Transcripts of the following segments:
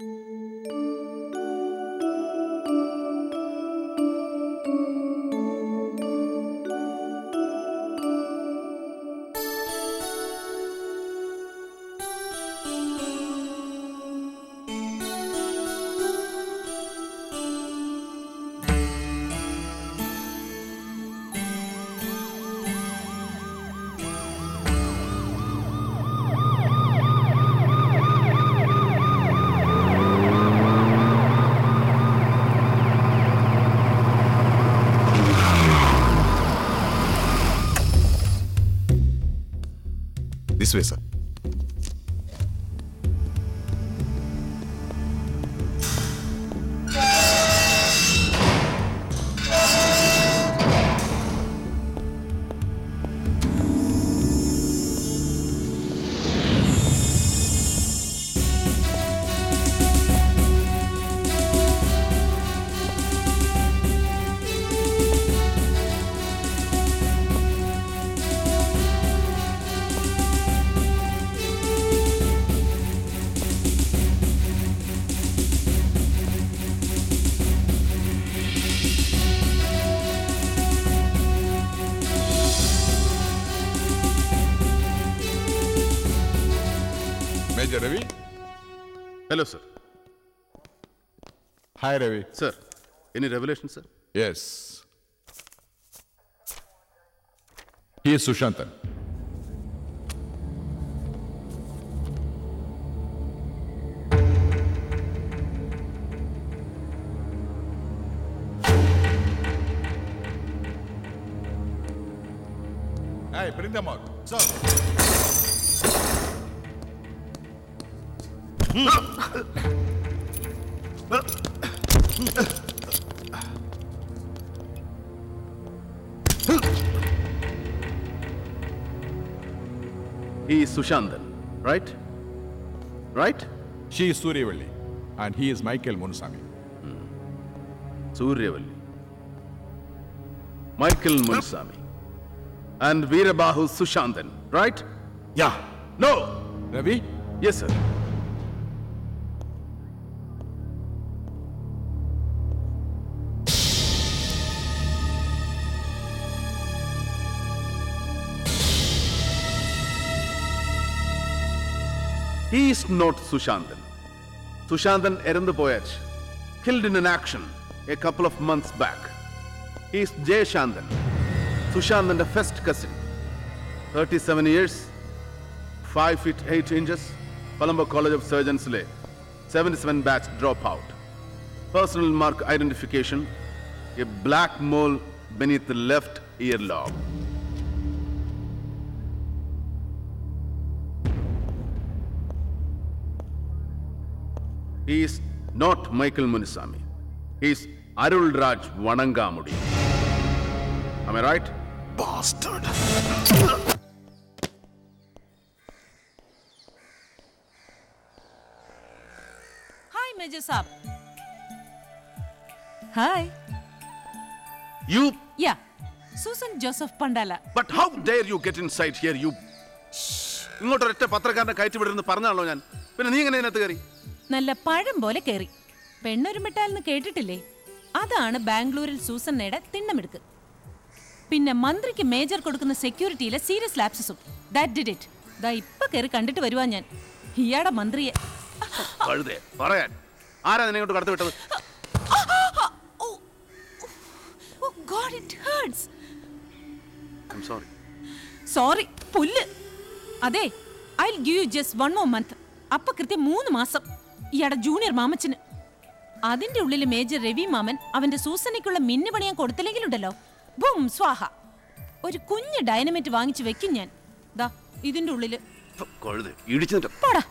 This way sir major Ravi hello sir hi Ravi sir any revelation sir yes he Sushanthan Hey, bring them out. Sir. He Sushanthan right right She is Suryavalli, and he is Michael Munusami. Suryavalli Michael Munusami and Veerabahu Sushanthan right Yeah. No Ravi? Yes sir He is not Sushantan. Sushantan Erandu Poyach, killed in an action a couple of months back. He is Jay Shantan, Sushantan's first cousin. 37 years, 5 feet 8 inches, Colombo College of Surgeons Lay, 77 batch dropout. Personal mark identification, a black mole beneath the left earlobe. He is not Michael Munisami. He is Arul Raj Vanangamudi. Am I right? Bastard. Hi major Saab hi You, yeah Susan Joseph Pandala but how dare you get inside here, you? ഇങ്ങോട്ടൊരൊറ്റ പത്രക്കാരനെ കയറ്റി വിടരുന്ന് പറഞ്ഞാണല്ലോ ഞാൻ പിന്നെ നീ എങ്ങനെ ഇതിനകത്ത് കയറി നല്ല പഴം പോലെ കേറി പെണ്ണൊരുമിട്ടാലെന്ന് കേട്ടിട്ടില്ലേ അതാണ് ബാംഗ്ലൂരിൽ സൂസന്നയുടെ തിണ്ണമെടുക്ക് പിന്നെ മന്ത്രിക്ക് മേജർ കൊടുക്കുന്ന സെക്യൂരിറ്റിയിലെ സീരിയസ് ലാപ്സസും ദാറ്റ് ഡിഡ് ഇറ്റ് ദാ ഇപ്പൊ കയറി കണ്ടിട്ട് വരുവാ ഞാൻ ഇയാടെ മന്ത്രിയെ കഴുതേ പറയാൻ ആരാ നിന്നെ ഇങ്ങോട്ട് കടത്തി വിട്ടത് oh God it hurts I'm sorry sorry പുല്ല് അതെ I give you just one more month അപ്പൊ കൃത്യം മൂന്ന് മാസം ഇയാടെ ജൂനിയർ മാമച്ചന് അതിന്റെ ഉള്ളിൽ മേജർ രവി മാമൻ അവന്റെ സൂസനയ്ക്കുള്ള മിന്നു പണിയാൻ കൊടുത്തില്ലെങ്കിലുണ്ടല്ലോ ബും സ്വാഹ ഒരു കുഞ്ഞ് ഡൈനമൈറ്റ് വാങ്ങിച്ചു വെക്കും ഞാൻ ദാ ഇതിന്റെ ഉള്ളില് കഴുതേ ഇടിച്ചിട്ട് പോടാ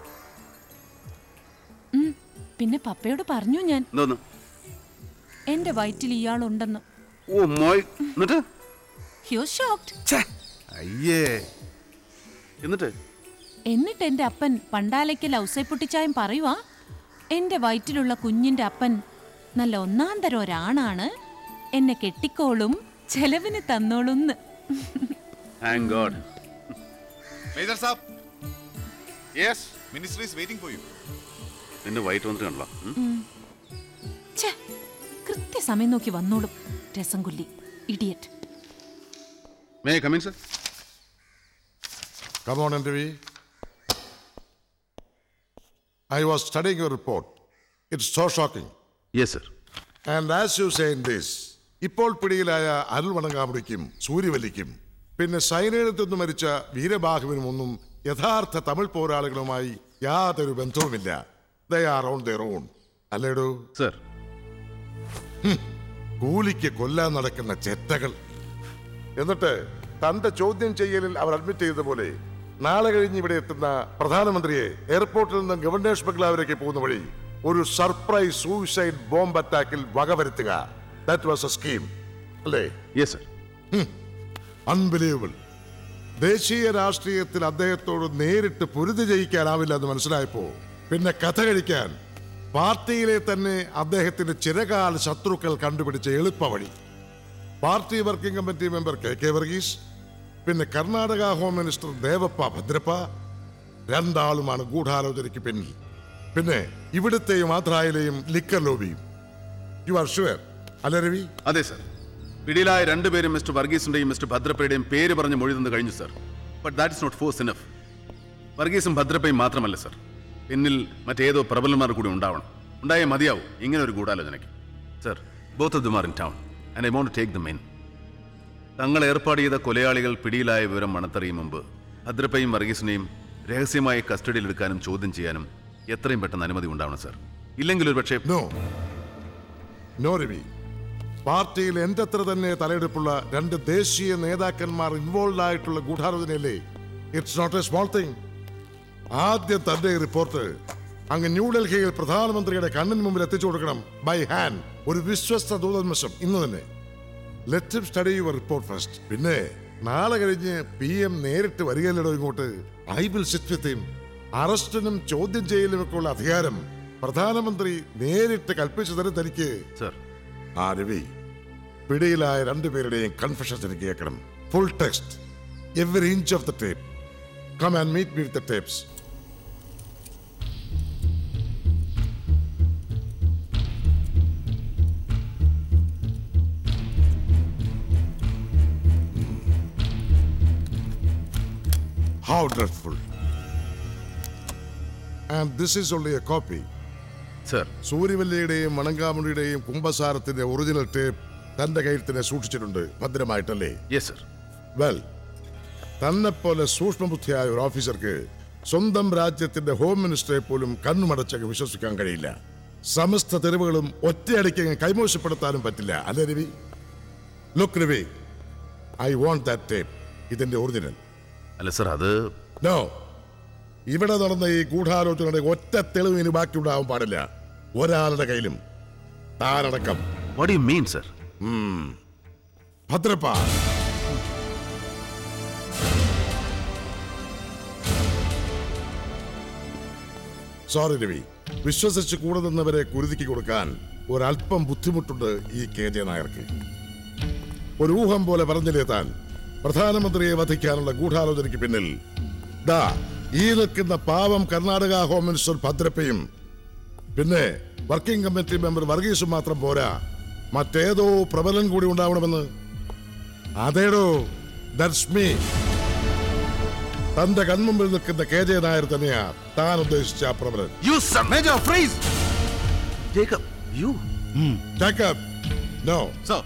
ഉം, പിന്നെ പപ്പയോട് പറഞ്ഞു ഞാൻ എന്തോന്ന് എന്റെ വയറ്റിൽ ഇയാളുണ്ടെന്ന് ഓ മോയ് എന്നിട്ട് ഹ്യൂ ഷോക്ഡ് ഛേ, അയ്യേ എന്നിട്ട് എന്നിട്ട് എന്റെ അപ്പൻ പണ്ടാലയ്ക്കൽ ഔസൈപ്പൊട്ടിച്ചായം പറയുവാ എന്റെ വയറ്റിലുള്ള കുഞ്ഞിന്റെ അപ്പൻ നല്ല ഒന്നാം തരം ഒരാണാണ് എന്നെ കെട്ടിക്കോളും ചെലവിന് തന്നോളുന്ന് thank God Major Saab, yes ministry is waiting for you. പിന്നെ വൈകിട്ട് വന്നിട്ട് കണ്ടല്ലോ ഉം? ഛേ കൃത്യസമയം നോക്കി വന്നോളും രസം കൊല്ലി idiot May I come in, sir? Come on, NTV. I was studying your report. It's so shocking. Yes, sir. And as you say in this, ഇപ്പോൾ പിടിയിലായ അരുൾ വണങ്ങാമുടിക്കും സൂര്യവല്ലിക്കും പിന്നെ സൈന്യത്തിൽ നിന്ന് മരിച്ച വീരബാഹുവിനും ഒന്നും യഥാർത്ഥ തമിഴ് പോരാളികളുമായി യാതൊരു ബന്ധവുമില്ല they are on their own അല്ലേടൂ Sir, കൂലിക്ക് കൊല്ലാൻ നടക്കുന്ന ചെറ്റകൾ എന്നിട്ട് തന്റെ ചോദ്യം ചെയ്യലിൽ അവർ അഡ്മിറ്റ് ചെയ്ത പോലെ നാളെ കഴിഞ്ഞ് ഇവിടെ എത്തുന്ന പ്രധാനമന്ത്രിയെ എയർപോർട്ടിൽ നിന്ന് ഗവർണേഴ്സ് ബംഗ്ലാവിലേക്ക് പോകുന്ന വഴി ഒരു സർപ്രൈസ് സൂയിസൈഡ് ബോംബ് അറ്റാക്കിൽ വകവരുത്തുക ദാറ്റ് വാസ് എ സ്കീം അല്ലേ yes, sir. അൺബിലീവബിൾ ദേശീയ രാഷ്ട്രീയത്തിൽ അദ്ദേഹത്തോട് നേരിട്ട് പൊരുതി ജയിക്കാനാവില്ല എന്ന് മനസ്സിലായപ്പോ പിന്നെ കഥ കഴിക്കാൻ പാർട്ടിയിലെ തന്നെ അദ്ദേഹത്തിന്റെ ചിരകാല ശത്രുക്കൾ കണ്ടുപിടിച്ച എളുപ്പ വഴി party working committee member K K Varghese പിന്നെ കർണാടക ഹോം മിനിസ്റ്റർ ദേവപ്പ ഭദ്രപ്പ രണ്ടാളുമാണ് ഗൂഢാലോചനയ്ക്ക് പിന്നിൽ പിന്നെ ഇവിടുത്തെയും ആന്ധ്രയിലെയും ലിക്കർ ലോബിയും യു ആർ ഷുവർ അല്ല രവി അതെ സർ പിടിയിലായ രണ്ടുപേരും മിസ്റ്റർ വർഗീസിന്റെയും മിസ്റ്റർ ഭദ്രപ്പയുടെയും പേര് പറഞ്ഞ് മൊഴി തന്നു കഴിഞ്ഞു sir but that is not force enough വർഗീസും ഭദ്രപ്പയും മാത്രമല്ല സർ പിന്നിൽ മറ്റേതോ പ്രബലന്മാർ കൂടി ഉണ്ടാവണം ഉണ്ടായേ മതിയാവും ഇങ്ങനെ ഒരു ഗൂഢാലോചനയ്ക്ക് sir both of them are in town and I want take the main തങ്ങൾ ഏർപ്പാട് ചെയ്ത കൊലയാളികൾ പിടിയിലായ വിവരം മണത്തറിയും മുമ്പ് ഭദ്രപ്പയും വർഗീസിനെയും രഹസ്യമായി കസ്റ്റഡിയിലെടുക്കാനും ചോദ്യം ചെയ്യാനും എത്രയും പെട്ടെന്ന് അനുമതി ഉണ്ടാവണം സർ ഇല്ലെങ്കിൽ ഒരു പക്ഷേ നോ നോ രവി പാർട്ടിയിൽ എന്റെ അത്ര തന്നെ തലയെടുപ്പുള്ള രണ്ട് ദേശീയ നേതാക്കന്മാർ ഇൻവോൾവ് ആയിട്ടുള്ള ഗൂഢാലോചനയല്ലേ it's not a small thing ആദ്യം തന്റെ ഈ റിപ്പോർട്ട് അങ്ങ് ന്യൂഡൽഹിയിൽ പ്രധാനമന്ത്രിയുടെ കണ്ണിന് മുമ്പിൽ എത്തിച്ചു കൊടുക്കണം ബൈ ഹാൻഡ് ഒരു വിശ്വസ്ത ദൂതന്മശം ഇന്ന് തന്നെ let study your report first പിന്നെ നാളെ കഴിഞ്ഞ് പി എം നേരിട്ട് വരികയല്ലോ ഇങ്ങോട്ട് I will sit with him അറസ്റ്റിനും ചോദ്യം ചെയ്യലുമൊക്കെ ഉള്ള അധികാരം പ്രധാനമന്ത്രി നേരിട്ട് കൽപ്പിച്ചു തരും തനിക്ക് സർ ആ രവി പിടിയിലായ രണ്ടുപേരുടെയും കൺഫെഷൻസ് എനിക്ക് കേൾക്കണം full text every inch of the tape come and meet me with the tapes How dreadful. And this is only a copy. Sir സൂര്യവല്ലിയുടെയും മണങ്കാമുടിയുടെയും കുംഭസാരത്തിന്റെ ഒറിജിനൽ ടേപ്പ് തന്റെ കയ്യിൽ തന്നെ സൂക്ഷിച്ചിട്ടുണ്ട് ഭദ്രമായിട്ടല്ലേ യെസ് സർ വെൽ തന്നെ പോലെ സൂക്ഷ്മബുദ്ധിയായ ഒരു ഓഫീസർക്ക് സ്വന്തം രാജ്യത്തിന്റെ ഹോം മിനിസ്റ്ററെ പോലും കണ്ണുമടച്ചങ്ങ് വിശ്വസിക്കാൻ കഴിയില്ല സമസ്ത തെരുവുകളും ഒറ്റയടിക്ക് അങ്ങ് കൈമോശപ്പെടുത്താനും പറ്റില്ല അല്ലേ Ravi look Ravi I want that tape ഇതിന്റെ ഒറിജിനൽ അല്ല സർ അത് നോ ഇവിടെ നടന്ന ഈ ഗൂഢാലോചനയുടെ ഒറ്റ തെളിവ് ഇനി ബാക്കിയുണ്ടാവാൻ പാടില്ല ഒരാളുടെ കയ്യിലും താനടക്കം what you mean sir Bhadrappa sorry Ravi വിശ്വസിച്ച് കൂടെ നിന്നവരെ കുരുതിക്ക് കൊടുക്കാൻ ഒരല്പം ബുദ്ധിമുട്ടുണ്ട് ഈ കെ ജെ നായർക്ക് ഒരു ഊഹം പോലെ പറഞ്ഞില്ലേ താൻ പ്രധാനമന്ത്രിയെ വധിക്കാനുള്ള ഗൂഢാലോചനയ്ക്ക് പിന്നിൽ ദാ ഈ നിൽക്കുന്ന പാവം കർണാടക ഹോം മിനിസ്റ്റർ ഭദ്രപ്പയും പിന്നെ വർക്കിംഗ് കമ്മിറ്റി മെമ്പർ വർഗീസും മാത്രം പോരാ മറ്റേതോ പ്രബലൻ കൂടി ഉണ്ടാവണമെന്ന് അതേടോ ദാറ്റ്സ് മീ തന്റെ കൺമുമ്പിൽ നിൽക്കുന്ന കെ ജെ നായർ തന്നെയാ താൻ ഉദ്ദേശിച്ച ആ പ്രബലൻ you sir major freeze Jacob you Jacob no sir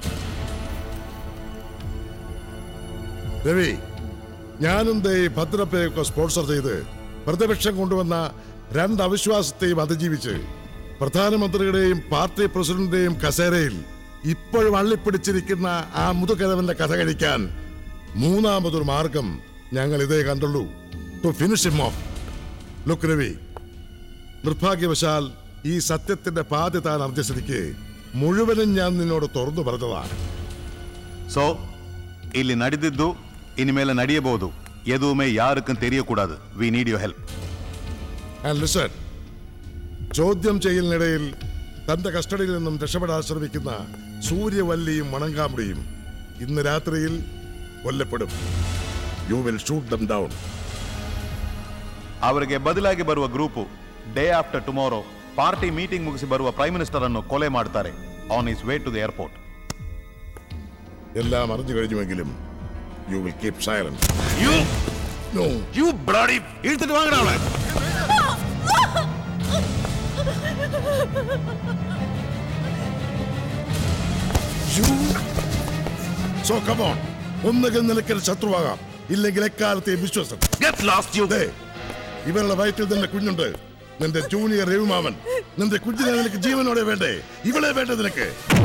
Ravi ഞാനും ദേ ഈ ഭദ്രപ്പയൊക്കെ സ്പോൺസർ ചെയ്ത് പ്രതിപക്ഷം കൊണ്ടുവന്ന രണ്ട് അവിശ്വാസത്തെയും അതിജീവിച്ച് പ്രധാനമന്ത്രിയുടെയും പാർട്ടി പ്രസിഡന്റിന്റെയും കസേരയിൽ ഇപ്പോഴും അള്ളിപ്പിടിച്ചിരിക്കുന്ന ആ മുതുകിഴവന്റെ കഥ കഴിക്കാൻ മൂന്നാമതൊരു മാർഗം ഞങ്ങൾ ഇതേ കണ്ടുള്ളൂ to finish him off look Ravi നിർഭാഗ്യവശാൽ ഈ സത്യത്തിന്റെ പാതി താൻ അറിഞ്ഞ സ്ഥിതിക്ക് മുഴുവനും ഞാൻ നിന്നോട് തുറന്നു പറഞ്ഞതാണ് ಸೊ ಇಲ್ಲಿ ನಡೆದಿದ್ದು ಇನ್ಮೇಲೆ ನಡೆಯಬಹುದು ಎದುವೇ ಯಾರಕ್ಕೂ ತೆರೆಯಕೂಡದು we need you help and listen ചോദ്യം ചെയ്യലിനിടയിൽ തന്റെ കസ്റ്റഡിയിൽ നിന്നും രക്ഷപ്പെടാൻ ശ്രമിക്കുന്ന സൂര്യവല്ലിയും മണങ്കാമുടിയും ഇന്ന് രാത്രിയിൽ കൊല്ലപ്പെടും you will shoot them down ಅವರಿಗೆ ಬದಲಾಗಿ ಬರುವ group day after tomorrow party meeting ಮುಗಿಸಿ ಬರುವ ಪ್ರೈಮ್ ಮಿನಿಸ್ಟರ್ ಅನ್ನು ಕೊಲೆ ಮಾಡುತ್ತಾರೆ on his way to the airport എല്ലാം അറിഞ്ഞു കഴിഞ്ഞുവെങ്കിലും you will keep silent no you bloody ಇಳ್ತಿട്ട് വാങ്ങടാ അവളെ സോ കമോൺ ഒന്നുകിൽ നിനക്കൊരു ശത്രുവാകാം ഇല്ലെങ്കിൽ എക്കാലത്തെ വിശ്വസം ಗೆಟ್ ಲಾಸ್ಟ್ ಯು ദേ, ഇവരുടെ വയറ്റിൽ തന്നെ കുഞ്ഞുണ്ട് നിന്റെ ജൂനിയർ രവിമാമൻ നിന്റെ കുഞ്ഞിനെ നിനക്ക് ജീവനോടെ വേണ്ടേ ഇവളെ വേണ്ടേ നിനക്ക്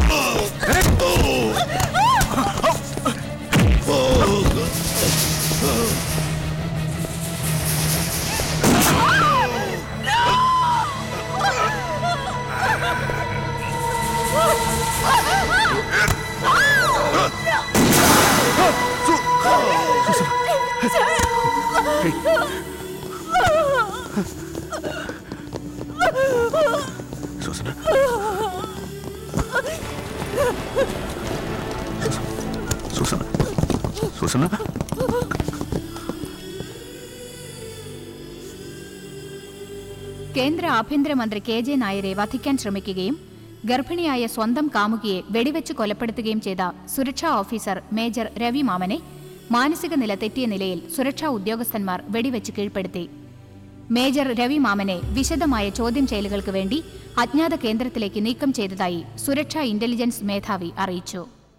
ಸುಸನ ಸುಸನ കേന്ദ്ര ആഭ്യന്തരമന്ത്രി കെ ജെ നായരെ വധിക്കാൻ ശ്രമിക്കുകയും ഗർഭിണിയായ സ്വന്തം കാമുകിയെ വെടിവെച്ച് കൊലപ്പെടുത്തുകയും ചെയ്ത സുരക്ഷാ ഓഫീസർ മേജർ രവി മാമനെ മാനസിക നില തെറ്റിയ നിലയിൽ സുരക്ഷാ ഉദ്യോഗസ്ഥന്മാർ വെടിവെച്ച് കീഴ്പ്പെടുത്തി മേജർ രവി മാമനെ വിശദമായ ചോദ്യം ചെയ്യലുകൾക്ക് വേണ്ടി അജ്ഞാത കേന്ദ്രത്തിലേക്ക് നീക്കം ചെയ്തതായി സുരക്ഷാ ഇന്റലിജൻസ് മേധാവി അറിയിച്ചു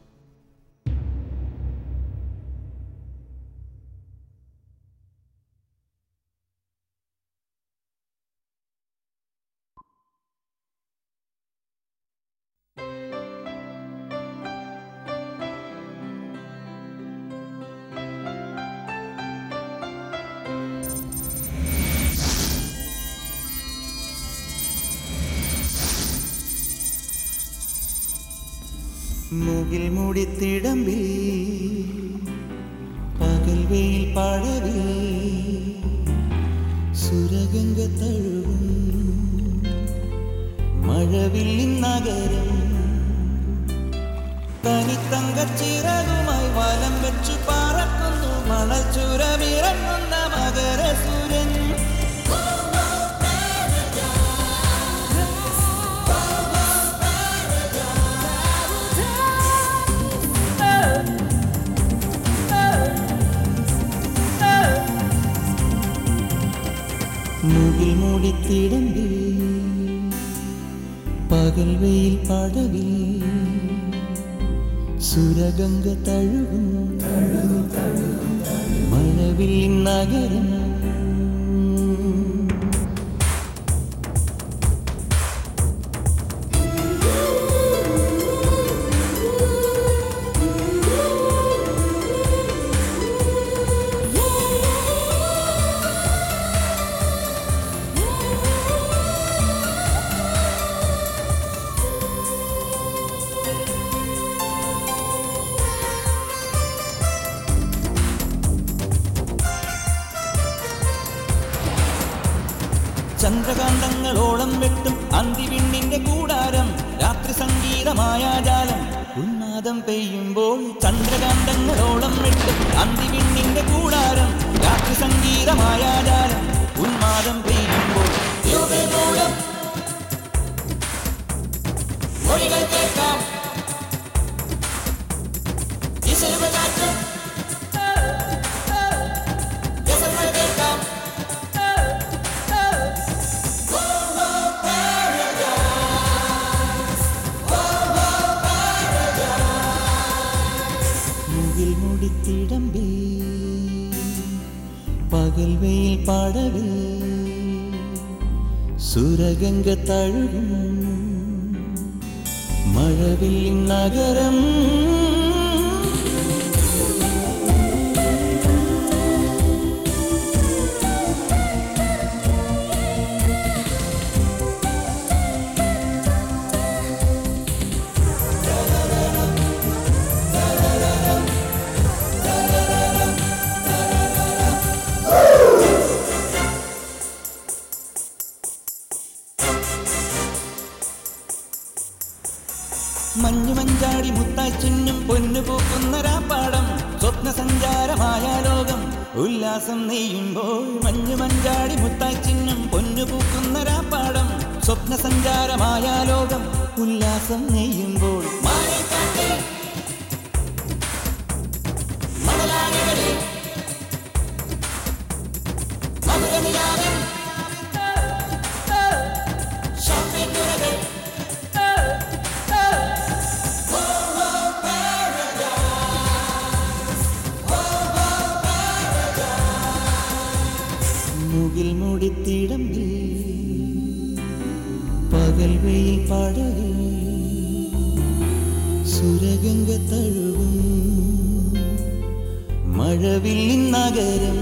മുകിൽ മുടിത്തിടമ്പിൽ പകൽ വെയിൽ പഴവിൽ സുരഗംഗ തഴുകും മഴവില്ലിൻ നഗരം തനിത്തങ്കച്ചിറകുമായി വലം വെച്ചു പറക്കുന്നു മണൽ ചുരമിറങ്ങുന്ന മകരസൂരൻ മുകിൽ മൂടിത്തിടമ്പിൽ പകൽ വെയിൽ പടവിൽ സുരഗംഗ തഴുകും മഴവില്ലിൻ നഗരം ചന്ദ്രകാന്തങ്ങളോളം വെട്ടും അന്തിവിണ്ണിന്റെ കൂടാരം രാത്രി സംഗീതമായ ജാലം ഉന്മാദം പെയ്യുമ്പോൾ ചന്ദ്രകാന്തങ്ങളോളം വെട്ടും അന്തിവിണ്ണിന്റെ കൂടാരം രാത്രി സംഗീതമായ ജാലം ഉന്മാദം പെയ്യുമ്പോൾ യുഗമൂലം മൊഴികൾ കേൾക്കാം ഇശലുകൾ കാറ്റും രസങ്ങൾ കേൾക്കാം മുകിൽ മുടിത്തിടമ്പേ പകൽ വെയിൽ പാടവേ സുരഗംഗ തഴുകും മഴവില്ലിൻ നഗരം മഞ്ഞുമഞ്ചാടി മുത്തായി ചിന്നും പൊന്നു പൂക്കുന്ന രാപ്പാടം സ്വപ്ന സഞ്ചാരമായ ലോകം ഉല്ലാസം നെയ്യുമ്പോൾ മഞ്ഞു മഞ്ചാടി മുത്തായി ചിഹ്നം പൊന്നു പൂക്കുന്ന രാപ്പാടം സ്വപ്ന സഞ്ചാരമായ ലോകം ഉല്ലാസം നെയ്യുമ്പോൾ മാറിക്കാട്ടിൽ മണലാനികളിൽ മധുരനിലാവിൻ ഷോപ്പിംഗ് മുറകൾ മുകിൽ മൂടിത്തിടമ്പിൽ പകൽ വെയിൽ പാടവേ സുരഗംഗ തഴുകും മഴവില്ലിൻ നഗരം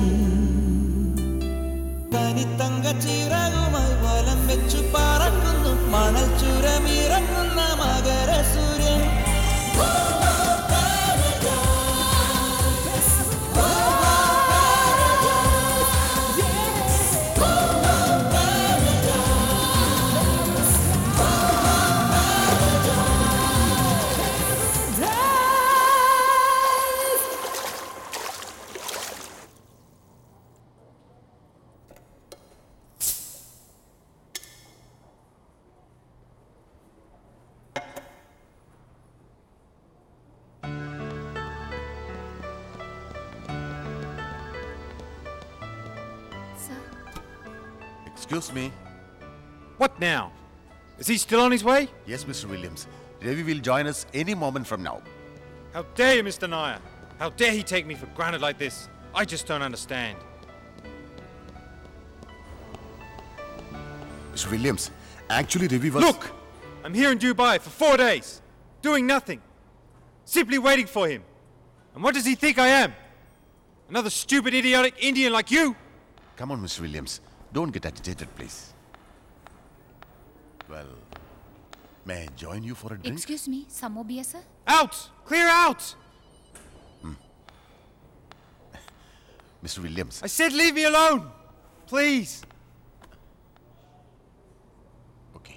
തനിത്തങ്ക ചിറകുമായി വലം വെച്ചു പറക്കുന്നു മണൽ ചുരമിറങ്ങുന്ന മകരസൂര്യൻ Excuse me. What now? Is he still on his way? Yes, Mr. Williams. Ravi will join us any moment from now. How dare you, Mr. Nair? How dare he take me for granted like this? I just don't understand. Mr. Williams, actually Ravi was. Look! I'm here in Dubai for four days, doing nothing, simply waiting for him. And what does he think I am? Another stupid, idiotic Indian like you? Come on, Mr. Williams. Don't get agitated, please. Well, may I join you for a drink? Excuse me സമോബിയ sir Out! Clear out! Mr. Williams, I said leave me alone! Please! okay.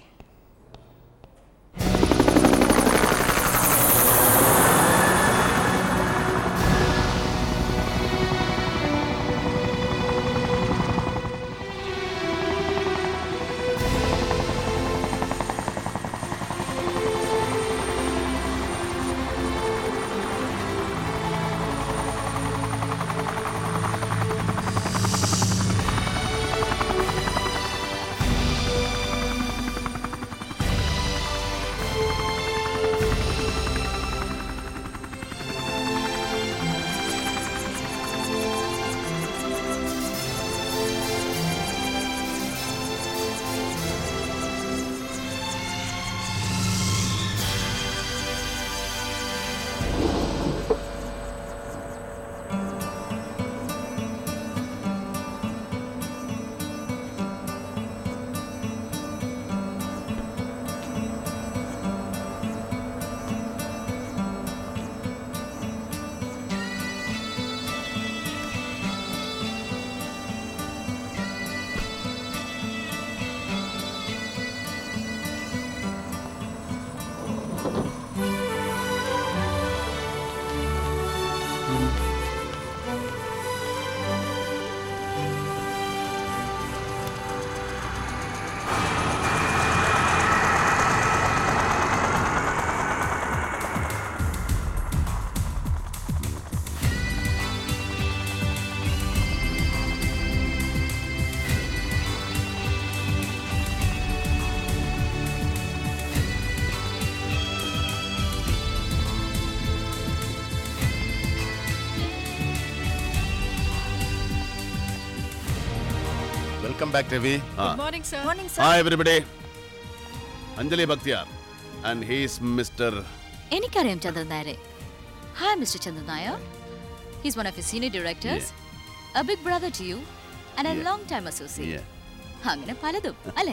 Welcome back, Ravi. Good morning sir morning Hi, everybody. Anjali Bhaktiyar. And he is Mr. എനിക്കറിയാം ചന്ദ്രൻ നായരെ hi mister Chandran Nair he's one of you senior directors a big brother to you and a long time associate Yeah. അങ്ങനെ പലതും അല്ലേ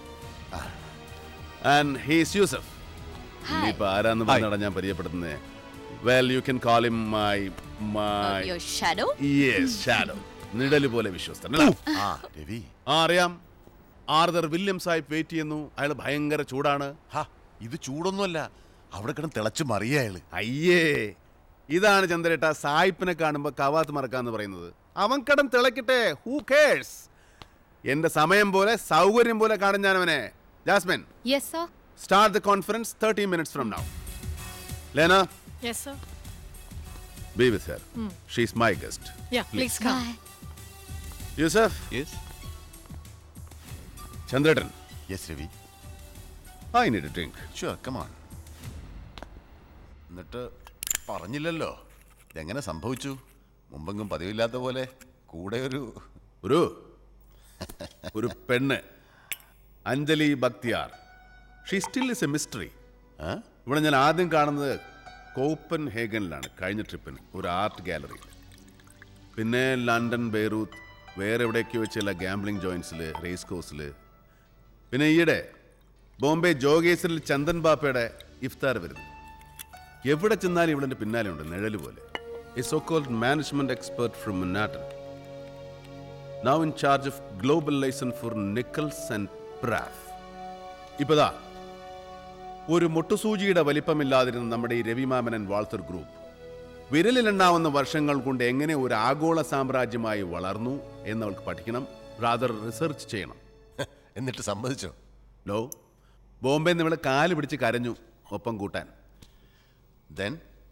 And he is Yusuf. Hi ഇനിയിപ്പോ ആരാന്ന് പറഞ്ഞാണ് ഞാൻ പരിചയപ്പെടുന്നത് well you can call him my my your shadow yes shadow നിഴല് പോലെ വിശ്വസ്തൻ അല്ലേ? Ah, Ravi. ആ അറിയാം ആർദർ വില്യം സാഹിബ് വെയിറ്റ് ചെയ്യുന്നു അയാൾ ഭയങ്കര ചൂടാണ് ഹാ ഇത് ചൂടൊന്നുമല്ല അവിടെ കിടന്ന് തിളച്ച് മറിയ അയാള് അയ്യേ ഇതാണ് ചന്ദ്രേട്ട സായിപ്പിനെ കാണുമ്പോൾ കവാത്ത് മറക്കാന്ന് പറയുന്നത് അവൻ കടം തിളക്കട്ടെ ഹൂ കേഴ്സ് എന്റെ സമയം പോലെ സൗകര്യം പോലെ കാണും ഞാൻ അവനെ Jasmine yes sir start the conference thirty minutes from now Lena yes sir be with her she's my guest yeah please come Yusuf yes ചന്ദ്രേട്ടൻ yes Ravi I need drink sure come on എന്നിട്ട് പറഞ്ഞില്ലല്ലോ ഇതെങ്ങനെ സംഭവിച്ചു മുമ്പെങ്കും പതിവില്ലാത്ത പോലെ കൂടെ ഒരു ഒരു ഒരു പെണ്ണ് Anjali Bakhtiyar she still is a mystery ആ? ഇവിടെ ഞാൻ ആദ്യം കാണുന്നത് കോപ്പൻ ഹേഗനിലാണ് കഴിഞ്ഞ ട്രിപ്പിന് ഒരു ആർട്ട് ഗാലറി പിന്നെ ലണ്ടൻ ബെയ്റൂത്ത് വേറെ എവിടെയൊക്കെയോ ചില ഗാംബ്ലിംഗ് ജോയിൻസിൽ റേസ് കോഴ്സിൽ പിന്നെ ഈയിടെ ബോംബെ ജോഗേശ്വരിൽ ചന്ദൻ ബാപ്പയുടെ ഇഫ്താർ വരുന്നു എവിടെ ചെന്നാലും ഇവിടെ പിന്നാലെ ഉണ്ട് നിഴല് പോലെ a so called management expert from മുന്നാട്ടൻ now in charge of global license for nickels and brass ഇപ്പതാ ഒരു മുട്ടുസൂചിയുടെ വലിപ്പമില്ലാതിരുന്ന നമ്മുടെ ഈ രവിമാമനൻ വാൾത്തർ ഗ്രൂപ്പ് വിരലിലെണ്ണാവുന്ന വർഷങ്ങൾ കൊണ്ട് എങ്ങനെ ഒരു ആഗോള സാമ്രാജ്യമായി വളർന്നു എന്നവൾക്ക് പഠിക്കണം റാദർ റിസർച്ച് ചെയ്യണം എന്നിട്ട് സമ്മതിച്ചോ ലോ ബോംബെ നിന്ന് ഇവളെ കാല് പിടിച്ച് കരഞ്ഞു ഒപ്പം കൂട്ടാൻ ദെൻ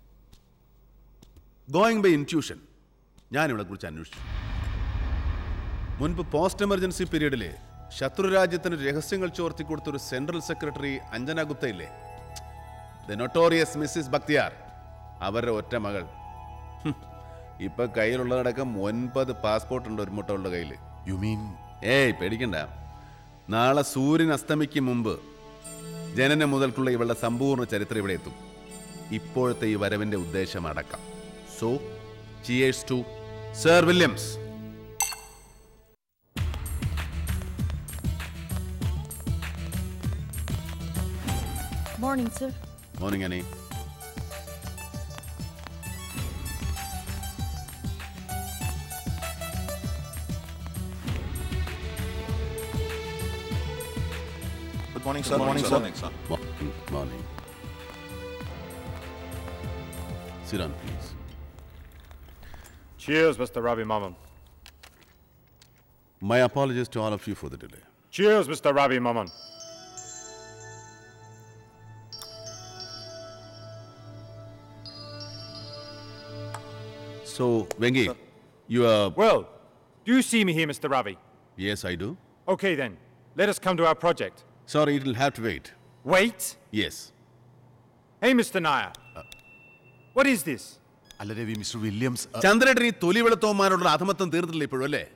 ഗോയിങ് ബൈ ഇൻറ്റ്യൂഷൻ ഞാൻ ഇവളെ കുറിച്ച് അന്വേഷിച്ചു മുൻപ് പോസ്റ്റ് എമർജൻസി പീരീഡിൽ ശത്രുരാജ്യത്തിന് രഹസ്യങ്ങൾ ചോർത്തി കൊടുത്ത ഒരു സെൻട്രൽ സെക്രട്ടറി അഞ്ജന ഗുപ്ത ഇല്ലേ ദ നൊട്ടോറിയസ് മിസ്സിസ് ബക്തിയാർ അവരുടെ ഒറ്റ മകൾ ഹും, ഇപ്പൊ കയ്യിലുള്ളതടക്കം ഒൻപത് പാസ്പോർട്ട് ഉണ്ട് ഒരു മുട്ടകളുടെ കയ്യിൽ യു മീൻ ഏയ് പേടിക്കണ്ട നാളെ സൂര്യൻ അസ്തമിക്കും മുമ്പ് ജനനം മുതൽക്കുള്ള ഇവളുടെ സമ്പൂർണ്ണ ചരിത്രം ഇവിടെ എത്തും ഇപ്പോഴത്തെ ഈ വരവിന്റെ ഉദ്ദേശം അടക്കം so cheers to sir Williams Morning, sir. Morning Ani good morning sir morning sir Morning, morning. Sit down, please. Cheers, Mr. Ravi Maman. My apologies to all of you for the delay. Cheers, Mr. Ravi Maman. So, Vengi, you are. Well, do you see me here, Mr. Ravi? Yes, I do. Okay then, let us come to our project. Sorry, it'll have to wait. Wait! Yes. Hey, Mr. Nair. What is this? അല്ല Ravi mister Williams അ, ചന്ദ്രേട്ടൻ ഈ തൊലി വെളുത്തവന്മാരോടുള്ള അധമത്വം തീർന്നിട്ടില്ല ഇപ്പോഴും അല്ലേ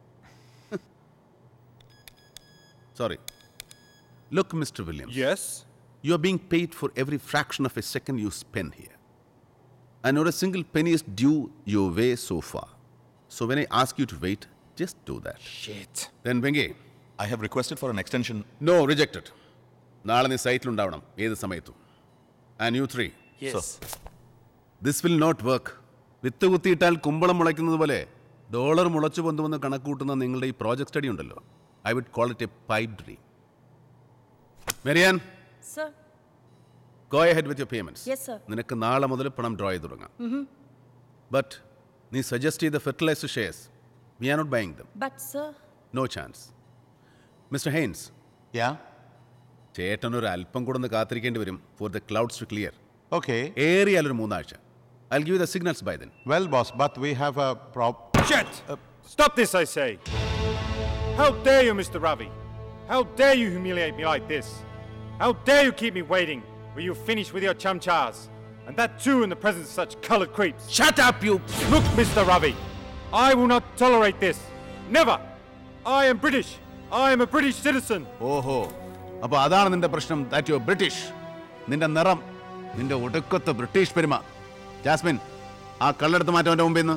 sorry look mister Williams Yes? You are being paid for every fraction of a second you spend here. And not a single penny is due your way so far. So when I ask you to wait, just do that. Shit. Then Vengi, I have requested for an extension no, rejected. നാളെ നീ സൈറ്റിലുണ്ടാവണം ഏത് സമയത്തും and you three Yes. This will not work with കുത്തിയിട്ടാൽ കുമ്പളം മുളയ്ക്കുന്നത് പോലെ dollar മുളച്ചു പൊന്തുമെന്ന് കണക്കൂട്ടുന്ന നിങ്ങളുടെ ഈ പ്രോജക്ട് സ്റ്റഡി ഉണ്ടല്ലോ I would call it a pipe dream മെരിയാൻ Sir. Go ahead with your payments Yes, sir. നിനക്ക് നാളെ മുതൽ പണം ഡ്രോ ചെയ്ത് തുടങ്ങാം ബട്ട് നീ സജസ്റ്റ് ചെയ്ത fertiliser shares we are not buying them But, sir. No chance mister Haynes yeah ചേട്ടൻ ഒരു അല്പം കൂടെ ഒന്ന് കാത്തിരിക്കേണ്ടി വരും for the clouds to clear okay ഏറിയാൽ ഒരു മൂന്നാഴ്ച I give the signals by then well boss but we have a prob Shit! Stop this, I say! How dare you, Mr. Ravi? How dare you humiliate me like this? How dare you keep me waiting while you finish with your chumchars? And that too in the presence of such colored creeps. Shut up, you! Look, Mr. Ravi, I will not tolerate this. Never! I am British. I am a British citizen. ഓഹോ അപ്പൊ അതാണ് നിന്റെ പ്രശ്നം that you British നിന്റെ നിറം നിന്റെ ഒടുക്കത്തെ British പെരുമ ജാസ്മിൻ ആ കള്ളെടുത്ത് മാറ്റാൻ അവന്റെ മുമ്പിൽ നിന്ന്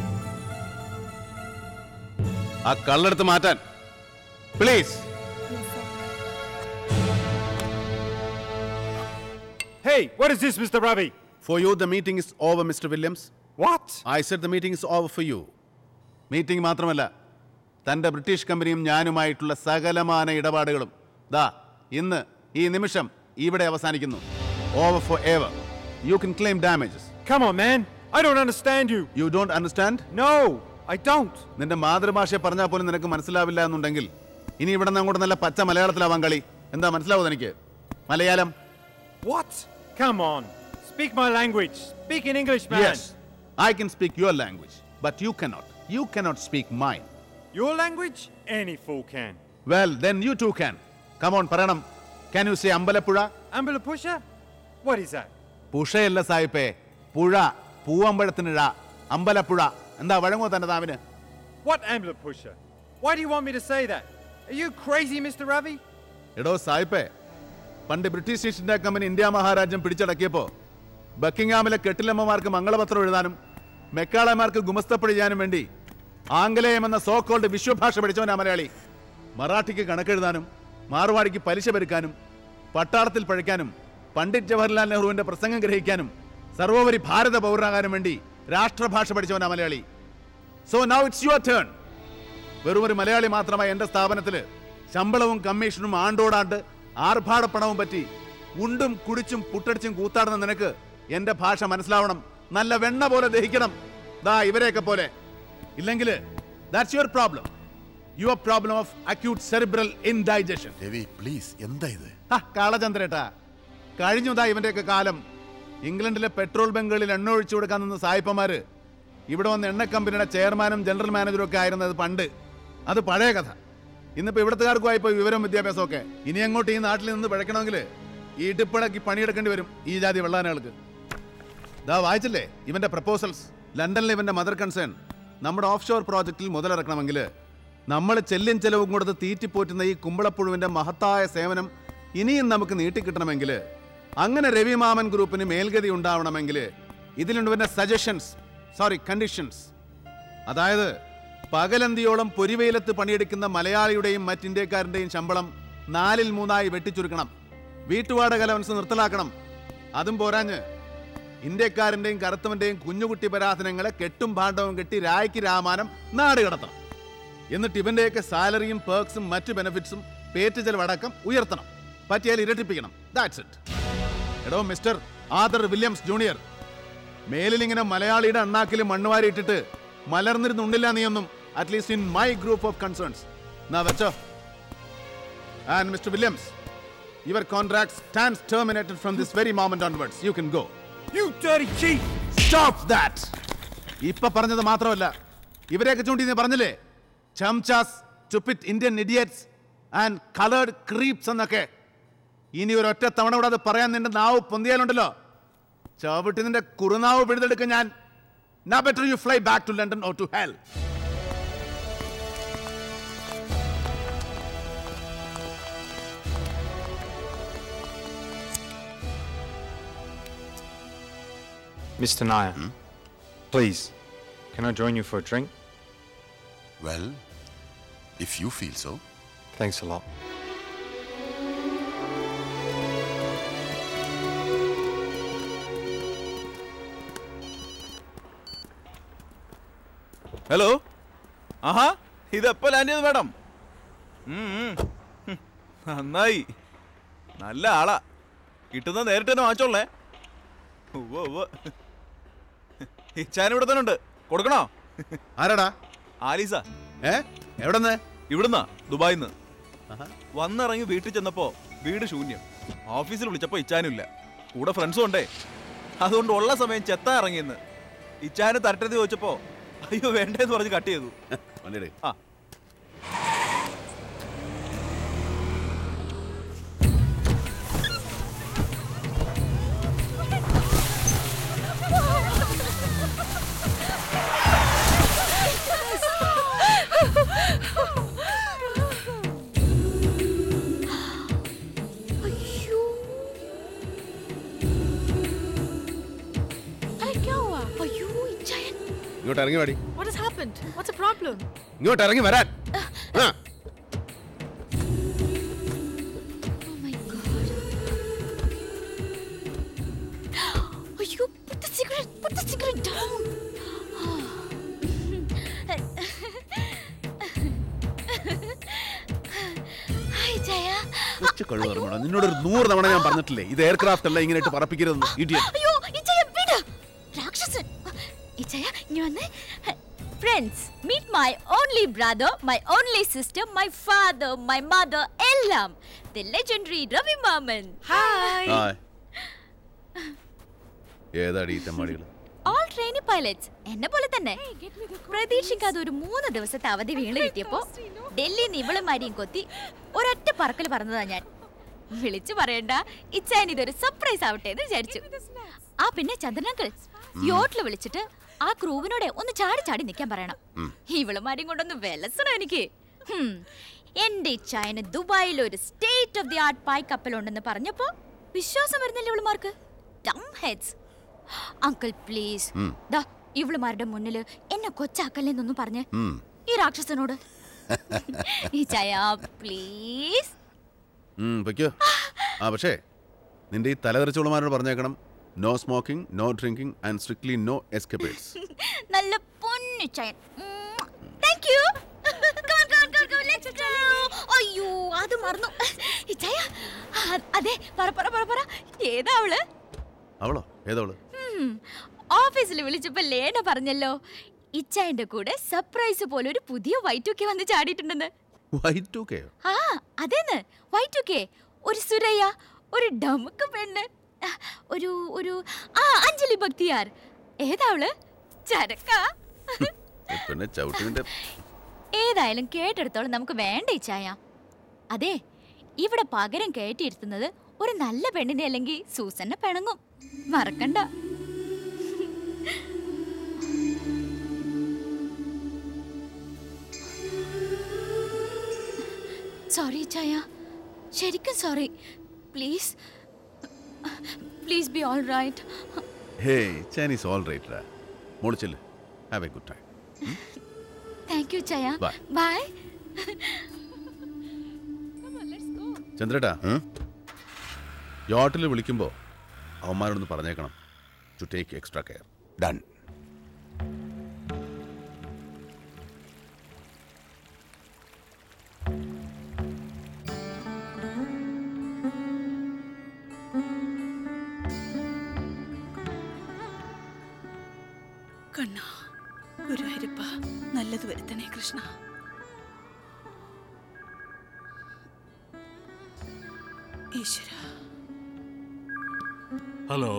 ആ കള്ളെടുത്ത് മാറ്റാൻ please Hey, what is this, Mr. Ravi? For you the meeting is over mister Williams What? I said the meeting is over for you meeting മാത്രമല്ല തൻ്റെ ബ്രിട്ടീഷ് കമ്പനിയും ഞാനുമായിട്ടുള്ള സകലമാന ഇടപാടുകളും ദാ ഇന്ന് ഈ നിമിഷം ഇവിടെ അവസാനിക്കുന്നു over forever you can claim damages Come on, man. I don't understand you. You don't understand No, I don't. നിന്റെ മാതൃഭാഷയെ പറഞ്ഞാൽ പോലും നിനക്ക് മനസ്സിലാവില്ല എന്നുണ്ടെങ്കിൽ ഇനി ഇവിടെ നിന്ന് അങ്ങോട്ട് നല്ല പച്ച മലയാളത്തിലാവാൻ കളി എന്താ മനസ്സിലാവും എനിക്ക് Malayalam What? Come on. Speak my language. Speak in English, man. Yes I can speak your language but you cannot you cannot speak mine Your language? Any fool can. Well then you too can come on പറയണം can you say Ambalappuzha Ambulapusha? What is that? പുഷയല്ല സായിപ്പേ പുഴ പൂവമ്പഴത്തിന് ഴ അമ്പലപ്പുഴ എന്താ വഴങ്ങോ തന്നെ താവിന് What Ambulapusha? Why do you want me to say that? Are you crazy, Mr. Ravi? എടോ സായിപ്പേ പണ്ട് British East India company India മഹാരാജ്യം പിടിച്ചടക്കിയപ്പോ ബക്കിംഗ്ഹാമിലെ കെട്ടിലമ്മമാർക്ക് മംഗളപത്രം എഴുതാനും മെക്കാളമാർക്ക് ഗുമസ്തപ്പടി ചെയ്യാനും വേണ്ടി ആംഗലേയം എന്ന സോ കോൾഡ് വിശ്വഭാഷ പഠിച്ചവനാ മലയാളി മറാഠിക്ക് കണക്കെഴുതാനും മാർവാടിക്ക് പലിശ പെരുക്കാനും പട്ടാളത്തിൽ പഴയ്ക്കാനും പണ്ഡിറ്റ് ജവഹർലാൽ നെഹ്റുവിന്റെ പ്രസംഗം ഗ്രഹിക്കാനും സർവോപരി ഭാരത പൗരനാകാനും വേണ്ടി രാഷ്ട്രഭാഷ പഠിച്ചവനാ Malayali so now it's your turn വെറും ഒരു മലയാളി മാത്രമായ എന്റെ സ്ഥാപനത്തില് ശമ്പളവും കമ്മീഷനും ആണ്ടോടാണ്ട് ആർഭാടപ്പണവും പറ്റി ഉണ്ടും കുടിച്ചും പുട്ടടിച്ചും കൂത്താടുന്ന നിനക്ക് എന്റെ ഭാഷ മനസ്സിലാവണം നല്ല വെണ്ണ പോലെ ദഹിക്കണം ദാ ഇവരെയൊക്കെ പോലെ ഇല്ലെങ്കിൽ that's your problem your problem of acute cerebral indigestion Ravi please എന്താ ഇത് കാളചന്ദ്രേട്ടാ കഴിഞ്ഞതാ ഇവന്റെയൊക്കെ കാലം ഇംഗ്ലണ്ടിലെ പെട്രോൾ ബങ്കുകളിൽ എണ്ണ ഒഴിച്ചു കൊടുക്കാൻ നിന്ന സായിപ്പന്മാര് ഇവിടെ വന്ന് എണ്ണ കമ്പനിയുടെ ചെയർമാനും ജനറൽ മാനേജറും ഒക്കെ ആയിരുന്നത് പണ്ട് അത് പഴയ കഥ ഇന്നിപ്പോ ഇവിടത്തുകാർക്കും ആയിപ്പോ വിവരം വിദ്യാഭ്യാസം ഒക്കെ ഇനി അങ്ങോട്ട് ഈ നാട്ടിൽ നിന്ന് പിഴക്കണമെങ്കിൽ ഈ ഇടിപ്പിളക്കി പണിയെടുക്കേണ്ടി വരും ഈ ജാതി വെള്ളാനകൾക്ക് ദാ വായിച്ചില്ലേ ഇവന്റെ പ്രപ്പോസൽസ് ലണ്ടനിലെ ഇവന്റെ മദർ കൺസേൺ നമ്മുടെ ഓഫ് ഷോർ പ്രോജക്റ്റിൽ മുതലിറക്കണമെങ്കിൽ നമ്മൾ ചെല്ലും ചെലവും കൊടുത്ത് തീറ്റിപ്പോറ്റുന്ന ഈ കുമ്പളപ്പുഴുവിന്റെ മഹത്തായ സേവനം ഇനിയും നമുക്ക് നീട്ടിക്കിട്ടണമെങ്കിൽ അങ്ങനെ രവിമാമൻ ഗ്രൂപ്പിന് മേൽഗതി ഉണ്ടാവണമെങ്കിൽ ഇതിലുണ്ട് ഇവന്റെ സജഷൻസ് സോറി കണ്ടീഷൻസ് അതായത് പകലന്തിയോളം പൊരിവെയിലത്ത് പണിയെടുക്കുന്ന മലയാളിയുടെയും മറ്റിന്ത്യക്കാരന്റെയും ശമ്പളം നാലിൽ മൂന്നായി വെട്ടിച്ചുരുക്കണം വീട്ടുവാടക അലവൻസ് നിർത്തലാക്കണം അതും പോരാഞ്ഞ് ഇന്ത്യക്കാരന്റെയും കറുത്തവന്റെയും കുഞ്ഞുകുട്ടി പരാധനങ്ങളെ കെട്ടും ഭാണ്ഡവും കെട്ടി രായ്ക്ക് രാമാനം നാട് കടത്തണം എന്നിട്ട് ഇവന്റെയൊക്കെ സാലറിയും പേർക്സും മറ്റു ബെനിഫിറ്റ്സും പേറ്റ് ചെലവടക്കം ഉയർത്തണം പറ്റിയാൽ ഇരട്ടിപ്പിക്കണം ദാറ്റ്സ് ഇറ്റ് എടോ മിസ്റ്റർ ആദർ വില്യംസ് ജൂനിയർ മേലിൽ ഇങ്ങനെ മലയാളിയുടെ അണ്ണാക്കിൽ മണ്ണുവാരി ഇട്ടിട്ട് മലർന്നിരുന്നുണ്ടില്ല നീയൊന്നും at least in my group of concerns എന്നാ വെച്ചോ and mister Williams your contract stands terminated from this very moment onwards you can go You dirty cheat! Stop that ഇപ്പൊ പറഞ്ഞത് മാത്രമല്ല ഇവരെയൊക്കെ ചൂണ്ടി നീ പറഞ്ഞില്ലേ ചംചാസ് ചുപ്പിറ്റ് Indian idiots and coloured creeps എന്നൊക്കെ ഇനി ഒരൊറ്റ തവണ കൂടെ അത് പറയാൻ നിന്റെ നാവ് പൊന്തിയാലുണ്ടല്ലോ ചവിട്ടി നിന്റെ കുറുനാവ് പിഴുതെടുക്കും ഞാൻ Now better you fly back to London or to hell. Mr. Nair, please, can I join you for a drink? Well, if you feel so. Thanks a lot. Hello ആഹാ ഇതെപ്പോ ലാൻഡ് ചെയ്ത് മാഡം ഉം, ഉം. ഹും, നന്നായി നല്ല ആളാ കിട്ടുന്ന നേരിട്ട് തന്നെ വാങ്ങിച്ചോളേ ഉവ്വ് ഉവ്വ് ഇച്ചാൻ ഇവിടെ തന്നെ ഉണ്ട് കൊടുക്കണോ ആരാടാ ആലീസ ഏ എവിടെന്ന് ഇവിടുന്നാ ദുബായിന്ന് വന്നിറങ്ങി വീട്ടിൽ ചെന്നപ്പോ വീട് ശൂന്യം ഓഫീസിൽ വിളിച്ചപ്പോ ഇച്ചാനില്ല കൂടെ ഫ്രണ്ട്സും ഉണ്ടേ അതുകൊണ്ട് ഉള്ള സമയം ചെത്താൻ ഇറങ്ങിയെന്ന് ഇച്ചാന് തരട്ടെന്ന് ചോദിച്ചപ്പോ അയ്യോ വേണ്ടേന്ന് പറഞ്ഞ് കട്ട് ചെയ്തു വണ്ടിയുടെ ആ അയ്യോ അലക്കാവാ അയ്യോ ഇച്ചായൻ ഇങ്ങോട്ട് ഇറങ്ങി വാടി What has happened? What's the problem? ഇങ്ങോട്ട് ഇറങ്ങി വരാൻ ആ Oh my god. അയ്യോ put the cigarette, put the cigarette down. Hi Jaya. കൊച്ചു കഴിവ് നിന്നോട് ഒരു നൂറ് തവണ ഞാൻ പറഞ്ഞിട്ടില്ലേ ഇത് എയർക്രാഫ്റ്റ് അല്ല ഇങ്ങനെ ഇട്ട് പറപ്പിക്കരുതെന്ന് ഇഡിയറ്റ് അയ്യോ ഇച്ചയ വിട് രാക്ഷസൻ ഇച്ചയ ഇനി വന്നേ friends. Meet my only brother, my only sister, my father, my mother, എല്ലാം. The legendary Ravi Maman. Hi. Hi ഏതാടി ഈ തെമ്മാടികൾ All trainee pilots. എന്നെ പോലെ തന്നെ പ്രതീക്ഷിക്കാതെ ഒരു മൂന്ന് ദിവസത്തെ അവധി വീണ് കിട്ടിയപ്പോ ഡൽഹിന്ന് ഇവളുമാരിയും കൊത്തി ഒരൊറ്റ പറക്കൽ പറഞ്ഞതാ ഞാൻ വിളിച്ചു പറയണ്ട ഇച്ചാൻ ഇതൊരു സർപ്രൈസ് ആവട്ടെ എന്ന് വിചാരിച്ചു ആ പിന്നെ ചന്ദ്രനങ്കിൾ യോട്ടിൽ വിളിച്ചിട്ട് ആ ക്രൂവിനോടെ ഒന്ന് ചാടി ചാടി നിൽക്കാൻ പറയണം ഇവളുമാരെയും കൊണ്ടൊന്ന് വിലസണം എനിക്ക് ഹും. എന്റെ ഇച്ചായന് ദുബായിൽ ഒരു സ്റ്റേറ്റ് ഓഫ് ദി ആർട്ട് പായ് കപ്പലുണ്ടെന്ന് പറഞ്ഞപ്പോ വിശ്വാസം വരുന്നില്ല ഇവളുമാർക്ക് ഡം ഹെഡ്സ് അങ്കിൾ പ്ലീസ് ഉം. ദാ ഇവളുമാരുടെ മുന്നിൽ എന്നെ കൊച്ചാക്കല്ലെന്നൊന്നും പറഞ്ഞ് ഉം. ഈ രാക്ഷസനോട് ഈ ചായ പ്ലീസ് ഉം, പൊയ്ക്കോ ആ പക്ഷേ നിന്റെ ഈ തലതെറിച്ചുള്ളമാരോട് പറഞ്ഞേക്കണം no smoking no drinking and strictly no escapers നല്ല പൊന്നു ചായൻ താങ്ക് യു അയ്യോ അത് മറന്നു ഈ ചായ അ- അതെ പറ പറ പറ പറ ഏതാ അവള് അവളോ ഏതവള് ഉം, ഓഫീസിൽ വിളിച്ചപ്പോ ലേന പറഞ്ഞല്ലോ ഇച്ചായന്റെ കൂടെ സർപ്രൈസ് പോലെ ഒരു പുതിയ വൈറ്റൊക്കെ വന്ന് ചാടിയിട്ടുണ്ടെന്ന് വൈറ്റ് ടു കെയോ ആ അതേന്ന് വൈറ്റൊക്കെ ഒരു സുരയ്യ ഒരു ഡമുക്ക് പെണ്ണ് ആ, ഒരു ഒരു ആ അഞ്ജലി ഭക്തിയാർ ഏതാ അവള് ചരക്ക പിന്നെ ചവിട്ടിന്റെ ഏതായാലും കേട്ടെടുത്തോളം നമുക്ക് വേണ്ട ഈ ചായ അതെ ഇവിടെ പകരം കയറ്റിയിരുത്തുന്നത് ഒരു നല്ല പെണ്ണിനെ അല്ലെങ്കിൽ സൂസന്നെ പിണങ്ങും മറക്കണ്ട സോറി ചായ ശരിക്കും sorry please please be all right hey Chinese all right മോള് ചെല്ല് have a good time thank you Chaya Bye. Bye ചന്ദ്രേട്ടാ യോട്ടിൽ വിളിക്കുമ്പോൾ അവന്മാരോടൊന്ന് പറഞ്ഞേക്കണം to take extra care done Kanna Guruvayurappa നല്ലത് വരുത്തണേ കൃഷ്ണ ഈശ്വര Hello.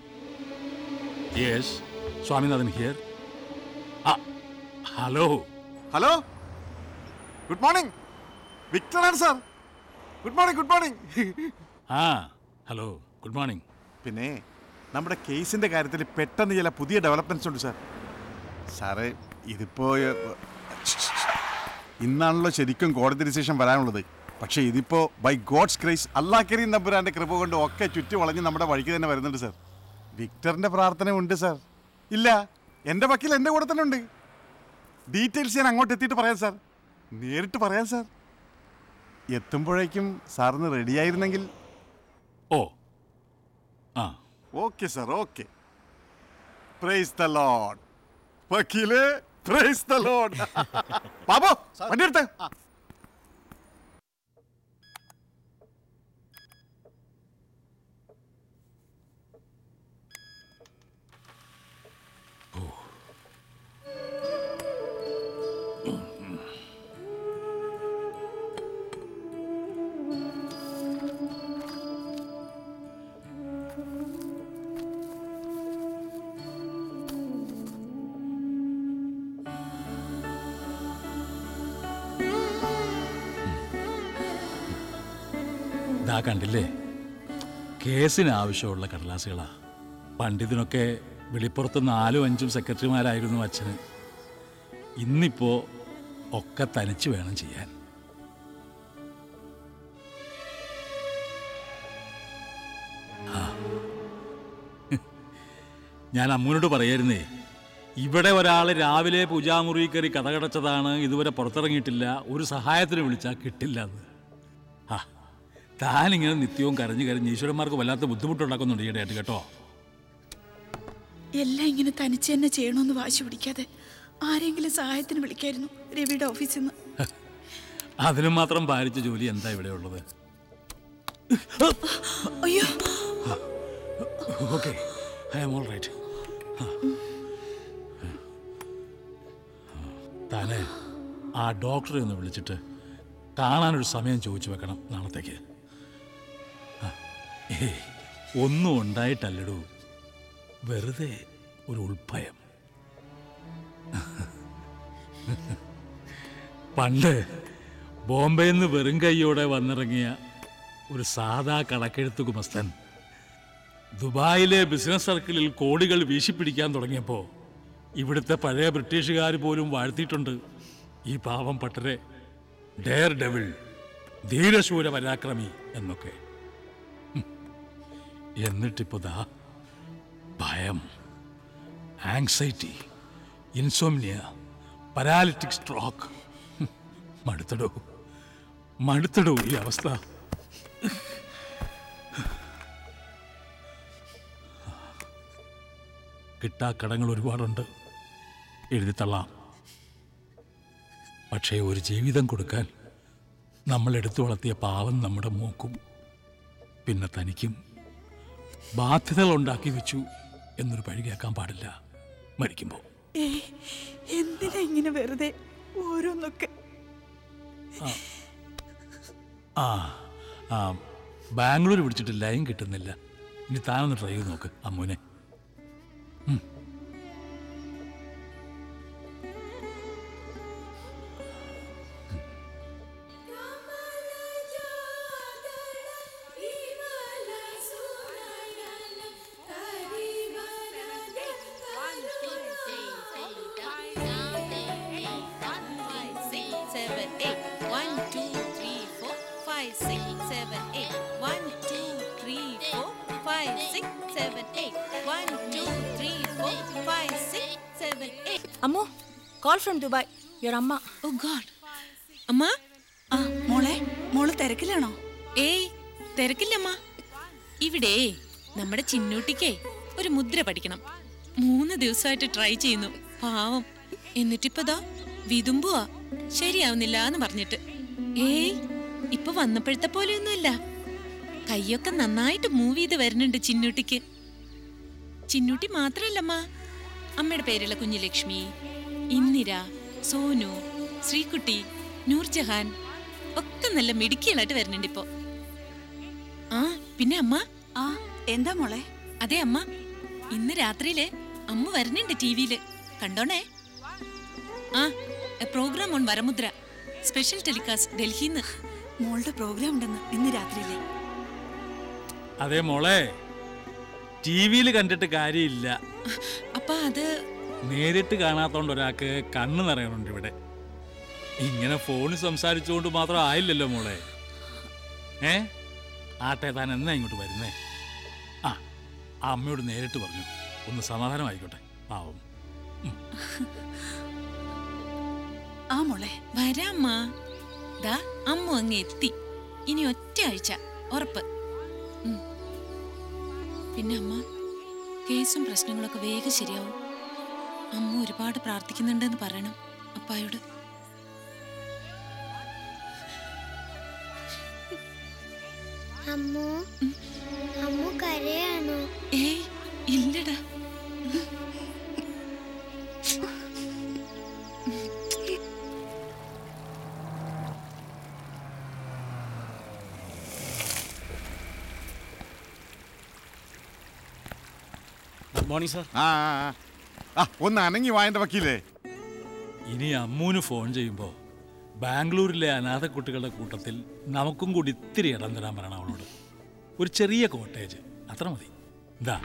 Yes, Swaminathan here. Ah, hello. Hello good morning വിക്ടറാണ് sir good morning good morning ആ ഹലോ ഗുഡ് മോർണിംഗ് പിന്നെ നമ്മുടെ കേസിന്റെ കാര്യത്തിൽ പെട്ടെന്ന് ചില പുതിയ ഡെവലപ്മെന്റ്സ് ഉണ്ട് സാർ സാറേ ഇതിപ്പോ ഏ, ഇന്നാണല്ലോ ശരിക്കും കോടതി ഡിസിഷൻ വരാനുള്ളത് പക്ഷേ ഇതിപ്പോ ബൈ ഗോഡ്സ് ക്രൈസ് അല്ലാ കരീം നമ്പുരാന്റെ കൃപ കൊണ്ട് ഒക്കെ ചുറ്റി വളഞ്ഞ് നമ്മുടെ വഴിക്ക് തന്നെ വരുന്നുണ്ട് സാർ വിക്ടറിന്റെ പ്രാർത്ഥന ഉണ്ട് സാർ ഇല്ല എൻ്റെ വക്കീൽ എൻ്റെ കൂടെ തന്നെ ഉണ്ട് ഡീറ്റെയിൽസ് ഞാൻ അങ്ങോട്ട് എത്തിയിട്ട് പറയാം സാർ നേരിട്ട് പറയാം സാർ എത്തുമ്പോഴേക്കും സാറിന് റെഡിയായിരുന്നെങ്കിൽ ഓ ആ okay sir okay praise the lord വക്കീല് പ്രൈസ് ദ ലോഡ് ബാബു വണ്ടി എടുത്ത് ഇതാ കണ്ടില്ലേ കേസിന് ആവശ്യമുള്ള കടലാസുകളാ പണ്ടിതിനൊക്കെ വെളിപ്പുറത്ത് നാലും അഞ്ചും സെക്രട്ടറിമാരായിരുന്നു അച്ഛന് ഇന്നിപ്പോ ഒക്കെ തനിച്ച് വേണം ചെയ്യാൻ ആ. ഞാൻ അമ്മൂനോട് പറയായിരുന്നേ ഇവിടെ ഒരാൾ രാവിലെ പൂജാമുറി കയറി കഥകടച്ചതാണ് ഇതുവരെ പുറത്തിറങ്ങിയിട്ടില്ല ഒരു സഹായത്തിന് വിളിച്ചാൽ കിട്ടില്ല എന്ന് ആ താനിങ്ങനെ നിത്യവും കരഞ്ഞ് കരഞ്ഞ് ഈശ്വരന്മാർക്ക് വല്ലാത്ത ബുദ്ധിമുട്ടുണ്ടാക്കുന്നുണ്ട് ഈയിടെയായിട്ട് കേട്ടോ എല്ലാം ഇങ്ങനെ തനിച്ച് തന്നെ ചെയ്യണമെന്ന് വാശി പിടിക്കാതെ ആരെങ്കിലും സഹായത്തിന് വിളിക്കായിരുന്നു രവിയുടെ ഓഫീസിൽ നിന്ന് അതിനും മാത്രം ഭാരിച്ച ജോലി എന്താ ഇവിടെ ഉള്ളത് അയ്യോ okay I am all right താനെ ആ ഡോക്ടറെ ഒന്ന് വിളിച്ചിട്ട് കാണാനൊരു സമയം ചോദിച്ചു വെക്കണം നാളത്തേക്ക് ആ, ഏയ് ഒന്നും ഉണ്ടായിട്ടല്ലടൂ വെറുതെ ഒരു ഉൾഭയം പണ്ട് ബോംബെയിൽ നിന്ന് വെറും കൈയോടെ വന്നിറങ്ങിയ ഒരു സാധാ കണക്കെഴുത്ത് കുമസ്തൻ ദുബായിലെ ബിസിനസ് സർക്കിളിൽ കോടികൾ വീശിപ്പിടിക്കാൻ തുടങ്ങിയപ്പോൾ ഇവിടുത്തെ പഴയ ബ്രിട്ടീഷുകാർ പോലും വാഴ്ത്തിയിട്ടുണ്ട് ഈ പാവം പട്ടരെ ഡെയർ ഡെവിൾ ധീരശൂര പരാക്രമി എന്നൊക്കെ ഹും. എന്നിട്ടിപ്പോ ദാ ഭയം ആങ്സൈറ്റി ഇൻസോംനിയ പരാലിറ്റിക് സ്ട്രോക്ക് മടുത്തടോ മടുത്തടോ ഈ അവസ്ഥ കിട്ടാക്കടങ്ങൾ ഒരുപാടുണ്ട് എഴുതിത്തള്ളാം പക്ഷേ ഒരു ജീവിതം കൊടുക്കാൻ നമ്മൾ എടുത്തു വളർത്തിയ പാവം നമ്മുടെ മൂക്കും പിന്നെ തനിക്കും ബാധ്യതകൾ ഉണ്ടാക്കി വെച്ചു എന്നൊരു പഴി കേൾക്കാൻ പാടില്ല മരിക്കുമ്പോൾ ഏയ് എന്തിനാ ഇങ്ങനെ വെറുതെ ഓരോന്നൊക്കെ ആ ആ ബാംഗ്ലൂർ പിടിച്ചിട്ട് ലൈൻ കിട്ടുന്നില്ല ഇനി താനൊന്ന് ട്രൈ ചെയ്ത് നോക്ക് അമ്മൂനെ ഉം. seven, eight. One, two, three, four, five, six, seven, eight. One, two, three, four, five, six, seven, eight. One, two, three, four, five, six, seven, eight. അമ്മോ കോൾ ഫ്രം ദുബായ് യുവർ അമ്മ oh God അമ്മ ആ മോളെ മോള് തിരക്കിലാണോ ഏയ് തിരക്കില്ലമ്മ ഇവിടെ നമ്മുടെ ചിന്നൂട്ടിക്കേ ഒരു മുദ്ര പഠിക്കണം മൂന്ന് ദിവസമായിട്ട് ട്രൈ ചെയ്യുന്നു പാവം എന്നിട്ടിപ്പതാ വിതുമ്പുവാ ശരിയാവുന്നില്ല എന്ന് പറഞ്ഞിട്ട് ഏയ് ഇപ്പൊ വന്നപ്പോഴത്തെ പോലെയൊന്നുമല്ല കൈയൊക്കെ നന്നായിട്ട് മൂവ് ചെയ്ത് വരുന്നുണ്ട് ചിന്നൂട്ടിക്ക് ചിന്നൂട്ടി മാത്രല്ലമ്മ അമ്മയുടെ പേരുള്ള കുഞ്ഞുലക്ഷ്മി ഇന്ദിര സോനു ശ്രീകുട്ടി നൂർജഹാൻ ഒക്കെ നല്ല മിടുക്കികളായിട്ട് വരുന്നുണ്ട് ഇപ്പോ ആ പിന്നെ അമ്മ ആ എന്താ മോളെ അതെ അമ്മ ഇന്ന് രാത്രിയില് അമ്മ വരുന്നുണ്ട് ടിവിയില് കണ്ടോണേ ആ programme on Varamudra special telecast ഡൽഹിന്ന് മോളുടെ പ്രോഗ്രാം ഉണ്ടെന്ന് ഇന്ന് രാത്രിയിലെ അതെ മോളെ ടി വിയിൽ കണ്ടിട്ട് കാര്യമില്ല അപ്പൊ അത് നേരിട്ട് കാണാത്തോണ്ട് ഒരാൾക്ക് കണ്ണ് നിറയണുണ്ട് ഇവിടെ ഇങ്ങനെ ഫോണിൽ സംസാരിച്ചുകൊണ്ട് മാത്രം ആയില്ലല്ലോ മോളെ ഏ ആട്ടെ താൻ എന്നാ ഇങ്ങോട്ട് വരുന്നേ ആ ആ അമ്മയോട് നേരിട്ട് പറഞ്ഞു ഒന്ന് സമാധാനമായിക്കോട്ടെ പാവം ആ മോളെ വരാമ്മ ദാ അമ്മ അങ്ങ് എത്തി ഇനി ഒറ്റ ആഴ്ച ഉറപ്പ് ഉം. പിന്നെ അമ്മ കേസും പ്രശ്നങ്ങളൊക്കെ വേഗം ശരിയാവും അമ്മ ഒരുപാട് പ്രാർത്ഥിക്കുന്നുണ്ടെന്ന് പറയണം അപ്പായോട് അമ്മു അമ്മു കരയാണോ ഏയ് ഇല്ലടാ ഗുഡ് മോർണിംഗ് സാർ ആ ആ, ആ. ആ ഒന്ന് അനങ്ങി വായന്റെ വക്കീലേ ഇനി അമ്മൂന് ഫോൺ ചെയ്യുമ്പോൾ ബാംഗ്ലൂരിലെ അനാഥ കുട്ടികളുടെ കൂട്ടത്തിൽ നമുക്കും കൂടി ഇത്തിരി ഇടം തരാൻ പറയണം അവളോട് ഒരു ചെറിയ കോട്ടേജ് അത്ര മതി ഇതാ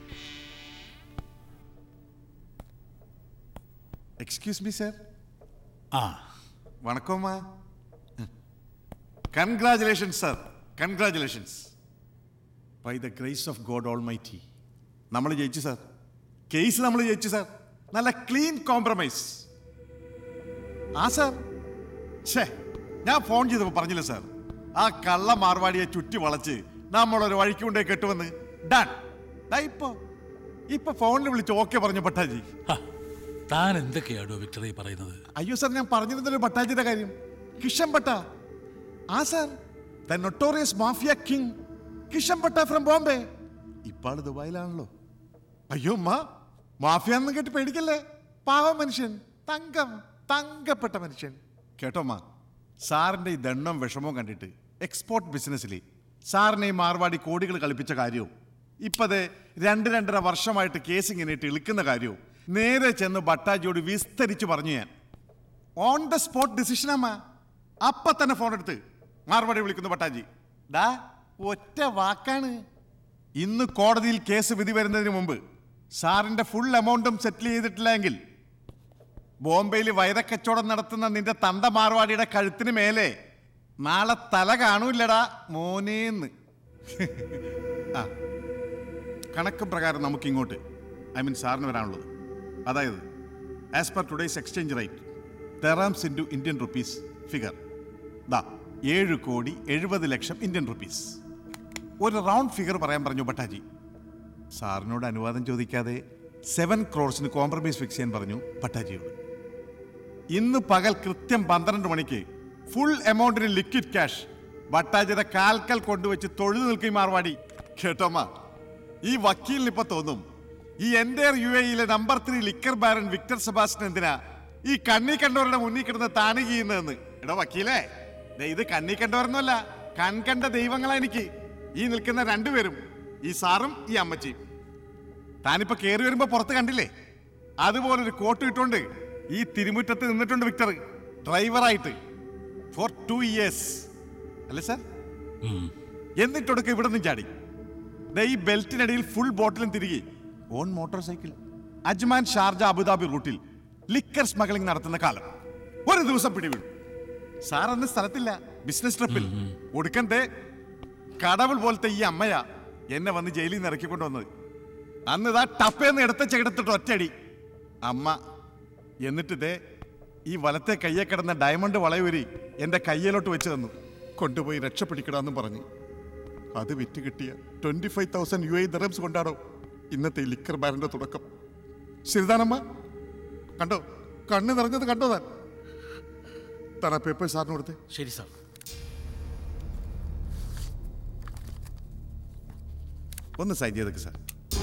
എക്സ്ക്യൂസ് മീ സാർ ആ വണക്കമ്മ congratulations sir congratulations by the grace of God almighty നമ്മൾ ജയിച്ചു സാർ കേസ് നമ്മൾ ജയിച്ചു സാർ നല്ല ക്ലീൻ കോംപ്രമൈസ് ആ സാർ ഛേ ഞാൻ ഫോൺ ചെയ്തപ്പോൾ പറഞ്ഞില്ല സാർ ആ കള്ള മാർവാടിയെ ചുറ്റി വളച്ച് നമ്മളൊരു വഴിക്ക് കൊണ്ടേ കെട്ടുവന്ന് ഡൺ ദാ ഇപ്പോ ഇപ്പൊ ഫോണിൽ വിളിച്ച് ഓക്കെ പറഞ്ഞു പട്ടാജി താൻ എന്തൊക്കെയാടോ വിക്ടറി പറയുന്നത് അയ്യോ സാർ ഞാൻ പറഞ്ഞിരുന്നൊരു പട്ടാജിയുടെ കാര്യം കിഷൻ പട്ട ആ sir the notorious mafia king Kishan Patta from Bombay ഇപ്പാള് ദുബായിലാണല്ലോ അയ്യോ അമ്മ മാഫിയ എന്ന് കേട്ട് പേടിക്കല്ലേ പാവ മനുഷ്യൻ തങ്കം തങ്കപ്പെട്ട മനുഷ്യൻ കേട്ടോമ്മ സാറിന്റെ ഈ ദണ്ണം വിഷമവും കണ്ടിട്ട് എക്സ്പോർട്ട് ബിസിനസ്സിൽ സാറിനെ ഈ മാർവാടി കോടികൾ കളിപ്പിച്ച കാര്യവും ഇപ്പത് രണ്ട് രണ്ടര വർഷമായിട്ട് കേസ് ഇങ്ങനെ ഇട്ട് ഇളിക്കുന്ന കാര്യവും നേരെ ചെന്ന് ഭട്ടാജിയോട് വിസ്തരിച്ച് പറഞ്ഞു ഞാൻ ഓൺ ദ സ്പോട്ട് ഡിസിഷനമ്മ അപ്പൊ തന്നെ ഫോൺ എടുത്ത് മാർവാടി വിളിക്കുന്നു ഭട്ടാജി ഡാ ഒറ്റ വാക്കാണ് ഇന്ന് കോടതിയിൽ കേസ് വിധി വരുന്നതിന് മുമ്പ് സാറിന്റെ ഫുൾ എമൗണ്ടും സെറ്റിൽ ചെയ്തിട്ടില്ലെങ്കിൽ ബോംബെയിൽ വൈരക്കച്ചവടം നടത്തുന്ന നിന്റെ തന്ത മാർവാടിയുടെ കഴുത്തിന് മേലെ നാളെ തല കാണൂല്ലടാ മോനേന്ന് ആ കണക്ക് പ്രകാരം നമുക്ക് ഇങ്ങോട്ട് ഐ മീൻ സാറിന് വരാനുള്ളത് അതായത് as per today's exchange rate dirhams into Indian rupees figure ദാ ഏഴ് കോടി എഴുപത് ലക്ഷം ഇന്ത്യൻ റുപ്പീസ് ഒരു റൗണ്ട് ഫിഗർ പറയാൻ പറഞ്ഞു ഭട്ടാജി സാറിനോട് അനുവാദം ചോദിക്കാതെ സെവൻ ക്രോർസിന് കോംപ്രമൈസ് ഫിക്സ് ചെയ്യാൻ പറഞ്ഞു ഭട്ടാജിയോട് ഇന്ന് പകൽ കൃത്യം പന്ത്രണ്ട് മണിക്ക് ഫുൾ എമൗണ്ടിന് ലിക്വിഡ് ക്യാഷ് ഭട്ടാജിയുടെ കാൽക്കൽ കൊണ്ടുവച്ച് തൊഴുതു നിൽക്കും മാർവാടി കേട്ടോമ്മ ഈ വക്കീലിന് ഇപ്പൊ തോന്നും ഈ എൻ്റെ യു എയിലെ number three liquor baron Victor Sebastian എന്തിനാ ഈ കണ്ണി കണ്ടവരുടെ മുന്നിൽ കിടന്ന് താണി ചെയ്യുന്നതെന്ന് എടാ വക്കീലേ ദേ ഇത് കണ്ണി കണ്ടവരൊന്നുമല്ല കൺകണ്ട ദൈവങ്ങളാ എനിക്ക് ഈ നിൽക്കുന്ന രണ്ടുപേരും ഈ സാറും ഈ അമ്മച്ചിയും താനിപ്പോ കയറി വരുമ്പോ പുറത്ത് കണ്ടില്ലേ അതുപോലൊരു കോട്ട് ഇട്ടുകൊണ്ട് ഈ തിരുമുറ്റത്ത് നിന്നിട്ടുണ്ട് വിക്ടർ ഡ്രൈവറായിട്ട് ഫോർ ടു ഇയേഴ്സ് അല്ലേ സാർ എന്നിട്ടൊടുക്ക ഇവിടെ നിന്ന് ചാടി ദേ ഈ ബെൽറ്റിനടിയിൽ ഫുൾ ബോട്ടിലും തിരികെ on motorcycle Ajman Sharjah Abu Dhabi റൂട്ടിൽ ലിക്കർ സ്മഗ്ലിംഗ് നടത്തുന്ന കാലം ഒരു ദിവസം പിടിവിടും സാർ അന്ന് സ്ഥലത്തില്ല ബിസിനസ് ട്രിപ്പിൽ ഒടുക്കന്റെ കടവുൾ പോലത്തെ ഈ അമ്മയാ എന്നെ വന്ന് ജയിലിൽ നിന്ന് ഇറക്കിക്കൊണ്ട് വന്നത് അന്ന് ഇതാ ടപ്പേന്ന് എടുത്ത ചെകിടത്തിട്ട് ഒറ്റയടി അമ്മ എന്നിട്ട് ദേ ഈ വലത്തെ കയ്യെ കിടന്ന ഡയമണ്ട് വളയൂരി എന്റെ കയ്യിലോട്ട് വെച്ച് തന്നു കൊണ്ടുപോയി രക്ഷപ്പെടിക്കണമെന്നും പറഞ്ഞു അത് വിറ്റ് കിട്ടിയ twenty five thousand UAE dirhams കൊണ്ടാടോ ഇന്നത്തെ ഈ ലിക്കർ ബാരന്റെ തുടക്കം ശരിതാനമ്മ കണ്ടോ കണ്ണ് നിറഞ്ഞത് കണ്ടോ താൻ താൻ ആ പേപ്പർ സാറിന് കൊടുത്തേ ശരി സാർ ഒന്ന് സൈൻ ചെയ്തേക്ക് സാർ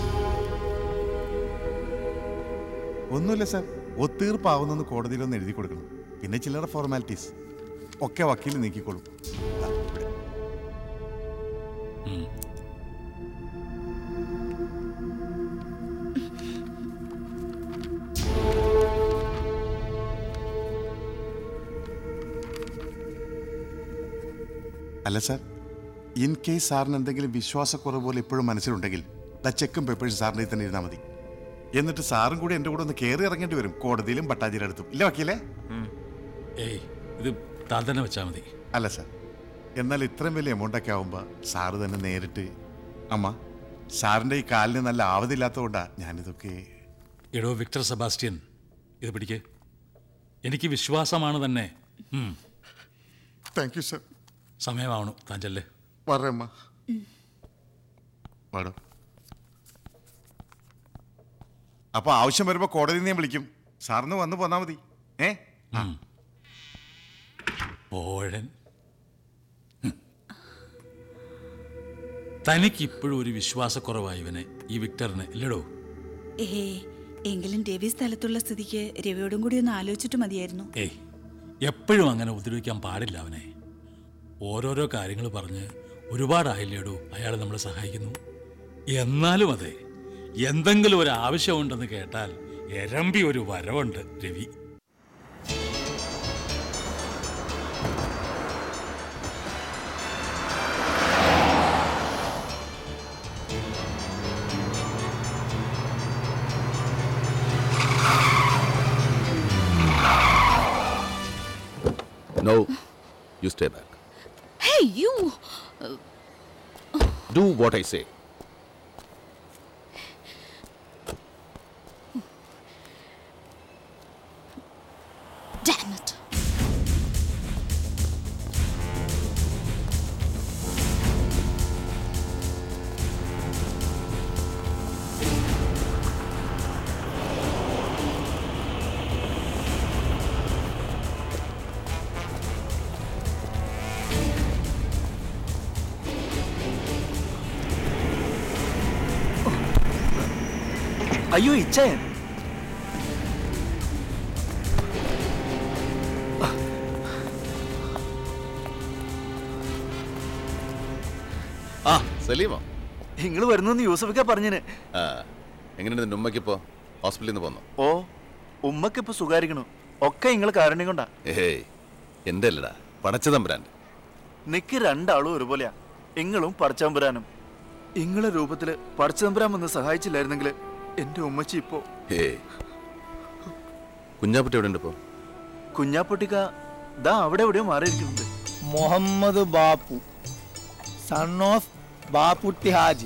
ഒന്നുമില്ല സാർ ഒത്തീർപ്പാവുന്നെന്ന് കോടതിയിലൊന്ന് എഴുതി കൊടുക്കണം പിന്നെ ചില്ലറ ഫോർമാലിറ്റീസ് ഒക്കെ വക്കീൽ നീക്കിക്കോളും ദാ, ഇവിടെ. അല്ല സാർ ഇൻ കേസ് സാറിന് എന്തെങ്കിലും വിശ്വാസക്കുറവ് പോലെ ഇപ്പോഴും മനസ്സിലുണ്ടെങ്കിൽ ദ ചെക്കും പേപ്പേഴ്സ് സാറിൻ്റെ തന്നെ ഇരുന്നാൽ മതി എന്നിട്ട് സാറും കൂടി എൻ്റെ കൂടെ ഒന്ന് കയറി ഇറങ്ങേണ്ടി വരും കോടതിയിലും പട്ടാജിയുടെ അടുത്തും ഇല്ല വക്കീലേ ഏയ് ഇത് താൻ തന്നെ വെച്ചാൽ മതി അല്ല സാർ എന്നാൽ ഇത്രയും വലിയ എമൗണ്ടൊക്കെ ആവുമ്പോൾ സാറ് തന്നെ നേരിട്ട് അമ്മ സാറിൻ്റെ ഈ കാലിന് നല്ല ആവതില്ലാത്തതുകൊണ്ടാണ് ഞാനിതൊക്കെ എടോ വിക്ടർ സെബാസ്റ്റ്യൻ ഇത് പിടിക്ക് എനിക്ക് വിശ്വാസമാണ് തന്നെ ഉം. താങ്ക് യു സാർ സമയമാവണു താൻ ചെല്ലേ പറയമ്മ പാടോ അപ്പൊ ആവശ്യം വരുമ്പോ കോടതിയിൽ നിന്ന് ഞാൻ വിളിക്കും സാറിന് വന്ന് പോന്നാ മതി ഏ പോഴൻ ഹും. തനിക്കിപ്പോഴും ഒരു വിശ്വാസക്കുറവായി ഇവനെ ഈ വിക്ടറിന് ഇല്ലടോ ഏ എങ്കിലും രവി സ്ഥലത്തുള്ള സ്ഥിതിക്ക് രവിയോടും കൂടി ഒന്ന് ആലോചിച്ചിട്ട് മതിയായിരുന്നു ഏയ് എപ്പോഴും അങ്ങനെ ഉപദ്രവിക്കാൻ പാടില്ല അവനെ ഓരോരോ കാര്യങ്ങൾ പറഞ്ഞ് ഒരുപാടായില്ലേടോ അയാൾ നമ്മളെ സഹായിക്കുന്നു എന്നാലും അതെ എന്തെങ്കിലും ഒരു ആവശ്യമുണ്ടെന്ന് കേട്ടാൽ എരമ്പി ഒരു വരവുണ്ട് Ravi No, you stay back. Hey, you! Do what I say. Damn it! അയ്യോ ഇച്ചയൻ ആ സലീമോ നിങ്ങൾ വരുന്നെന്ന് യൂസഫിക്ക പറഞ്ഞിന് ആ എങ്ങനെയുണ്ട് നിന്റെ ഉമ്മയ്ക്കിപ്പോ ഹോസ്പിറ്റലിൽ നിന്ന് പോന്നോ ഓ ഉമ്മക്ക് ഇപ്പൊ സുഖാരിക്കണു ഒക്കെ നിങ്ങൾ കാരണം കൊണ്ടാ ഏയ് എൻ്റെ അല്ലടാ പടച്ചതമ്പുരാൻ നിക്ക് രണ്ടാളും ഒരുപോലെയാ ഇങ്ങളും പടച്ചതമ്പുരാനും ഇങ്ങളെ രൂപത്തില് പടച്ചതമ്പുരാൻ വന്ന് സഹായിച്ചില്ലായിരുന്നെങ്കിൽ എന്റെ ഉമ്മച്ചി ഇപ്പോ ഏയ് കുഞ്ഞാപ്പുട്ടി എവിടെ ഉണ്ട് ഇപ്പോ കുഞ്ഞാപ്പൊട്ടിക്ക ദാ അവിടെ എവിടെയോ മാറിയിരിക്കുന്നുണ്ട് മുഹമ്മദ് ബാപ്പു സൺ ഓഫ് ബാപ്പുട്ടി ഹാജി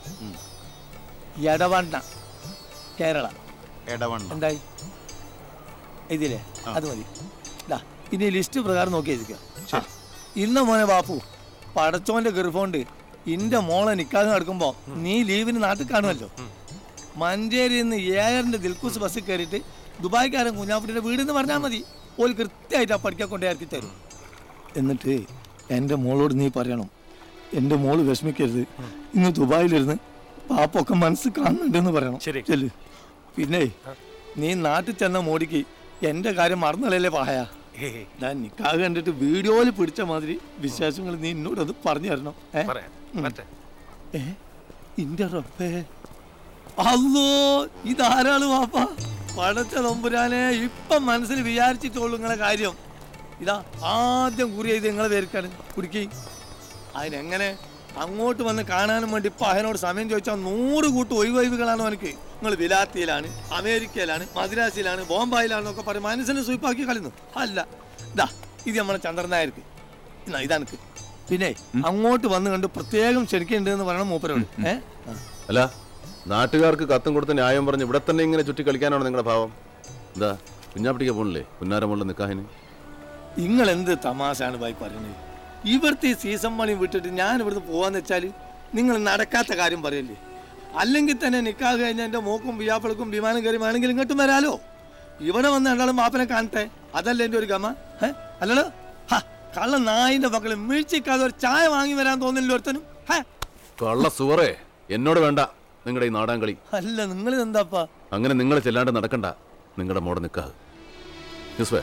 എടവണ്ണ കേരള എടവണ്ണ എന്തായി ഇതില്ലേ അത് മതി ദാ ഇനി ലിസ്റ്റ് പ്രകാരം നോക്കി എഴുതിക്കുക ഇന്ന മോനെ ബാപ്പു പടച്ചോന്റെ ഗർഭമുണ്ട് ഇന്റെ മോളെ നിക്കാതെ നടക്കുമ്പോ നീ ലീവിന് നാട്ടിൽ കാണുമല്ലോ മഞ്ചേരിയിൽ നിന്ന് ഏഴരന്റെ ദിൽക്കുസ് ബസ്സിൽ കയറിയിട്ട് ദുബായ്ക്കാരൻ കുഞ്ഞാപ്പുട്ടിയുടെ വീട് എന്ന് പറഞ്ഞാൽ മതി ഓൽ കൃത്യമായിട്ട് ആ പഠിക്കാൻ കൊണ്ടേ ഇറക്കി തരും എന്നിട്ട് എൻ്റെ മോളോട് നീ പറയണം എൻ്റെ മോള് വിഷമിക്കരുത് ഇന്ന് ദുബായിലിരുന്ന് പാപ്പൊക്കെ മനസ്സ് കാണുന്നുണ്ടെന്ന് പറയണം ശരി. ചെല്ല് പിന്നെ നീ നാട്ടിൽ ചെന്ന മോടിക്ക് എൻ്റെ കാര്യം മറന്നല്ലേ പായ ഞാൻ നിക്കാഹ് കണ്ടിട്ട് വീഡിയോയിൽ പിടിച്ച മാതിരി വിശേഷങ്ങൾ നീ എന്നോട് അത് പറഞ്ഞു തരണം ഏ? ഉം. ഏ ഇന്റെ റബ്ബേ അല്ലോ ഇതാരാള് വാപ്പ പടച്ച നമ്പുരാനെ ഇപ്പം മനസ്സിൽ വിചാരിച്ചിട്ടുള്ളൂ നിങ്ങളെ കാര്യം ഇതാ ആദ്യം കുറി ചെയ്ത് നിങ്ങളെ പേർക്കാണ് കുടുക്കി അതിനെങ്ങനെ അങ്ങോട്ട് വന്ന് കാണാനും വേണ്ടി ഇപ്പൊ അതിനോട് സമയം ചോദിച്ചാൽ നൂറ് കൂട്ട് ഒഴിവൊഴിവുകളാണ് അവനക്ക് നിങ്ങൾ വിലാത്തിയിലാണ് അമേരിക്കയിലാണ് മദ്രാസിലാണ് ബോംബായിലാണെന്നൊക്കെ പറയും മനസ്സിനെ സ്വീപ്പാക്കി കളിന്നു അല്ല ഇതാ ഇത് നമ്മളെ ചന്ദ്രൻ നായർക്ക് എന്നാ ഇതാനക്ക് പിന്നെ അങ്ങോട്ട് വന്ന് കണ്ട് പ്രത്യേകം ക്ഷണിക്കുന്നുണ്ട് എന്ന് പറയണം മൂപ്പരോട് ഏഹ് അല്ല നാട്ടുകാർക്ക് കത്തും കൊടുത്ത് ന്യായം പറഞ്ഞ് ഇവിടെ തന്നെ ഇങ്ങനെ ചുറ്റി കളിക്കാനാണ് നിങ്ങളുടെ ഭാവം എന്താ കുഞ്ഞാപ്പിട്ടിക്ക് പോണില്ലേ പുന്നാരമുള്ള നിക്കാഹിന് നിങ്ങൾ എന്ത് തമാശയാണ് ബായി പറയുന്നത് ഇവിടുത്തെ ഈ സീസൺ പണി വിട്ടിട്ട് ഞാൻ ഇവിടുന്ന് പോവാന്ന് വെച്ചാൽ നിങ്ങൾ നടക്കാത്ത കാര്യം പറയല്ലേ അല്ലെങ്കിൽ തന്നെ നിക്കാഹ് കഴിഞ്ഞ എൻ്റെ മോക്കും വിയാപ്പിളക്കും വിമാനം കയറി വേണമെങ്കിൽ ഇങ്ങോട്ടും വരാലോ ഇവിടെ വന്ന് രണ്ടാളും മാപ്പനെ കാണട്ടെ അതല്ലേ എൻ്റെ ഒരു ഗമ ഏ അല്ലല്ലോ ഹ, കള്ള നായിന്റെ മക്കളെ വീഴ്ചക്കാതെ ഒരു ചായ വാങ്ങി വരാൻ തോന്നില്ല ഒരുത്തനും ഹേ കള്ള സുവറേ എന്നോട് വേണ്ട നിങ്ങളുടെ ഈ നാടാൻ കളി അല്ല നിങ്ങൾ എന്താപ്പാ അങ്ങനെ നിങ്ങൾ ചെല്ലാണ്ട് നടക്കണ്ട നിങ്ങളുടെ മോടെ നിക്കാഹ് ന്യൂസ്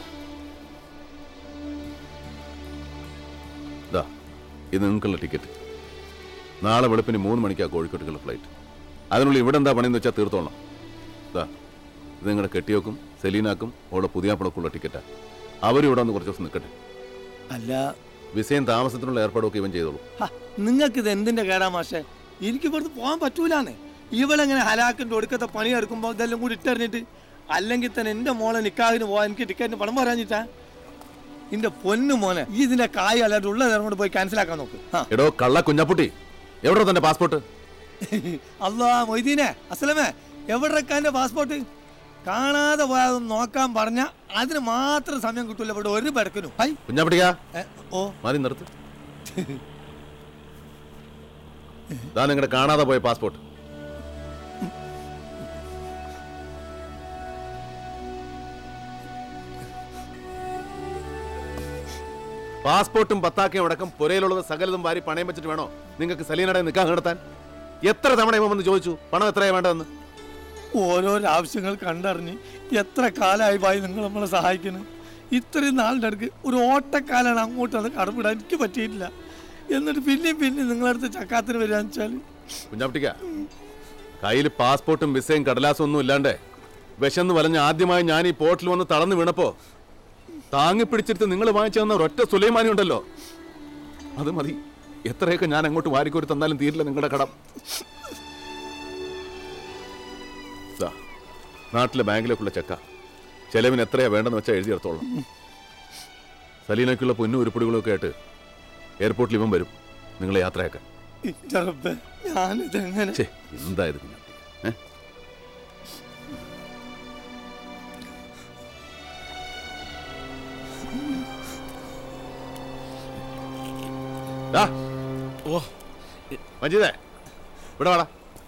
ദാ ഇത് നിങ്ങൾക്കുള്ള ടിക്കറ്റ് നാളെ വെളുപ്പിന് മൂന്ന് മണിക്കാ കോഴിക്കോട്ടേക്കുള്ള ഫ്ലൈറ്റ് അതിനുള്ളിൽ ഇവിടെ എന്താ പണിയെന്ന് വെച്ചാൽ തീർത്തോളണം ദാ ഇത് നിങ്ങളുടെ കെട്ടിയോക്കും സെലീനാക്കും അവളുടെ പുതിയാപ്പിളക്കുള്ള ടിക്കറ്റാ അവരും ഇവിടെ ഒന്ന് കുറച്ച് ദിവസം നിൽക്കട്ടെ അല്ല വിസയും താമസത്തിനുള്ള ഏർപ്പാടൊക്കെ ഇവൻ ചെയ്തോളൂ നിങ്ങൾക്ക് ഇത് എന്തിന്റെ കേടാ മാഷെ എനിക്ക് ഇവിടുന്ന് പോകാൻ പറ്റൂലാന്ന് ഇവളെങ്ങനെ ഹലാക്കിന്റെ ഒടുക്കത്തെ പണി എടുക്കുമ്പോൾ ഇതെല്ലാം കൂടി ഇട്ടെറിഞ്ഞിട്ട് അല്ലെങ്കിൽ തന്നെ എന്റെ മോളെ നിക്കാഹിന് പോവാൻ എനിക്ക് ടിക്കറ്റിന് പണം പറയാഞ്ഞിട്ടാ എന്റെ പൊന്നു മോനെ ഈ ഇതിന്റെ കായ് അല്ലാതെ ഉള്ള നേരം കൊണ്ട് പോയി ക്യാൻസൽ ആക്കാൻ നോക്ക് ആ. എടോ കള്ള കുഞ്ഞാപ്പുട്ടി എവിടെ തന്റെ പാസ്പോർട്ട് അല്ലാ മൊയ്തീനെ അസലമേ എവിടെക്കാന്റെ പാസ്പോർട്ട് കാണാതെ പോയാൽ നോക്കാൻ പറഞ്ഞ അതിന് മാത്രം സമയം കിട്ടൂല ഇവിടെ ഒരു ബെടക്കിനും ഹൈ കുഞ്ഞാപ്പുട്ടിക്കാ ഏ, ഓ മതി നിർത്ത് ഇതാ നിങ്ങളുടെ കാണാതെ പോയ പാസ്പോർട്ട് പാസ്പോർട്ടും പത്താക്കയും അടക്കം പുരയിലുള്ളത് സകലതും വാരി പണയം വെച്ചിട്ട് വേണോ നിങ്ങൾക്ക് സലീനടെ നിൽക്കാൻ നടത്താൻ എത്ര തവണ ഇവൻ വന്ന് ചോദിച്ചു പണം എത്രയാ വേണ്ടതെന്ന് ഓരോരോ ആവശ്യങ്ങൾ കണ്ടറിഞ്ഞ് എത്ര കാലമായി ഭായി നിങ്ങൾ നമ്മളെ സഹായിക്കുന്നു ഇത്രയും നാളിൻ്റെ അടുക്ക് ഒരു ഓട്ടക്കാലാണ് അങ്ങോട്ട് അത് കടപ്പിടാൻ എനിക്ക് പറ്റിയിട്ടില്ല എന്നിട്ട് പിന്നെയും പിന്നെയും നിങ്ങളടുത്ത് ചക്കാത്തിന് വരികയെന്ന് വെച്ചാൽ കുഞ്ഞാപ്പിട്ടിക്ക കയ്യിൽ പാസ്പോർട്ടും വിസയും കടലാസും ഒന്നും ഇല്ലാണ്ട് വിശന്ന് വലഞ്ഞ് ആദ്യമായി ഞാൻ ഈ പോർട്ടിൽ വന്ന് തളർന്നു വീണപ്പോ താങ്ങി പിടിച്ചിട്ട് നിങ്ങൾ വാങ്ങിച്ചു തന്ന ഒരൊറ്റ സുലൈമാനി ഉണ്ടല്ലോ അത് മതി എത്രയൊക്കെ ഞാൻ അങ്ങോട്ട് വാരിക്കോരി തന്നാലും തീരില്ല നിങ്ങളുടെ കടം ദാ, നാട്ടിലെ ബാങ്കിലേക്കുള്ള ചെക്ക ചെലവിന് എത്രയാ വേണ്ടെന്ന് വെച്ചാൽ എഴുതിയെടുത്തോളാം സലീനയ്ക്കുള്ള പൊന്നും ഉരുപ്പടികളും ഒക്കെ ആയിട്ട് എയർപോർട്ടിൽ ഇവൻ വരും നിങ്ങളെ യാത്രയാക്കാൻ ഇന്റെ റബ്ബേ, ഞാനിതെങ്ങനെ ഛേ, എന്തായത് കുഞ്ഞാപ്പി ഏ ഓ മജീദേ ഇവിടെ വാടാ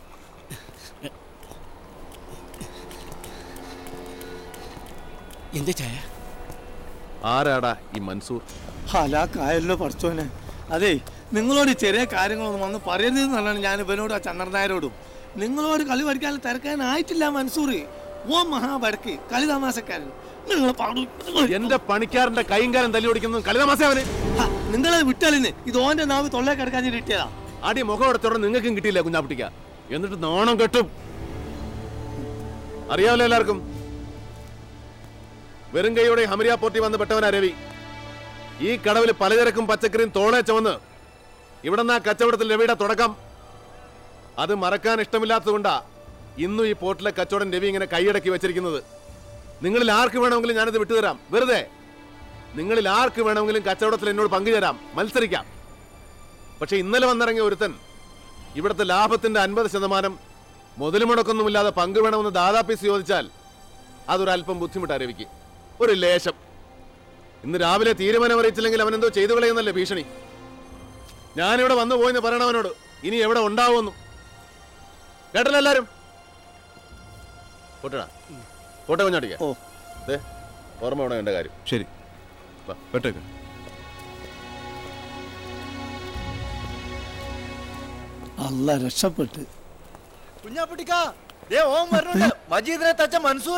എന്താ ചായ ആരാടാ ഈ മൻസൂർ ഹലാക്കായല്ലോ പഠിച്ചോനെ അതെ നിങ്ങളോട് ഈ ചെറിയ കാര്യങ്ങളൊന്നും വന്ന് പറയരുത് എന്നാണ് ഞാൻ ഇവനോടും ആ ചന്ദ്രൻ നായരോടും നിങ്ങളോട് കളി പഠിക്കാൻ തിരക്കാനായിട്ടില്ല മൻസൂർ ഓ മഹാബടക്ക് കളി തമാശക്കാരൻ നിങ്ങളെ പാടു എന്റെ പണിക്കാരന്റെ കൈയും കാലം തല്ലി ഓടിക്കുന്നത് കളിതമാസ അവന് നിങ്ങളെ വിട്ടാലിന്ന് ഇത് ഓന്റെ നാവ് തൊള്ളേ കിടക്കാൻ കിട്ടിയതാ അടി മുഖം അടച്ചോടെ നിങ്ങൾക്കും കിട്ടിയില്ല കുഞ്ഞാപ്പിട്ടിക്ക എന്നിട്ട് നാണം കെട്ടും അറിയാമല്ലോ എല്ലാവർക്കും വെറും കൈയോടെ ഹമരിയ പോർട്ടി വന്ന് പെട്ടവനാ രവി ഈ കടവിൽ പലചരക്കും പച്ചക്കറിയും തോളെ ചുവന്ന് ഇവിടെ നിന്ന് ആ കച്ചവടത്തിൽ രവിയുടെ തുടക്കം അത് മറക്കാൻ ഇഷ്ടമില്ലാത്തതുകൊണ്ടാ ഇന്നും ഈ പോർട്ടിലെ കച്ചവടം രവി ഇങ്ങനെ കൈയടക്കി വെച്ചിരിക്കുന്നത് നിങ്ങളിൽ ആർക്ക് വേണമെങ്കിലും ഞാനിത് വിട്ടുതരാം വെറുതെ നിങ്ങളിൽ ആർക്ക് വേണമെങ്കിലും കച്ചവടത്തിൽ എന്നോട് പങ്കുചേരാം മത്സരിക്കാം പക്ഷെ ഇന്നലെ വന്നിറങ്ങിയ ഒരുത്തൻ ഇവിടുത്തെ ലാഭത്തിന്റെ അൻപത് ശതമാനം മുതൽ മുടക്കൊന്നുമില്ലാതെ പങ്കുവേണമെന്ന് ദാദാപ്പീസ് ചോദിച്ചാൽ അതൊരല്പം ബുദ്ധിമുട്ടാ രവിക്ക് ഒരു ലേശം ഇന്ന് രാവിലെ തീരുമാനം അറിയിച്ചില്ലെങ്കിൽ അവൻ എന്തോ ചെയ്തു കളയുന്നല്ലേ ഭീഷണി ഞാനിവിടെ വന്നു പോയെന്ന് പറയണവനോട് ഇനി എവിടെ ഉണ്ടാവുമെന്നും കേട്ടല്ലോ എല്ലാരും പൊട്ടടാ പോട്ടെ കുഞ്ഞാട്ടിക്ക ഓ ദേ ഓർമ്മ വേണം എന്റെ കാര്യം ശരി വെട്ടേക്ക് അല്ല രക്ഷപ്പെട്ട് കുഞ്ഞാപ്പിട്ടിക്ക ദേ ഓം വരുന്നുണ്ട് മജീദിനെ തച്ച മൻസൂർ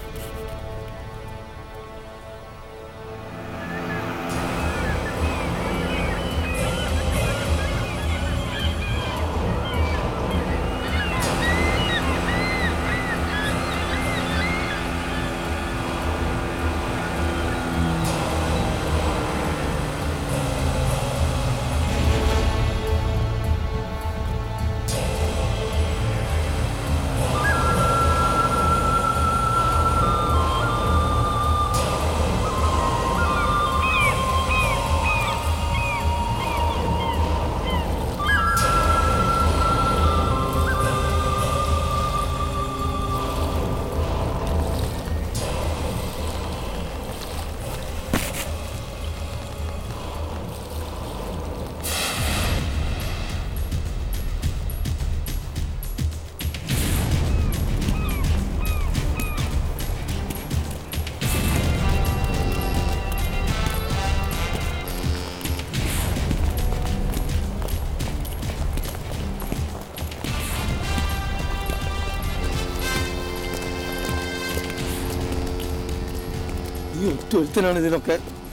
ഈ ഒറ്റ ഒരുത്തനാണ് ഇതിനൊക്കെ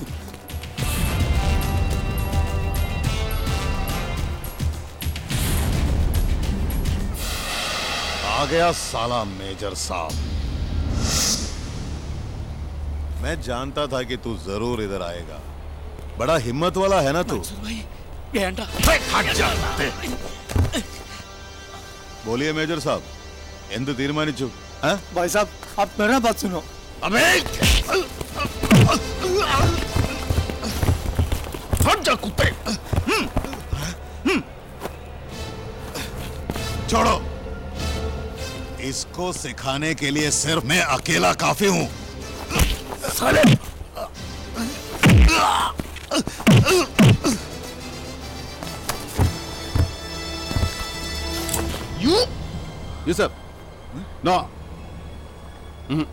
आ गया साला मेजर साहब मैं जानता था कि तू जरूर इधर आएगा बड़ा हिम्मत वाला है ना तू വേണ്ട बोलिए मेजर साहब എന്ത് തീരുമാനിച്ചു ആ? भाई साहब आप मेरा बात सुनो अबे हट जा कुत्ते हम्म, हम्म। छोड़ो इसको सिखाने के लिए सिर्फ मैं अकेला काफी हूं साले You? Yusuf. No. Mhm.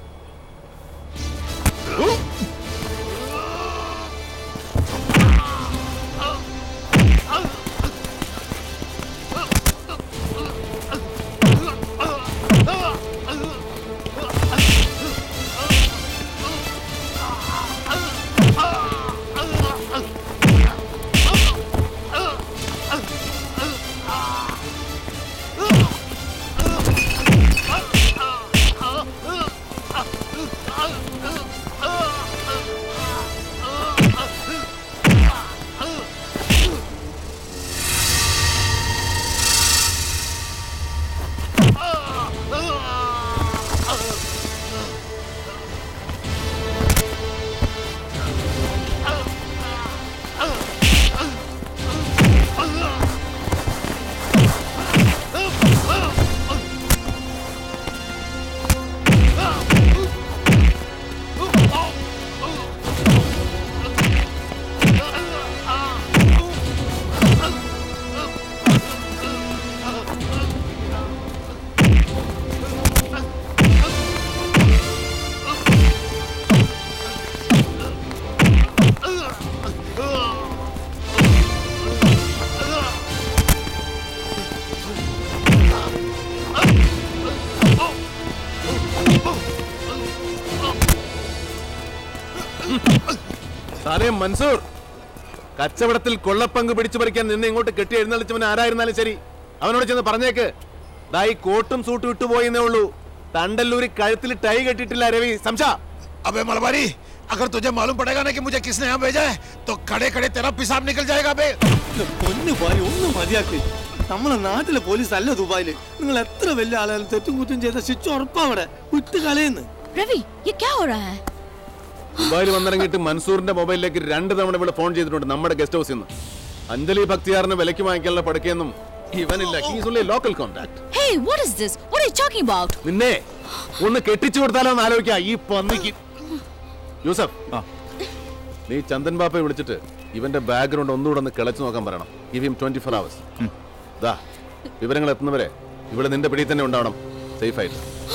സാറേ മൻസൂർ കച്ചവടത്തിൽ കൊള്ളപ്പങ്ക് പിടിച്ചു പറിക്കാൻ നിന്നെ ഇങ്ങോട്ട് കെട്ടി എഴുന്നള്ളിച്ചവൻ ആരായിരുന്നാലും ശരി അവനോട് ചെന്ന് പറഞ്ഞേക്ക് ദാ ഈ കോട്ടും സൂട്ടും ഇട്ടുപോയെന്നേ ഉള്ളൂ തണ്ടല്ലൂരി കഴുത്തിൽ ടൈ കെട്ടിട്ടില്ല രവി സംശ अबे मलबारी अगर तुझे मालूम पड़ेगा ना कि मुझे किसने यहाँ भेजा है तो खड़े खड़े तेरा पिसाब निकल जाएगा बे പൊന്നു ഭാര്യ ഒന്ന് മതിയാക്കി നമ്മളെ നാട്ടിലെ പോലീസ് അല്ല ദുബായില് നിങ്ങൾ എത്ര വലിയ ആളായാലും തെറ്റും കുറ്റം ചെയ്ത ശിക്ഷ ഉറപ്പാ അവിടെ വിട്ട് കളയുന്നു രവി ये क्या हो रहा है ദുബായിൽ വന്നിറങ്ങിയിട്ട് മൻസൂറിന്റെ മൊബൈലിലേക്ക് രണ്ട് തവണ ഇവിടെ ഫോൺ ചെയ്തിട്ടുണ്ട് നമ്മുടെ ഗസ്റ്റ് ഹൗസിൽ നിന്ന് അഞ്ജലി ഭക്തിയാറിന് വിലയ്ക്ക് വാങ്ങിക്കാനുള്ള പടുക്കയൊന്നും ഇവനില്ല he's only local contact Hey, what is this? What are you talking about? നിന്നെ ഒന്ന് കെട്ടിച്ചു കൊടുത്താലോ എന്ന് ആലോചിക്കാം ഈ പന്നിക്ക് യൂസഫ് നീ ചന്ദൻ ബാപ്പയെ വിളിച്ചിട്ട് ഇവന്റെ ബാക്ക്ഗ്രൗണ്ട് ഒന്നുകൂടെ ഒന്ന് കിളച്ചു നോക്കാൻ പറയണം give him twenty four hours ദാ വിവരങ്ങൾ എത്തുന്നവരെ ഇവിടെ നിന്റെ പിടിയിൽ തന്നെ ഉണ്ടാവണം സേഫ് ആയിട്ട്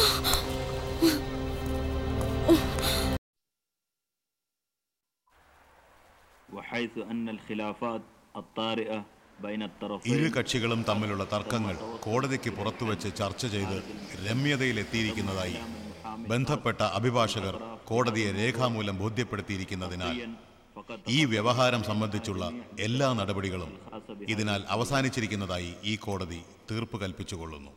وحيث أن الخلافات الطارئة بين الطرفين ഇരു കക്ഷികളും തമ്മിലുള്ള തർക്കങ്ങൾ കോടതിക്ക് പുറത്തുവച്ച് ചർച്ച ചെയ്ത് രമ്യതയിലെത്തിയിരിക്കുന്നതായി ബന്ധപ്പെട്ട അഭിഭാഷകർ കോടതിയെ രേഖാമൂലം ബോധ്യപ്പെടുത്തിയിരിക്കുന്നതിനാൽ ഈ വ്യവഹാരം സംബന്ധിച്ചുള്ള എല്ലാ നടപടികളും ഇതിനാൽ അവസാനിച്ചിരിക്കുന്നതായി ഈ കോടതി തീർപ്പ് കൽപ്പിച്ചുകൊള്ളുന്നു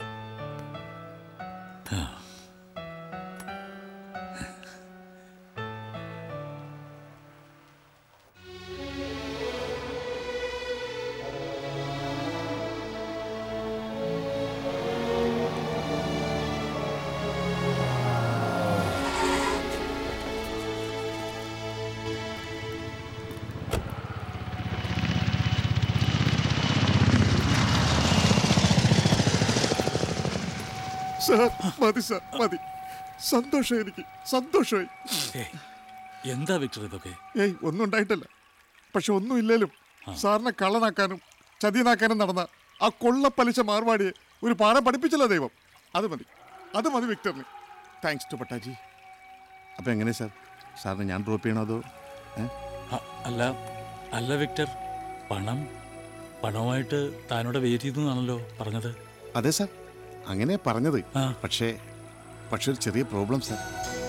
സാർ മതി സാർ മതി സന്തോഷം എനിക്ക് സന്തോഷമായി ഏയ്, എന്താ വിക്ടർ ഇതൊക്കെ ഏയ് ഒന്നും ഉണ്ടായിട്ടില്ല പക്ഷെ ഒന്നും ഇല്ലേലും സാറിനെ കള്ളനാക്കാനും ചതിയനാക്കാനും നടന്ന ആ കൊള്ളപ്പലിശ മാർവാടിയെ ഒരു പാഠം പഠിപ്പിച്ചല്ലോ ദൈവം അത് മതി അത് മതി വിക്ടറിന് താങ്ക്സ് ടു പട്ടാജി അപ്പം എങ്ങനെ സാർ സാറിനെ ഞാൻ ഡ്രോപ്പ് ചെയ്യണോ അതോ ഏ? അ- അല്ല അല്ല വിക്ടർ പണം പണവുമായിട്ട് താനോടെ വെയിറ്റ് ചെയ്തു എന്നാണല്ലോ പറഞ്ഞത് അതെ സാർ അങ്ങനെ പറഞ്ഞത് പക്ഷേ പക്ഷെ ഒരു ചെറിയ പ്രോബ്ലം സാർ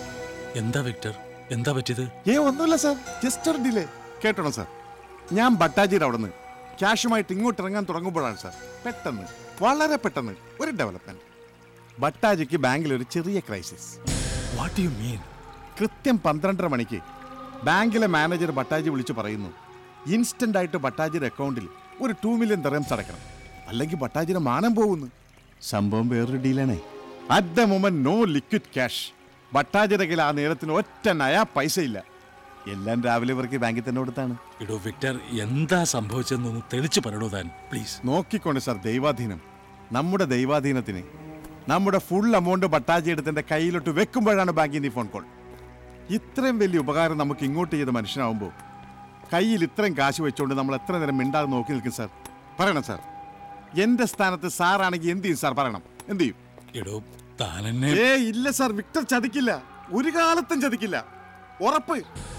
എന്താ വിക്ടർ എന്താ പറ്റിയത് ഏ ഒന്നുമില്ല സാർ ജസ്റ്റ് ഒരു ഡിലേ കേട്ടോണം സാർ ഞാൻ ബട്ടാജിയുടെ അവിടെ നിന്ന് ക്യാഷുമായിട്ട് ഇങ്ങോട്ട് ഇറങ്ങാൻ തുടങ്ങുമ്പോഴാണ് സാർ പെട്ടെന്ന് വളരെ പെട്ടെന്ന് ഒരു ഡെവലപ്മെന്റ് ബട്ടാജിക്ക് ബാങ്കിൽ ഒരു ചെറിയ ക്രൈസിസ് വാട്ട് യു മീൻ കൃത്യം പന്ത്രണ്ടര മണിക്ക് ബാങ്കിലെ മാനേജർ ബട്ടാജി വിളിച്ചു പറയുന്നു ഇൻസ്റ്റന്റ് ആയിട്ട് ബട്ടാജിയുടെ അക്കൗണ്ടിൽ ഒരു ടു മില്യൺ ദറംസ് അടക്കണം അല്ലെങ്കിൽ ബട്ടാജിയുടെ മാനം പോകുന്നു സംഭവം വേറൊരു ഡീലാണേ at the moment no liquid cash ബട്ടാജിയുടെ കയ്യിൽ ആ നേരത്തിന് ഒറ്റ നയാ പൈസ ഇല്ല എല്ലാം രാവിലെ ഇവർക്ക് ബാങ്കിൽ തന്നെ കൊടുത്താണ് ഇടോ വിക്ടർ എന്താ സംഭവിച്ചതെന്നൊന്ന് തെളിച്ചു പറയണോ താൻ പ്ലീസ് നോക്കിക്കൊണ്ട് സാർ ദൈവാധീനം നമ്മുടെ ദൈവാധീനത്തിന് നമ്മുടെ ഫുൾ എമൗണ്ട് ബട്ടാജി എടുത്തിന്റെ കയ്യിലോട്ട് വെക്കുമ്പോഴാണ് ബാങ്കിൽ നിന്ന് ഈ ഫോൺ കോൾ ഇത്രയും വലിയ ഉപകാരം നമുക്ക് ഇങ്ങോട്ട് ചെയ്ത മനുഷ്യനാവുമ്പോൾ കയ്യിൽ ഇത്രയും കാശ് വെച്ചുകൊണ്ട് നമ്മൾ എത്ര നേരം മിണ്ടാതെ നോക്കി നിൽക്കും സാർ പറയണം സാർ എന്റെ സ്ഥാനത്ത് സാറാണെങ്കിൽ എന്ത് ചെയ്യും സാർ പറയണം എന്ത് ചെയ്യും എടോ താനെന്നെ ഏ ഇല്ല സാർ വിക്ടർ ചതിക്കില്ല ഒരു കാലത്തും ചതിക്കില്ല ഉറപ്പ്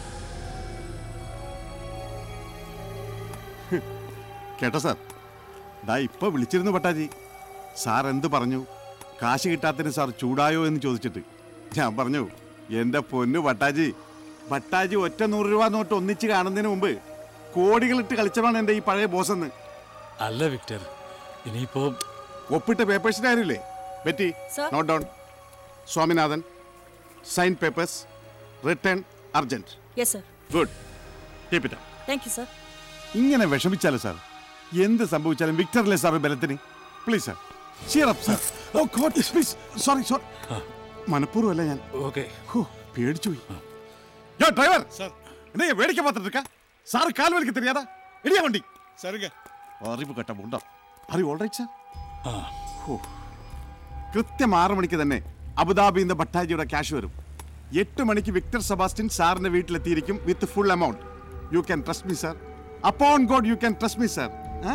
കേട്ടോ സാർ ദാ ഇപ്പൊ വിളിച്ചിരുന്നു പട്ടാജി സാർ എന്ത് പറഞ്ഞു കാശ് കിട്ടാത്തതിന് സാർ ചൂടായോ എന്ന് ചോദിച്ചിട്ട് ഞാൻ പറഞ്ഞു എന്റെ പൊന്നു പട്ടാജി പട്ടാജി ഒറ്റ നൂറ് രൂപ നോട്ട് ഒന്നിച്ച് കാണുന്നതിന് മുമ്പ് കോടികളിട്ട് കളിച്ചതാണ് എന്റെ ഈ പഴയ ബോസ് എന്ന് അല്ല വിക്ടർ ഇനിയിപ്പോ ഒപ്പിട്ട പേപ്പേഴ്സിന്റെ കാര്യമില്ലേ Betty note down Swaminathan sign papers return urgent Yes, sir. Good keep it Thank you, sir. ഇങ്ങനെ വിഷമിച്ചാലോ സാർ എന്ത് സംഭവിച്ചാലും വിക്ടറിലെ സാർ ബലത്തിന് please sir cheer up sir oh God please sorry sorry മനഃപൂർവ്വം അല്ല ഞാൻ ഓക്കെ പേടിച്ചു പോയി യോ ഡ്രൈവർ സാർ என்ன வேடிக்கை பார்த்துட்டு இருக்கா சார் கால் வலிக்க தெரியாதா இடியா வண்டி சரிங்க അറിവ് കേട്ട ഉണ്ടോ അറിവ് ഓൾറൈറ്റ് സാർ ഹോ. കൃത്യം ആറ് മണിക്ക് തന്നെ അബുദാബിയിൽ നിന്ന് ഭട്ടാജിയുടെ ക്യാഷ് വരും എട്ട് മണിക്ക് വിക്ടർ സെബാസ്റ്റ്യൻ സാറിന്റെ വീട്ടിലെത്തിയിരിക്കും with full amount you can trust me sir upon God you can trust me sir ആ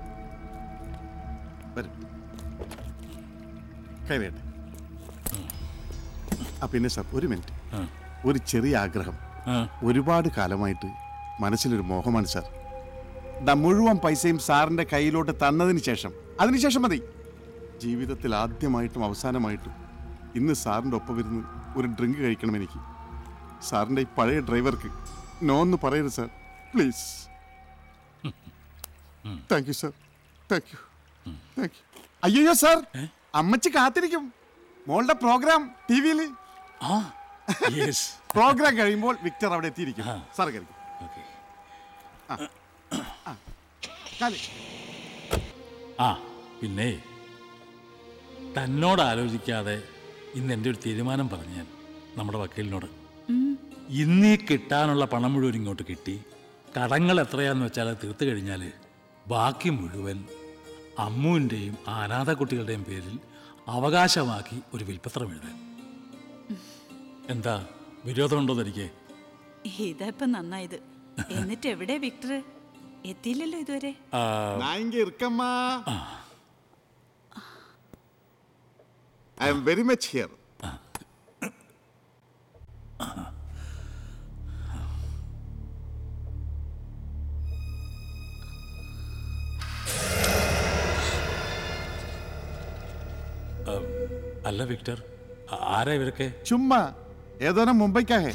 വരും കയറിയട്ടെ ആ പിന്നെ സാർ ഒരു മിനിറ്റ് ഒരു ചെറിയ ആഗ്രഹം ഒരുപാട് കാലമായിട്ട് മനസ്സിലൊരു മോഹമാണ് സാർ ദാ മുഴുവൻ പൈസയും സാറിന്റെ കയ്യിലോട്ട് തന്നതിന് ശേഷം അതിനുശേഷം മതി ജീവിതത്തിൽ ആദ്യമായിട്ടും അവസാനമായിട്ടും ഇന്ന് സാറിൻ്റെ ഒപ്പം ഇരുന്ന് ഒരു ഡ്രിങ്ക് കഴിക്കണം എനിക്ക് സാറിൻ്റെ ഈ പഴയ ഡ്രൈവർക്ക് നോ എന്ന് പറയരുത് sir please thank you sir thank you thank you അയ്യോ സർ അമ്മച്ചി കാത്തിരിക്കും മോളുടെ പ്രോഗ്രാം ടി വിയിൽ പ്രോഗ്രാം കഴിയുമ്പോൾ വിക്ടർ അവിടെ എത്തിയിരിക്കും സാർ കഴിക്കും ആ പിന്നെ തന്നോട് ആലോചിക്കാതെ ഇന്ന് എൻ്റെ ഒരു തീരുമാനം പറഞ്ഞു ഞാൻ നമ്മുടെ വക്കീലിനോട് ഇന്നീ കിട്ടാനുള്ള പണം മുഴുവൻ ഇങ്ങോട്ട് കിട്ടി കടങ്ങൾ എത്രയാന്ന് വെച്ചാൽ അത് തീർത്തു കഴിഞ്ഞാൽ ബാക്കി മുഴുവൻ അമ്മുവിൻ്റെയും അനാഥ കുട്ടികളുടെയും പേരിൽ അവകാശമാക്കി ഒരു വിൽപ്പത്രം എഴുതാൻ എന്താ വിരോധമുണ്ടോ തനിക്ക് ഇതാ നന്നായത് എന്നിട്ട് എവിടെ വിക്ടർ എത്തിയില്ലല്ലോ ഇതുവരെ ആ, நான் இங்க இருக்கம்மா I am very much here ആ, അല്ല വിക്ടർ ആ- ആരാ ഇവരൊക്കെ ചുമ്മാ ഏതോനെ മുംബൈക്കാഹേ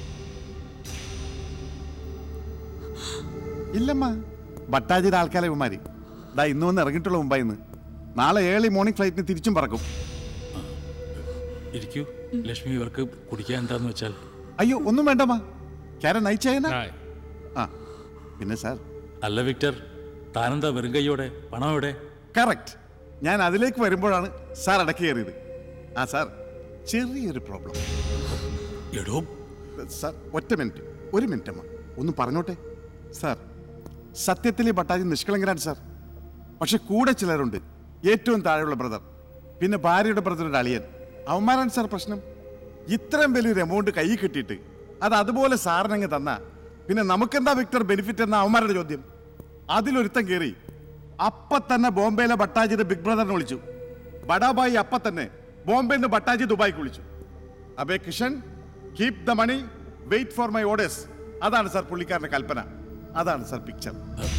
ഇല്ലമ്മ ഭട്ടാജിയുടെ ആൾക്കാരെ ഇവന്മാര് ദാ ഇന്ന് വന്ന് ഇറങ്ങിയിട്ടുള്ള മുംബൈയിൽ നിന്ന് നാളെ ഏർലി മോർണിംഗ് ഫ്ലൈറ്റിന് തിരിച്ചും പറക്കും ഇരിക്കൂ ലക്ഷ്മി ഇവർക്ക് കുടിക്കാൻ എന്താന്ന് വെച്ചാൽ അയ്യോ ഒന്നും വേണ്ടമ്മ ക്യാരൻ നയിച്ചേന ആ പിന്നെ സാർ അല്ല വിക്ടർ താനെന്താ വെറും കൈയോടെ പണം എവിടെ കറക്റ്റ് ഞാൻ അതിലേക്ക് വരുമ്പോഴാണ് സാർ ഇടയ്ക്ക് കയറിയത് ആ സാർ ചെറിയൊരു പ്രോബ്ലം എടോ സാർ ഒറ്റ മിനിറ്റ് ഒരു മിനിറ്റ് അമ്മ ഒന്ന് പറഞ്ഞോട്ടെ സാർ സത്യത്തിൽ ഈ ഭട്ടാജി നിഷ്കളങ്കരാണ് സാർ പക്ഷെ കൂടെ ചിലരുണ്ട് ഏറ്റവും താഴെയുള്ള ബ്രദർ പിന്നെ ഭാര്യയുടെ ബ്രദറുടെ അളിയൻ അവന്മാരാണ് സാർ പ്രശ്നം ഇത്രയും വലിയൊരു എമൗണ്ട് കൈ കിട്ടിയിട്ട് അത് അതുപോലെ സാറിനങ്ങ് തന്ന പിന്നെ നമുക്കെന്താ വിക്ടർ ബെനിഫിറ്റ് എന്ന അവന്മാരുടെ ചോദ്യം അതിലൊരുത്തം കയറി അപ്പ തന്നെ ബോംബെയിലെ ഭട്ടാജിയുടെ ബിഗ് ബ്രദറിനെ വിളിച്ചു ബഡാബായി അപ്പ തന്നെ ബോംബെയിൽ നിന്ന് ഭട്ടാജി ദുബായിക്ക് വിളിച്ചു അബേ Kishan keep the money wait for my orders അതാണ് സാർ പുള്ളിക്കാരന്റെ കൽപ്പന അതാണ് സാർ പിക്ചർ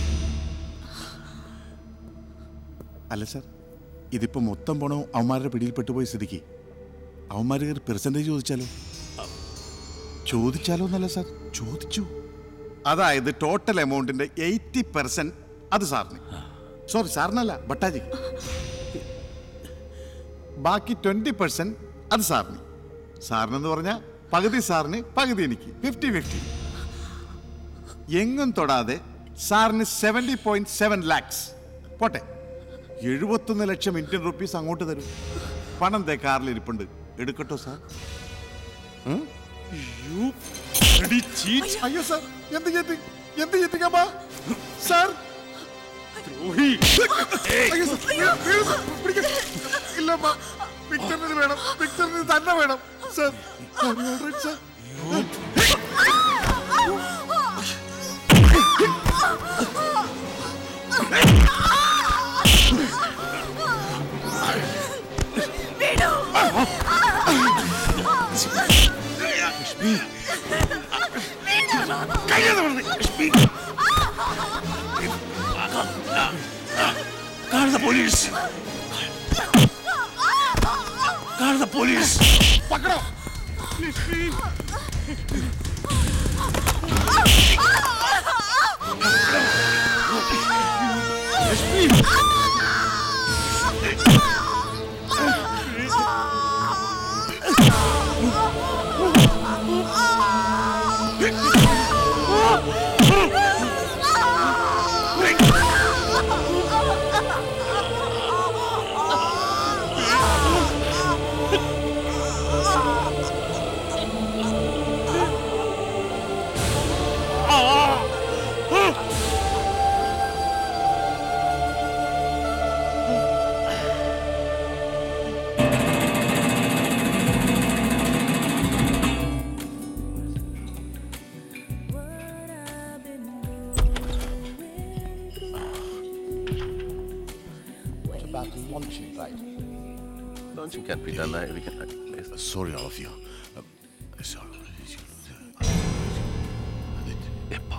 അല്ല സാർ ഇതിപ്പോ മൊത്തം പണവും അവന്മാരുടെ പിടിയിൽ പെട്ടുപോയ സ്ഥിതിക്ക് അവന്മാർ കയറി പെർസെൻറ്റേജ് ചോദിച്ചാലോ ചോദിച്ചാലോ എന്നല്ല സാർ ചോദിച്ചു അതായത് ടോട്ടൽ എമൗണ്ടിന്റെ എയ്റ്റി പെർസെന്റ് അത് സാറിന് സോറി സാറിനല്ല ഭട്ടാജി ബാക്കി ട്വന്റി പെർസെന്റ് അത് സാറിന് സാറിനെന്ന് പറഞ്ഞാൽ പകുതി സാറിന് പകുതി എനിക്ക് ഫിഫ്റ്റി ഫിഫ്റ്റി എങ്ങും തൊടാതെ സാറിന് സെവൻറ്റി പോയിന്റ് സെവൻ ലാക്സ് പോട്ടെ എഴുപത്തൊന്ന് ലക്ഷം ഇന്ത്യൻ റുപ്പീസ് അങ്ങോട്ട് തരും പണം ദേ കാറിൽ ഇരിപ്പുണ്ട് എടുക്കട്ടോ സാർ ഉം? അയ്യോ സാർ എന്ത് ചെയ്ത് എന്ത് ചെയ്തിക്കമ്മാ സാർ അയ്യോ സാർ, വീഴ്, വീഴ് സാർ, പിടിക്ക്. ഇല്ലമ്മ വിക്ടറിന് വേണം വിക്ടറിന് തന്നെ വേണം സാർ ഞാൻ already sir Call the police! Call the police! പക്കടോ About launching, right? Launching can be done. uh, We can. uh, Sorry, all of you. Uh, sorry. എപ്പാ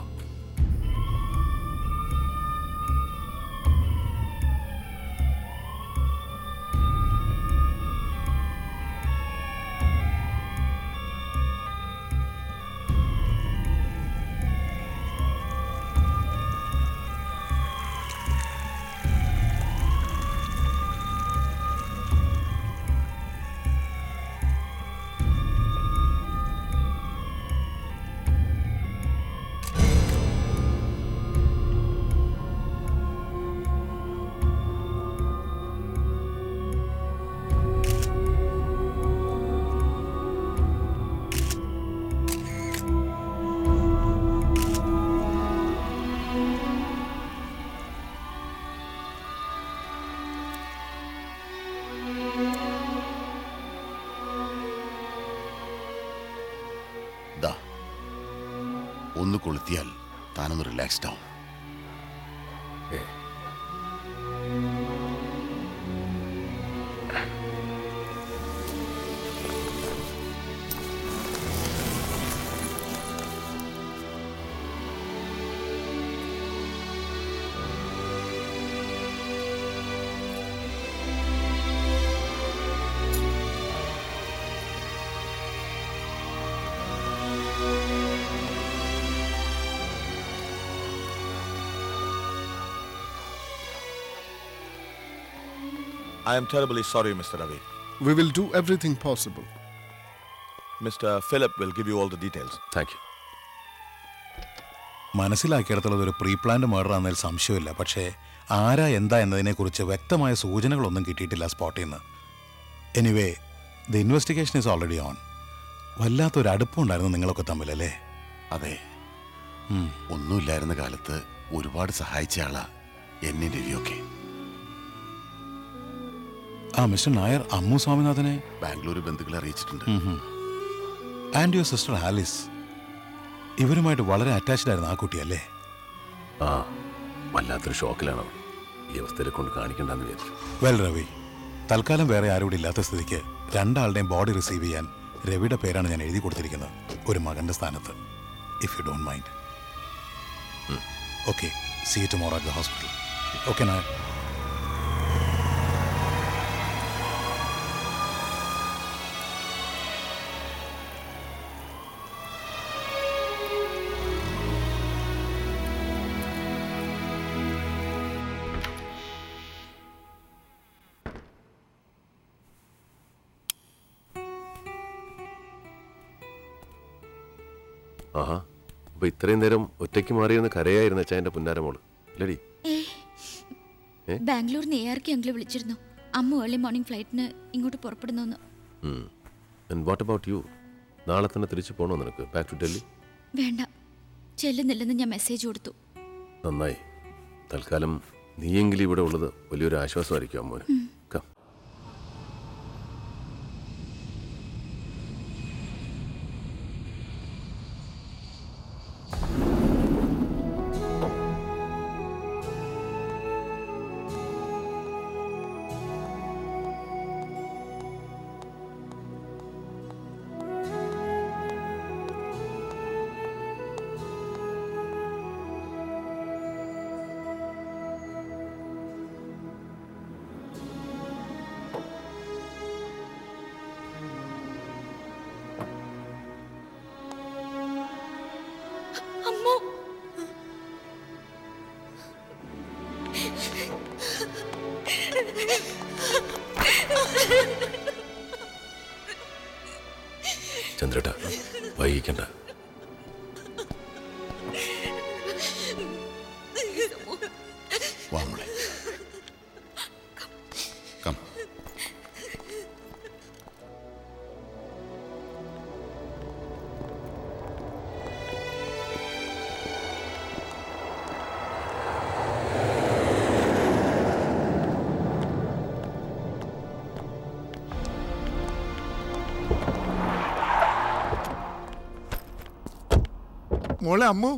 ഒന്ന് കൊളുത്തിയാൽ താനൊന്ന് റിലാക്സ്ഡ് ആവും I am terribly sorry, Mr. Ravi. We will do everything possible. Mr. Philip will give you all the details. Thank you. മനസ്സിലാക്കിയിടത്തോളം ഒരു pre planned murder ആണെന്നതിൽ സംശയമില്ല പക്ഷേ ആരാ എന്താ എന്നതിനെക്കുറിച്ച് വ്യക്തമായ സൂചനകളൊന്നും കിട്ടിയിട്ടില്ല സ്പോട്ടിൽ നിന്ന് anyway the investigation is already on വല്ലാത്തൊരു അടുപ്പമുണ്ടായിരുന്നു നിങ്ങളൊക്കെ തമ്മിലല്ലേ അതെ ഒന്നുമില്ലായിരുന്ന കാലത്ത് ഒരുപാട് സഹായിച്ച ആളാ എന്നെ രവിയൊക്കെ ആ മിസ്റ്റർ നായർ അമ്മു സ്വാമിനാഥനെ ബാംഗ്ലൂർ ബന്ധുക്കളെ അറിയിച്ചിട്ടുണ്ട് ആൻഡ് യുവർ സിസ്റ്റർ ആലിസ് ഇവരുമായിട്ട് വളരെ അറ്റാച്ച്ഡ് ആയിരുന്നു ആ കുട്ടിയല്ലേ ആ വല്ലാത്തൊരു ഷോക്കിലാണ് അവൾ ഈ അവസ്ഥയിൽ കൊണ്ട് കാണിക്കണ്ടെന്ന് വിചാരിച്ചു വെൽ രവി തൽക്കാലം വേറെ ആരും ഇവിടെ ഇല്ലാത്ത സ്ഥിതിക്ക് രണ്ടാളുടെയും ബോഡി റിസീവ് ചെയ്യാൻ രവിയുടെ പേരാണ് ഞാൻ എഴുതി കൊടുത്തിരിക്കുന്നത് ഒരു മകന്റെ സ്ഥാനത്ത് if you don't mind okay see tomorrow at the hospital okay Nair ആഹാ അപ്പൊ ഇത്രയും നേരം ഒറ്റയ്ക്ക് മാറിയിരുന്ന് കരയായിരുന്നു അച്ഛാ എന്റെ പുന്നാരമോള് അല്ലടി ഏ? ബാംഗ്ലൂർ നിന്ന് എ ആർ കെ അങ്കിള് വിളിച്ചിരുന്നു അമ്മ ഏർലി മോർണിംഗ് ഫ്ലൈറ്റിന് ഇങ്ങോട്ട് പുറപ്പെടുന്നു വാട്ട് അബൌട്ട് യു നാളെ തന്നെ തിരിച്ചു പോകണോ നിനക്ക് ബാക്ക് ടു ഡൽഹി വേണ്ട ചെല്ലുന്നില്ലെന്ന് ഞാൻ മെസ്സേജ് കൊടുത്തു നന്നായി തൽക്കാലം നീയെങ്കിലും ഇവിടെ ഉള്ളത് വലിയൊരു ആശ്വാസമായിരിക്കും അമ്മോന് Come. അമ്മോ ചന്ദ്രേട്ടാ വൈകിക്കണ്ട വാ മോളെ കം മോളെ അമ്മു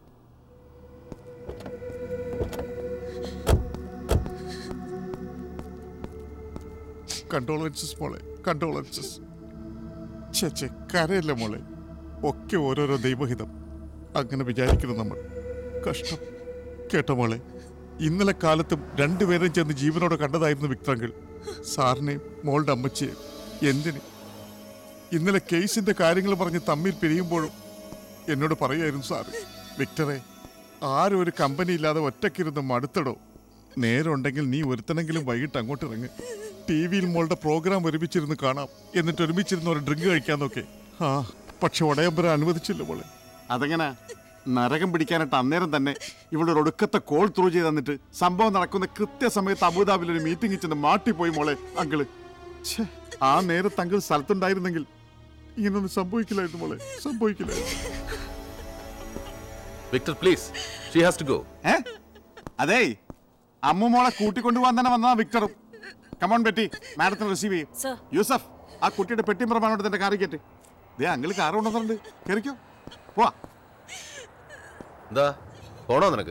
കണ്ടോളൻസസ് മോളെ കണ്ടോളൻസസ് ചേച്ചേ കരയല്ല മോളെ ഒക്കെ ഓരോരോ ദൈവഹിതം അങ്ങനെ വിചാരിക്കുന്നു നമ്മൾ കഷ്ടം കേട്ടോ മോളെ ഇന്നലെ കാലത്തും രണ്ടുപേരും ചെന്ന് ജീവനോടെ കണ്ടതായിരുന്നു വിക്രങ്ങൾ സാറിനെയും മോളുടെ അമ്മച്ചിയെയും എന്തിന് ഇന്നലെ കേസിന്റെ കാര്യങ്ങൾ പറഞ്ഞ് തമ്മിൽ പിരിയുമ്പോഴും എന്നോട് പറയായിരുന്നു സാറ് വിക്ടറെ ആരും ഒരു കമ്പനി ഇല്ലാതെ ഒറ്റക്കിരുന്ന് മടുത്തടോ നേരമുണ്ടെങ്കിൽ നീ ഒരുത്തനെങ്കിലും വൈകിട്ട് അങ്ങോട്ട് ഇറങ്ങ് ടി വിയിൽ മോളുടെ പ്രോഗ്രാം ഒരുമിച്ചിരുന്ന് കാണാം എന്നിട്ട് ഒരുമിച്ചിരുന്ന് ഒരു ഡ്രിങ്ക് കഴിക്കാന്നൊക്കെ ആ പക്ഷെ ഉടയമ്പര അനുവദിച്ചില്ല മോളെ അതെങ്ങനെ നരകം പിടിക്കാനായിട്ട് അന്നേരം തന്നെ ഇവിടെ ഒരു ഒടുക്കത്തെ കോൾ ത്രൂ ചെയ്ത് തന്നിട്ട് സംഭവം നടക്കുന്ന കൃത്യസമയത്ത് അബുദാബിയിൽ ഒരു മീറ്റിംഗ് ചെന്ന് മാട്ടിപ്പോയി മോളെ അങ്കിള് ഛേ, ആ നേരത്ത് അങ്കിൾ സ്ഥലത്തുണ്ടായിരുന്നെങ്കിൽ ഇങ്ങനൊന്നും സംഭവിക്കില്ലായിരുന്നു മോളെ സംഭവിക്കില്ലായിരുന്നു Victor please she has to go ഏ അതേ അമ്മു മോളെ കൂട്ടിക്കൊണ്ടുപോകാൻ തന്നെ വന്നതാ വിക്ടറും കമോൺ ബെറ്റി മാഡത്തിന് റിസീവ് ചെയ്യും യൂസഫ് ആ കുട്ടിയുടെ പെട്ടിയും പ്രമാണോട് തന്റെ കാറി കയറ്റി ദേ അങ്കിൾ കാർ കൊണ്ടുവന്നിട്ടുണ്ട് കയറിക്കോ പോവാ എന്താ പോണോ നിനക്ക്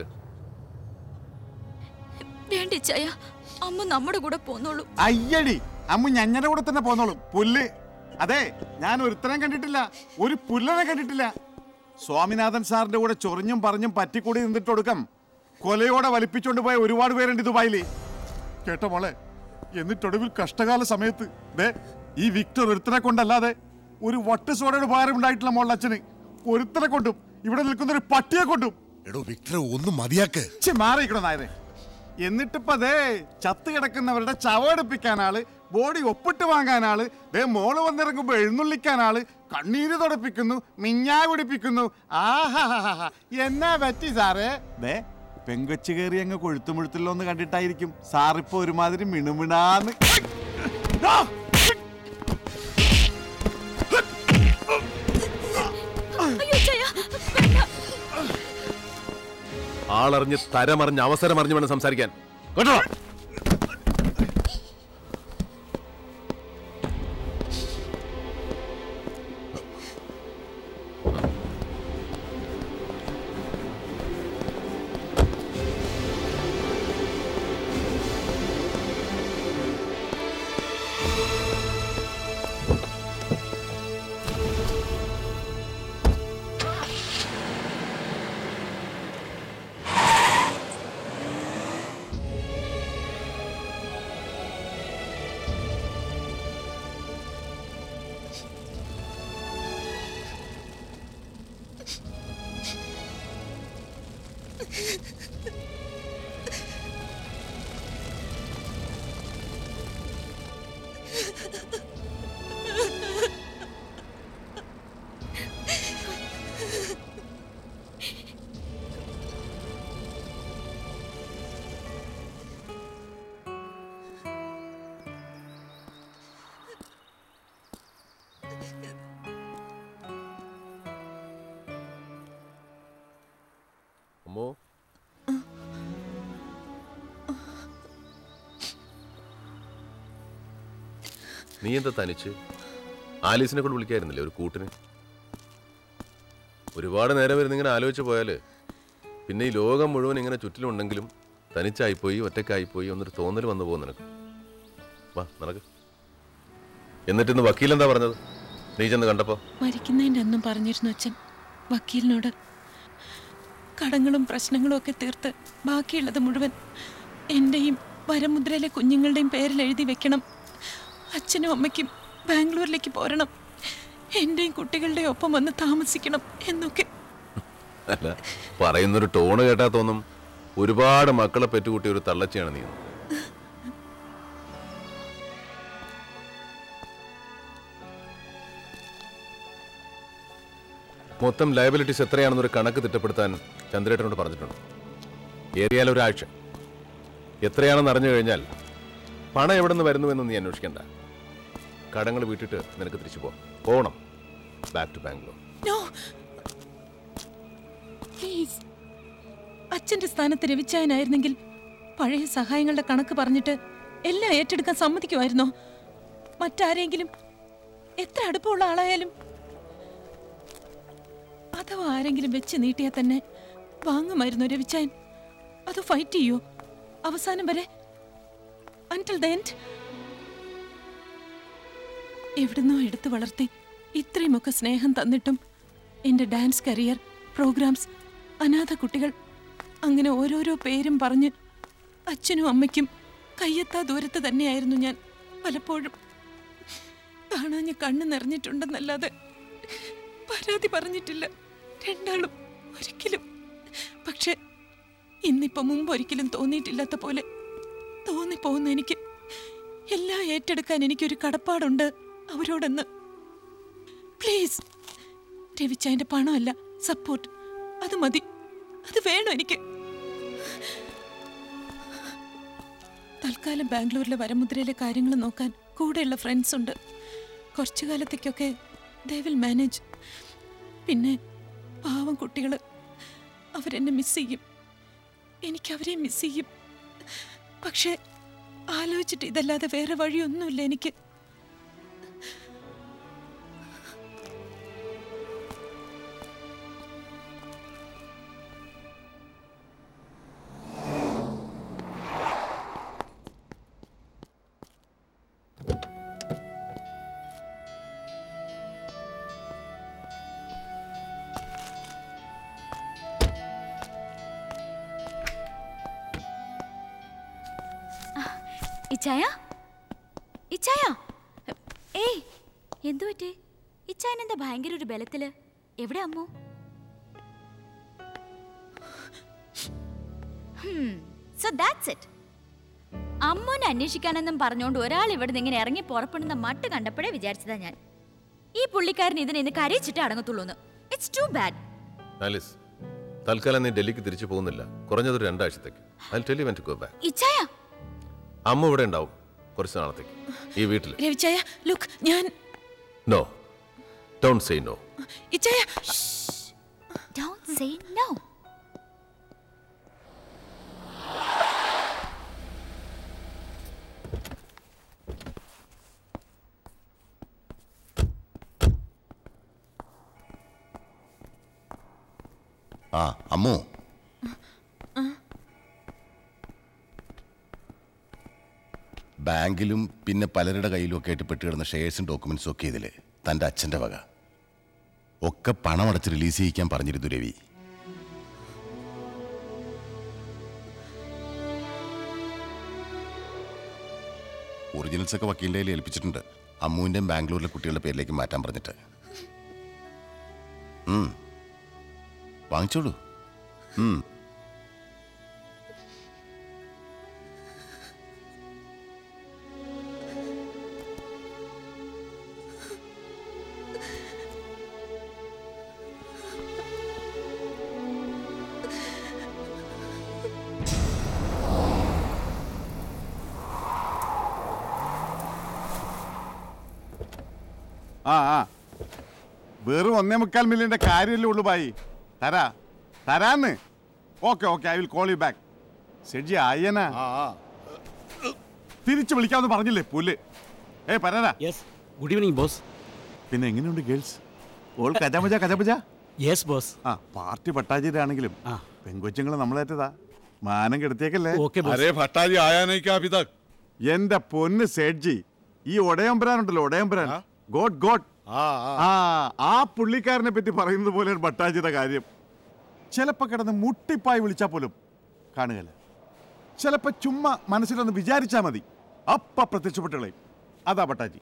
വേണ്ട ചായ അമ്മ നമ്മുടെ കൂടെ പോന്നോളൂ അയ്യടി അമ്മ ഞഞ്ഞന്റെ കൂടെ തന്നെ പോന്നോളും പുല്ല് അതെ ഞാൻ ഒരുത്തരം കണ്ടിട്ടില്ല ഒരു പുല്ലനെ കണ്ടിട്ടില്ല സ്വാമിനാഥൻ സാറിന്റെ കൂടെ ചൊറിഞ്ഞും പറഞ്ഞും പറ്റിക്കൂടി നിന്നിട്ട് കൊടുക്കാം കൊലയോടെ വലിപ്പിച്ചോണ്ട് പോയ ഒരുപാട് പേരുണ്ട് ദുബായില് കേട്ടോ മോളെ എന്നിട്ടൊടുവിൽ കഷ്ടകാല സമയത്ത് ദേ ഈ വിക്ടർ ഒരുത്തനെ കൊണ്ടല്ലാതെ ഒരു വട്ട് സോഡയുടെ ഭാരം ഉണ്ടായിട്ടില്ല മോളുടെ അച്ഛന് ഒരുത്തനെ കൊണ്ടും ഇവിടെ നിൽക്കുന്ന ഒരു പട്ടിയെ കൊണ്ടും എടോ വിക്ടർ ഒന്നും മതിയാക്ക് ഛെ, മാറിയിക്കണോ നായരെ എന്നിട്ടിപ്പോ ദേ ചത്ത് കിടക്കുന്നവരുടെ ചവടുപ്പിക്കാൻ ആള് ബോഡി ഒപ്പിട്ട് വാങ്ങാൻ ആള് ദേ മോള് വന്നിറങ്ങുമ്പോ എഴുന്നള്ളിക്കാൻ ആള് കണ്ണീര് തുടപ്പിക്കുന്നു മിഞ്ഞാ കുടിപ്പിക്കുന്നു ആഹാ എന്നാ പറ്റി സാറേ ദേ പെങ്കൊച്ചു കയറി അങ്ങ് കൊഴുത്തുമുഴുത്തല്ലോ എന്ന് കണ്ടിട്ടായിരിക്കും സാറിപ്പോ ഒരുമാതിരി മിണുമിണാന്ന് ആ! അയ്യോ ചായ ആളറിഞ്ഞ് തരമറിഞ്ഞ് അവസരമറിഞ്ഞ് വേണം സംസാരിക്കാൻ കേട്ടോ അമ്മോ നീ എന്താ തനിച്ച് ആലീസിനെ കൊണ്ട് വിളിക്കായിരുന്നില്ലേ ഒരു കൂട്ടിന് ഒരുപാട് നേരം വരുന്ന ഇങ്ങനെ ആലോചിച്ച് പോയാല് പിന്നെ ഈ ലോകം മുഴുവൻ ഇങ്ങനെ ചുറ്റിലുണ്ടെങ്കിലും തനിച്ചായിപ്പോയി ഒറ്റക്കായിപ്പോയി എന്നൊരു തോന്നൽ വന്നു പോകും നിനക്ക് വാ നടക്ക് എന്നിട്ടിന്ന് വക്കീലെന്താ പറഞ്ഞത് നീ ചെന്ന് കണ്ടപ്പോ മരിക്കുന്നതിൻ്റെ അന്നും പറഞ്ഞിരുന്നു അച്ഛൻ വക്കീലിനോട് കടങ്ങളും പ്രശ്നങ്ങളും ഒക്കെ തീർത്ത് ബാക്കിയുള്ളത് മുഴുവൻ എൻ്റെയും വരമുദ്രയിലെ കുഞ്ഞുങ്ങളുടെയും പേരിൽ എഴുതി വെക്കണം അച്ഛനും അമ്മയ്ക്കും ബാംഗ്ലൂരിലേക്ക് പോരണം എൻ്റെയും കുട്ടികളുടെയും ഒപ്പം വന്ന് താമസിക്കണം എന്നൊക്കെ അല്ല പറയുന്നൊരു ടോണ് കേട്ടാ തോന്നും ഒരുപാട് മക്കളെ പെറ്റുകൂട്ടിയ ഒരു തള്ളച്ചിയാണ് നീ മൊത്തം ലയബിലിറ്റീസ് എത്രയാണെന്നൊരു കണക്ക് തിട്ടപ്പെടുത്താൻ ചന്ദ്രേട്ടനോട് പറഞ്ഞിട്ടുണ്ട് ഏറിയാൽ ഒരാഴ്ച എത്രയാണെന്ന് അറിഞ്ഞു കഴിഞ്ഞാൽ പണം എവിടെ നിന്ന് വരുന്നുവെന്ന് നീ അന്വേഷിക്കണ്ട കടങ്ങൾ വീട്ടിട്ട് നിനക്ക് തിരിച്ചു പോകാം പോകണം back to Bangalore no please അച്ഛന്റെ സ്ഥാനത്ത് രവിച്ചായനായിരുന്നെങ്കിൽ പഴയ സഹായങ്ങളുടെ കണക്ക് പറഞ്ഞിട്ട് എല്ലാം ഏറ്റെടുക്കാൻ സമ്മതിക്കുമായിരുന്നോ മറ്റാരെങ്കിലും എത്ര അടുപ്പമുള്ള ആളായാലും അഥവാ ആരെങ്കിലും വെച്ച് നീട്ടിയാൽ തന്നെ വാങ്ങുമായിരുന്നു രവിച്ചായൻ അത് ഫൈറ്റ് ചെയ്യോ അവസാനം വരെ അൻറ്റിൽ ദ എൻഡ് എവിടുന്നോ എടുത്തു വളർത്തി ഇത്രയുമൊക്കെ സ്നേഹം തന്നിട്ടും എൻ്റെ ഡാൻസ് കരിയർ പ്രോഗ്രാംസ് അനാഥ കുട്ടികൾ അങ്ങനെ ഓരോരോ പേരും പറഞ്ഞ് അച്ഛനും അമ്മയ്ക്കും കയ്യെത്താ ദൂരത്ത് തന്നെയായിരുന്നു ഞാൻ പലപ്പോഴും കാണാഞ്ഞ് കണ്ണ് നിറഞ്ഞിട്ടുണ്ടെന്നല്ലാതെ പരാതി പറഞ്ഞിട്ടില്ല രണ്ടാളും ഒരിക്കലും പക്ഷെ ഇന്നിപ്പോ മുമ്പ് ഒരിക്കലും തോന്നിയിട്ടില്ലാത്ത പോലെ തോന്നിപ്പോകുന്ന എനിക്ക് എല്ലാം ഏറ്റെടുക്കാൻ എനിക്കൊരു കടപ്പാടുണ്ട് അവരോടെന്ന് പ്ലീസ് രവിച്ചായന്റെ പണമല്ല സപ്പോർട്ട് അത് മതി അത് വേണം എനിക്ക് തൽക്കാലം ബാംഗ്ലൂരിലെ വരമുദ്രയിലെ കാര്യങ്ങൾ നോക്കാൻ കൂടെയുള്ള ഫ്രണ്ട്സ് ഉണ്ട് കുറച്ചു കാലത്തേക്കൊക്കെ ദേ വിൽ മാനേജ് പിന്നെ പാവം കുട്ടികൾ അവരെന്നെ മിസ് ചെയ്യും എനിക്ക് അവരെ മിസ് ചെയ്യും പക്ഷേ ആലോചിച്ചിട്ട് ഇതല്ലാതെ വേറെ വഴിയൊന്നുമില്ല എനിക്ക് ഇച്ചായ ഇച്ചായ ഏയ് എന്തു പറ്റേ ഇച്ചായൻ എന്താ ഭയങ്കര ഒരു ബലത്തില് എവിടെ അമ്മു സോ ദാറ്റ്സ് ഇറ്റ് അമ്മുനെ അന്വേഷിക്കാനെന്നും പറഞ്ഞുകൊണ്ട് ഒരാൾ ഇവിടെ നിന്ന് ഇങ്ങനെ ഇറങ്ങി പുറപ്പെടുന്ന മട്ട് കണ്ടപ്പോഴേ വിചാരിച്ചതാ ഞാൻ ഈ പുള്ളിക്കാരൻ ഇതിനെ ഇന്ന് കരയിച്ചിട്ടേ അടങ്ങത്തുള്ളൂന്ന് ഇറ്റ്സ് ടു ബാഡ് ആലിസ് തൽക്കാലം നീ ഡൽഹിക്ക് തിരിച്ചു പോകുന്നില്ല കുറഞ്ഞതൊരു രണ്ടാഴ്ചത്തേക്ക് I tell you when to go back ഇച്ചായ അമ്മ ഇവിടെ ഉണ്ടാവും കുറച്ച് നാളത്തേക്ക് ഈ വീട്ടിൽ രവിച്ചായ ലുക്ക് ഞാൻ നോ ഡോണ്ട് സേ നോ ഇച്ചായ ഡോണ്ട് സേ നോ ആ അമ്മു ബാങ്കിലും പിന്നെ പലരുടെ കയ്യിലും ഒക്കെ ആയിട്ട് പെട്ടുകിടന്ന ഷെയർസും ഡോക്യുമെന്റ്സും ഒക്കെ ഇതില് തൻ്റെ അച്ഛൻ്റെ വക ഒക്കെ പണമടച്ച് റിലീസ് ചെയ്യിക്കാൻ പറഞ്ഞിരുന്നു രവി ഒറിജിനൽസ് ഒക്കെ വക്കീലിൻ്റെ കയ്യിൽ ഏൽപ്പിച്ചിട്ടുണ്ട് അമ്മുവിൻ്റെയും ബാംഗ്ലൂരിലെ കുട്ടികളുടെ പേരിലേക്ക് മാറ്റാൻ പറഞ്ഞിട്ട് ഉം. വാങ്ങിച്ചോളൂ ഉം. ആ ആ വെറും ഒന്നേ മുക്കാൽ മില്യന്റെ കാര്യമല്ലേ ഉള്ളൂ ബായി തരാ തരാന്ന് okay okay I will call you back സെഡ്ജി ആയന തിരിച്ചു വിളിക്കാമെന്ന് പറഞ്ഞില്ലേ പുല്ല് ഏ പരാ യെസ് ഗുഡ് ഈവനിങ് ബോസ് പിന്നെ എങ്ങനെയുണ്ട് ഗേൾസ് ഓൾ കജാമജ കജാമജ യെസ് ബോസ് ആ പാർട്ടി പട്ടാജിയുടെ ആണെങ്കിലും പെങ്കൊച്ചുങ്ങൾ നമ്മളേറ്റതാ മാനം കെടുത്തിയേക്കല്ലേ Okay, boss. അരേ ഭട്ടാജി ആയാനേക്കാ എന്റെ പൊന്ന് സേഡ്ജി ഈ ഒടയമ്പരാനുണ്ടല്ലോ ഒടയമ്പരാൻ ഗോഡ് ഗോഡ് ആ ആ പുള്ളിക്കാരനെ പറ്റി പറയുന്നത് പോലെയാണ് ഭട്ടാജിയുടെ കാര്യം ചിലപ്പോ കിടന്ന് മുട്ടിപ്പായി വിളിച്ചാൽ പോലും കാണുകയല്ല ചിലപ്പോ ചുമ്മാ മനസ്സിലൊന്ന് വിചാരിച്ചാ മതി അപ്പ പ്രത്യക്ഷപ്പെട്ടുകളെ അതാ Bhattaji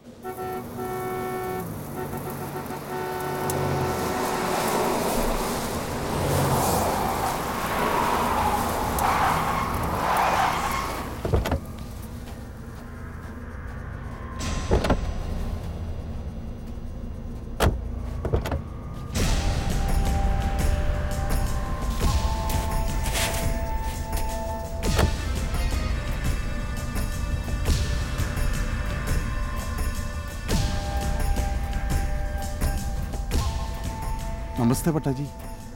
namaste Bhattaji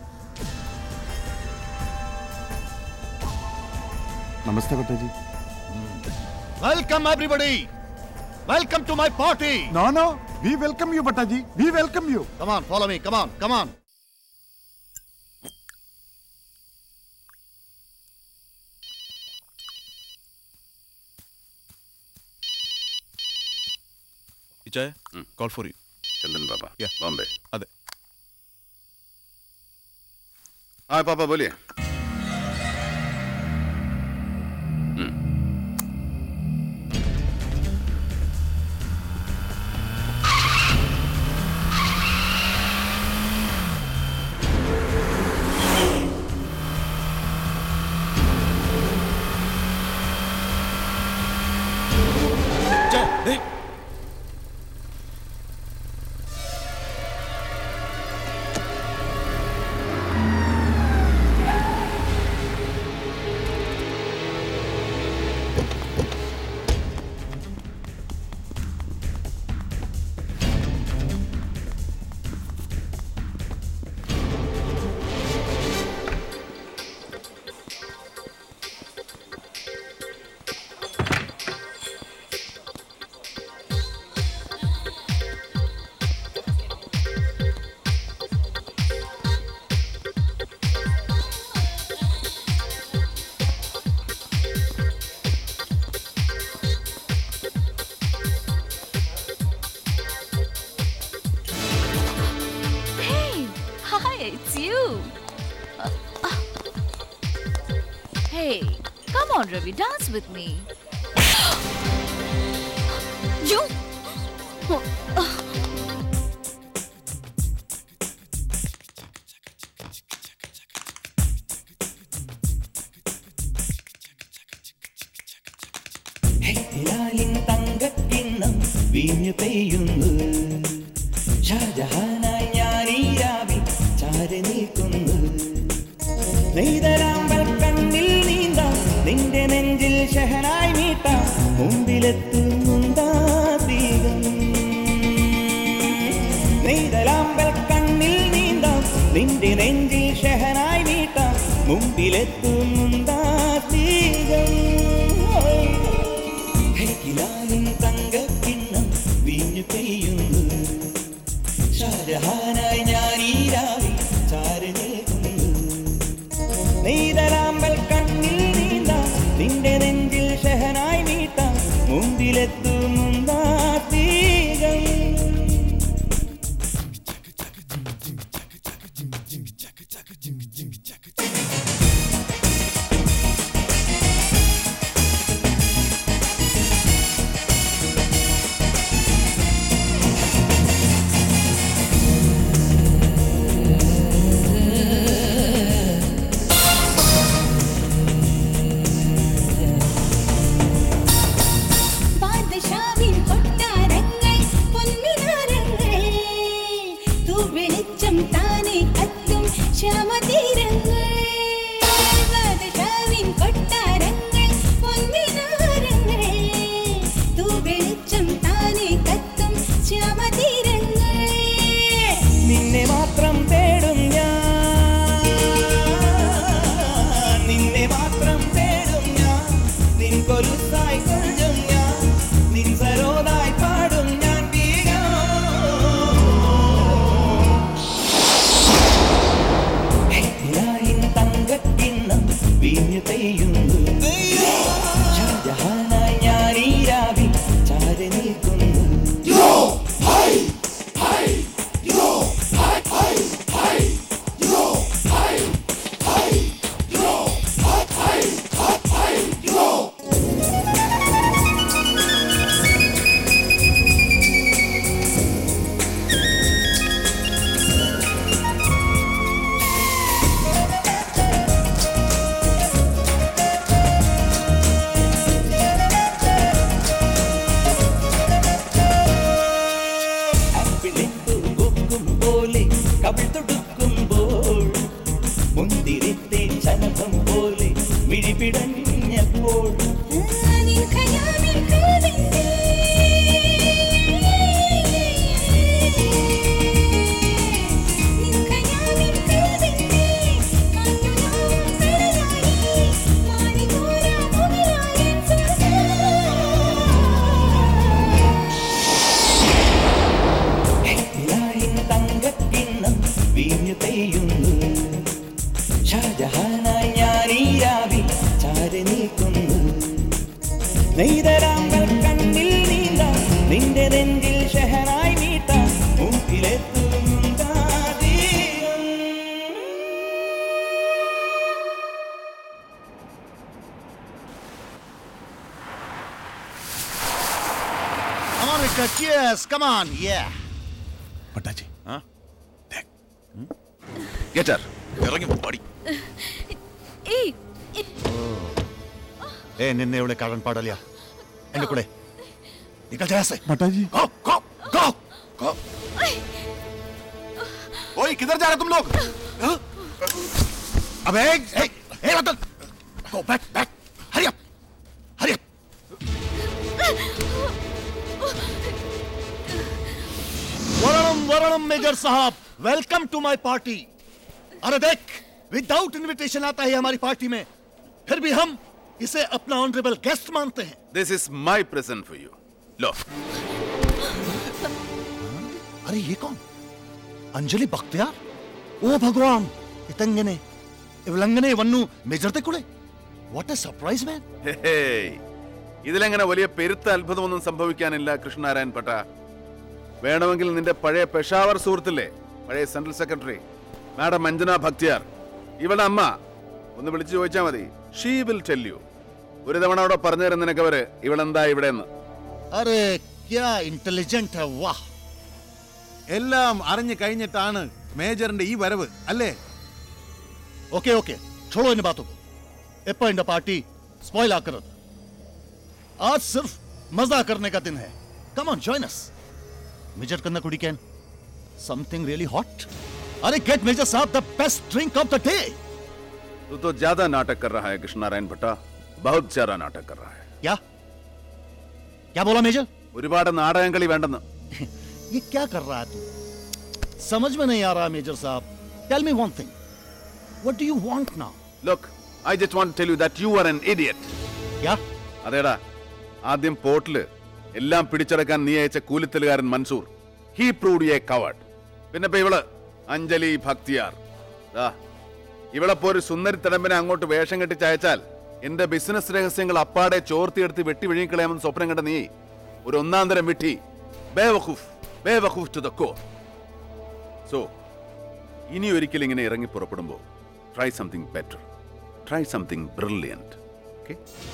namaste Bhattaji Welcome, everybody. Welcome to my party. No, no. We welcome you, Bhattaji. We welcome you. Come on, follow me. Come on, come on. ഇച്ചായ call for you Chandan Baba Bombay അതെ हाँ पापा बोलिए Hey, hi, it's you. Uh, uh. Hey, come on, Ravi, dance with me. അയ്യോ ഹിലാലിൻ തങ്കക്കിണ്ണം വീഞ്ഞു പെയ്യുന്നു ഷാജഹാനായി ഞാൻ ഈ രാവിൽ ചാരി നിൽക്കുന്നു നെയ്തരാമ്പൽ കണ്ണിൽ നീന്താം നിന്റെ നെഞ്ചിൽ ഷഹനായി നീട്ടാം മുമ്പിലെത്തുന്നുണ്ടാ ദീകം നെയ്തരാമ്പൽ കണ്ണിൽ നീന്താം നിന്റെ നെഞ്ചിൽ ഷഹനായി നീട്ടാം മുമ്പിലെത്തുന്നുണ്ടാ ദീകം ഹിലാലിൻ തങ്കക്കിണ്ണം വീഞ്ഞു പെയ്യുന്നു ഷാജഹാനായി ഞാൻ ഈ രാവിൽ ചാരി നിൽക്കുന്നു നെയ്തരാമ്പൽ കണ്ണിൽ നീന്താം നിന്റെ നെഞ്ചിൽ ഷഹനായി നീട്ടാം മുമ്പിലെത്തുന്നുണ്ടാ തീകം പാദശാവിൻ കൊട്ടാരങ്ങൾ പൊൻമിനാരങ്ങൾ തൂവെളിച്ചം താനെ കത്തും ശ്യാമതീരങ്ങൾ പാദശാവിൻ കൊട്ടാരങ്ങൾ പൊൻമിനാരങ്ങൾ തൂവെളിച്ചം താനെ കത്തും ശ്യാമതീരങ്ങൾ നിന്നെ മാത്രം തേടും ഞാൻ നിന്നെ മാത്രം തേടും ഞാൻ നിൻ കൊലുസായി കൊല്ലും ഞാൻ നിൻ സരോദായി പാടും ഞാൻ ഹിലാലിൻ തങ്കക്കിണ്ണം വീഞ്ഞു പെയ്യുന്നു ഷാജഹാനായി ഞാൻ ഈ രാവിൽ ചാരി നിൽക്കുന്നു ആപ്പിളിട്ടു കൊക്കും പോലെ കവിൾ തൊടുക്കുമ്പോൾ മുന്തിരിത്തെ ചലഭം പോലെ മിഴിപിടഞ്ഞപ്പോൾ നിൻ ഖയാമിൽ കൽവിന്റെ നിൻ ഖയാമിൽ കൽവിന്റെ കണ്ണുനാം കടലായി മാറിനൂരാ മുകിലായി ഹിലാലിൻ തങ്കക്കിണ്ണം വീഞ്ഞു പെയ്യുന്നു ഷാജഹാനായി ഞാൻ ഈ രാവിൽ ചാരി നിൽക്കുന്നു നെയ്തരാമ്പൽ കണ്ണിൽ നീന്താം നിന്റെ നെഞ്ചിൽ ഷഹനായി നീട്ടാം മുമ്പിലെത്തുന്നുണ്ടാതീരം Monica, cheers! Come on, yeah. പട്ടാച്ചി ഗെറ്റർ ഇറങ്ങി പടി ഏയ് ए निन्ने उड़े कारण पाड़ लिया एंड कुड़े निकल जा से पटाजी गो गो गो गो ओए किधर जा रहे तुम लोग हाँ? अबे ए ए Ratan go back back hurry up hurry up वरणम वरणम मेजर साहब वेलकम टू माय पार्टी अरे देख विदाउट इनविटेशन आता है हमारी पार्टी में फिर भी हम इसे अपना ऑनरेबल गेस्ट मानते हैं This is my present for you. Look. अरे ये कौन अंजलि बख्तियार ഓ ഭഗവാൻ ഇതെങ്ങനെ ഇവളെങ്ങനെ വന്നു മേജർത്തെ കൂടെ what a surprise man hey. ഇതിലെങ്ങനെ വലിയ പെരുത്ത അത്ഭുതമൊന്നും സംഭവിക്കാനില്ല കൃഷ്ണനാരായൺ പട്ട വേണമെങ്കിൽ നിന്റെ പഴയ പെഷാവർ സുഹൃത്തില്ലേ പഴയ central secretary madam Anjana Bakhtiyar ഇവളുടെ അമ്മ ഒന്ന് വിളിച്ചു ചോദിച്ചാൽ മതി ഷീ വിൽ ടെൽ യു ഒരു തവണ അവിടെ പറഞ്ഞു തരും നിനക്കവര് ഇവളെന്താ ഇവിടെ എന്ന് अरे क्या इंटेलिजेंट है वाह എല്ലാം അറിഞ്ഞു കഴിഞ്ഞിട്ടാണ് മേജറിന്റെ ഈ വരവ് അല്ലേ ओके ओके छोड़ो इन बातों को एप्पा इंडा पार्टी स्पॉइल आकर आज सिर्फ मजा करने का दिन है come on join us major करना कुड़ी कैन समथिंग रियली हॉट अरे गेट मेजर साहब the best drink of the day तू तो ज्यादा नाटक कर रहा है कृष्ण नारायण भट्टा बहुत ज्यादा नाटक कर रहा है क्या क्या बोला मेजर ഒരുപാട് നാടകം കളി വേണ്ടെന്ന് ये क्या कर रहा है तू समझ में नहीं आ रहा मेजर साहब tell me one thing what do you want now look I just want tell you that you are an idiot yeah അതേടാ ആദ്യം പോർട്ടില് എല്ലാം പിടിച്ചടക്കാൻ നീ അയച്ച കൂലിത്തലുകാരൻ Mansoor he proved a coward പിന്നെ ഇപ്പൊ ഇവള് അഞ്ജലി ഭക്തിയാർ ദാ ഇവളെ ഒരു സുന്ദരി തടമ്പിനെ അങ്ങോട്ട് വേഷം കെട്ടിച്ച് അയച്ചാൽ എന്റെ ബിസിനസ് രഹസ്യങ്ങൾ അപ്പാടെ ചോർത്തിയെടുത്ത് വെട്ടി വിഴുങ്ങിക്കളയാമെന്ന് സ്വപ്നം കണ്ട നീ ഒരു ഒന്നാം തരം വിട്ടി ബേവഖൂഫ് ബേവഖൂഫ് ടു ദ കോ സോ ഇനി ഒരിക്കലും ഇങ്ങനെ ഇറങ്ങി പുറപ്പെടുമ്പോൾ try something better try something brilliant okay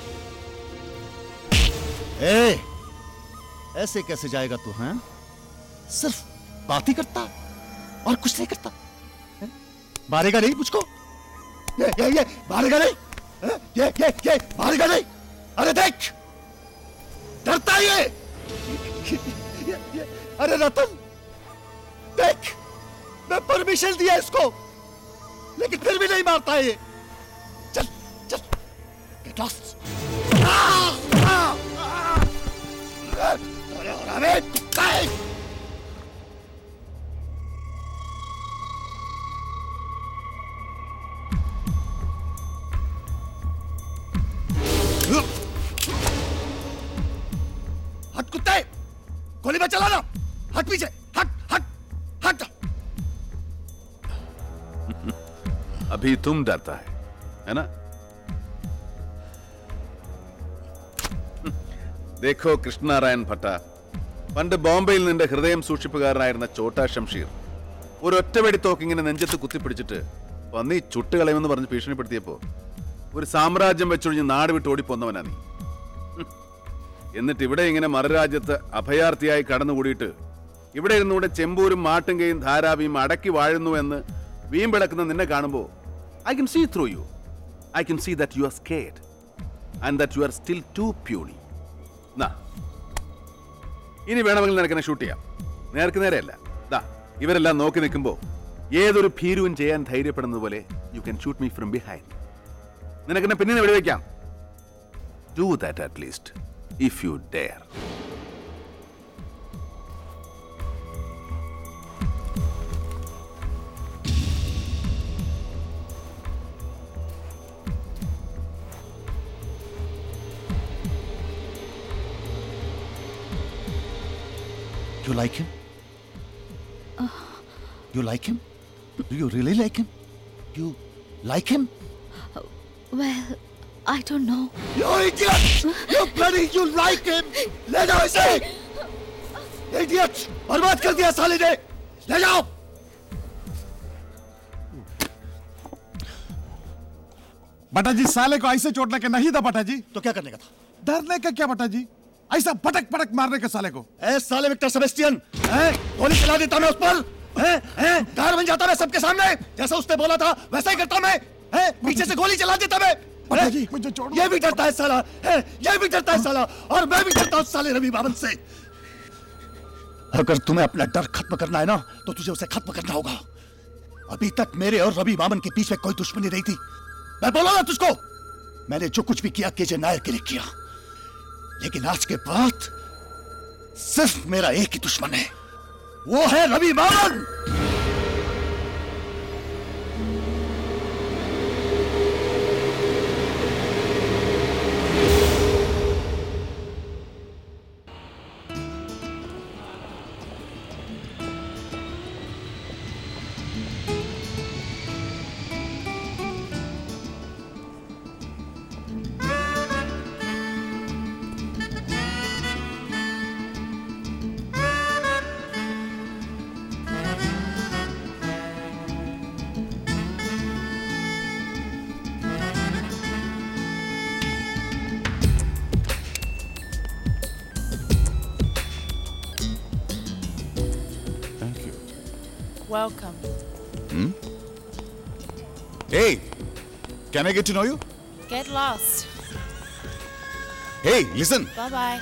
ए ऐसे कैसे जाएगा तू हैं सिर्फ बात ही करता और कुछ नहीं करता हैं? मारेगा नहीं मुझको ये ये ये मारेगा नहीं हैं? ये ये ये मारेगा नहीं अरे देख डरता है ये ये, ये अरे रतन देख मैं परमिशन दिया इसको लेकिन फिर भी नहीं मारता है ये चल चल गेट लॉस्ट अरे अरे कुत्ता है हट कुत्ते गोली में चलाना हट पीछे हट हट हट अभी तुम डरता है है ना ദേഖോ കൃഷ്ണനാരായൺ ഭട്ട പണ്ട് ബോംബെയിൽ നിന്റെ ഹൃദയം സൂക്ഷിപ്പുകാരനായിരുന്ന ചോട്ടാ ഷംഷീർ ഒരു ഒറ്റ വെടി തോക്കിങ്ങനെ നെഞ്ചത്ത് കുത്തിപ്പിടിച്ചിട്ട് പന്നി ചുട്ടുകളയുമെന്ന് പറഞ്ഞ് ഭീഷണിപ്പെടുത്തിയപ്പോ ഒരു സാമ്രാജ്യം വെച്ചൊഴിഞ്ഞ് നാട് വിട്ട് ഓടിപ്പോന്നവനാ നീ ഹും. എന്നിട്ട് ഇവിടെ ഇങ്ങനെ മറുരാജ്യത്ത് അഭയാർത്ഥിയായി കടന്നുകൂടിയിട്ട് ഇവിടെ ഇരുന്നുകൂടെ ചെമ്പൂരും മാട്ടുങ്കയും ധാരാവിയും അടക്കി വാഴുന്നു എന്ന് വീമ്പിളക്കുന്ന നിന്നെ കാണുമ്പോൾ I can see through you I can see that you are scared and that you are still too puny നാ ഇനി വേണമെങ്കിൽ നിനക്കെന്നെ ഷൂട്ട് ചെയ്യാം നേർക്ക് നേരെയല്ല ദാ ഇവരെല്ലാം നോക്കി നിൽക്കുമ്പോൾ ഏതൊരു ഭീരുവും ചെയ്യാൻ ധൈര്യപ്പെടുന്നത് പോലെ you can shoot me from behind നിനക്കെന്നെ പിന്നെ വെടിവെക്കാം do that at least if you dare You like him? You like him? Do you really like him? You like him? Well, I don't know. You idiot! You bloody, you like him! ले जाओ इसे! Idiot! बर्बाद कर दिया साले ने! ले जाओ! बटा जी साले को ऐसे चोट लगे नहीं था बटा जी तो क्या करने का था डरने का क्या बटा जी ऐसा पटक पटक मारने का साले को ए साले विक्टर सेबेस्टियन हैं? गोली चला देता मैं उस पर हैं? हैं? गार बन जाता मैं सबके सामने जैसा उसने बोला था वैसा ही करता मैं हैं? पीछे से गोली चला देता मैं हैं? जी मुझे छोड़ ये भी डरता है साला हैं? ये भी डरता है साला और मैं भी डरता हूँ साले रवि बाबन से अगर तुम्हें अपना डर खत्म करना है ना तो तुझे उसे खत्म करना होगा अभी तक मेरे और रवि बामन के बीच में कोई दुश्मनी नहीं थी मैं बोला ना तुझको मैंने जो कुछ भी किया केजे नायर के लिए किया लेकिन आज के बाद सिर्फ मेरा एक ही दुश्मन है वो है रवि बामन welcome. Hmm? Hey, can I get to know you? Get lost. Hey, listen. Bye bye.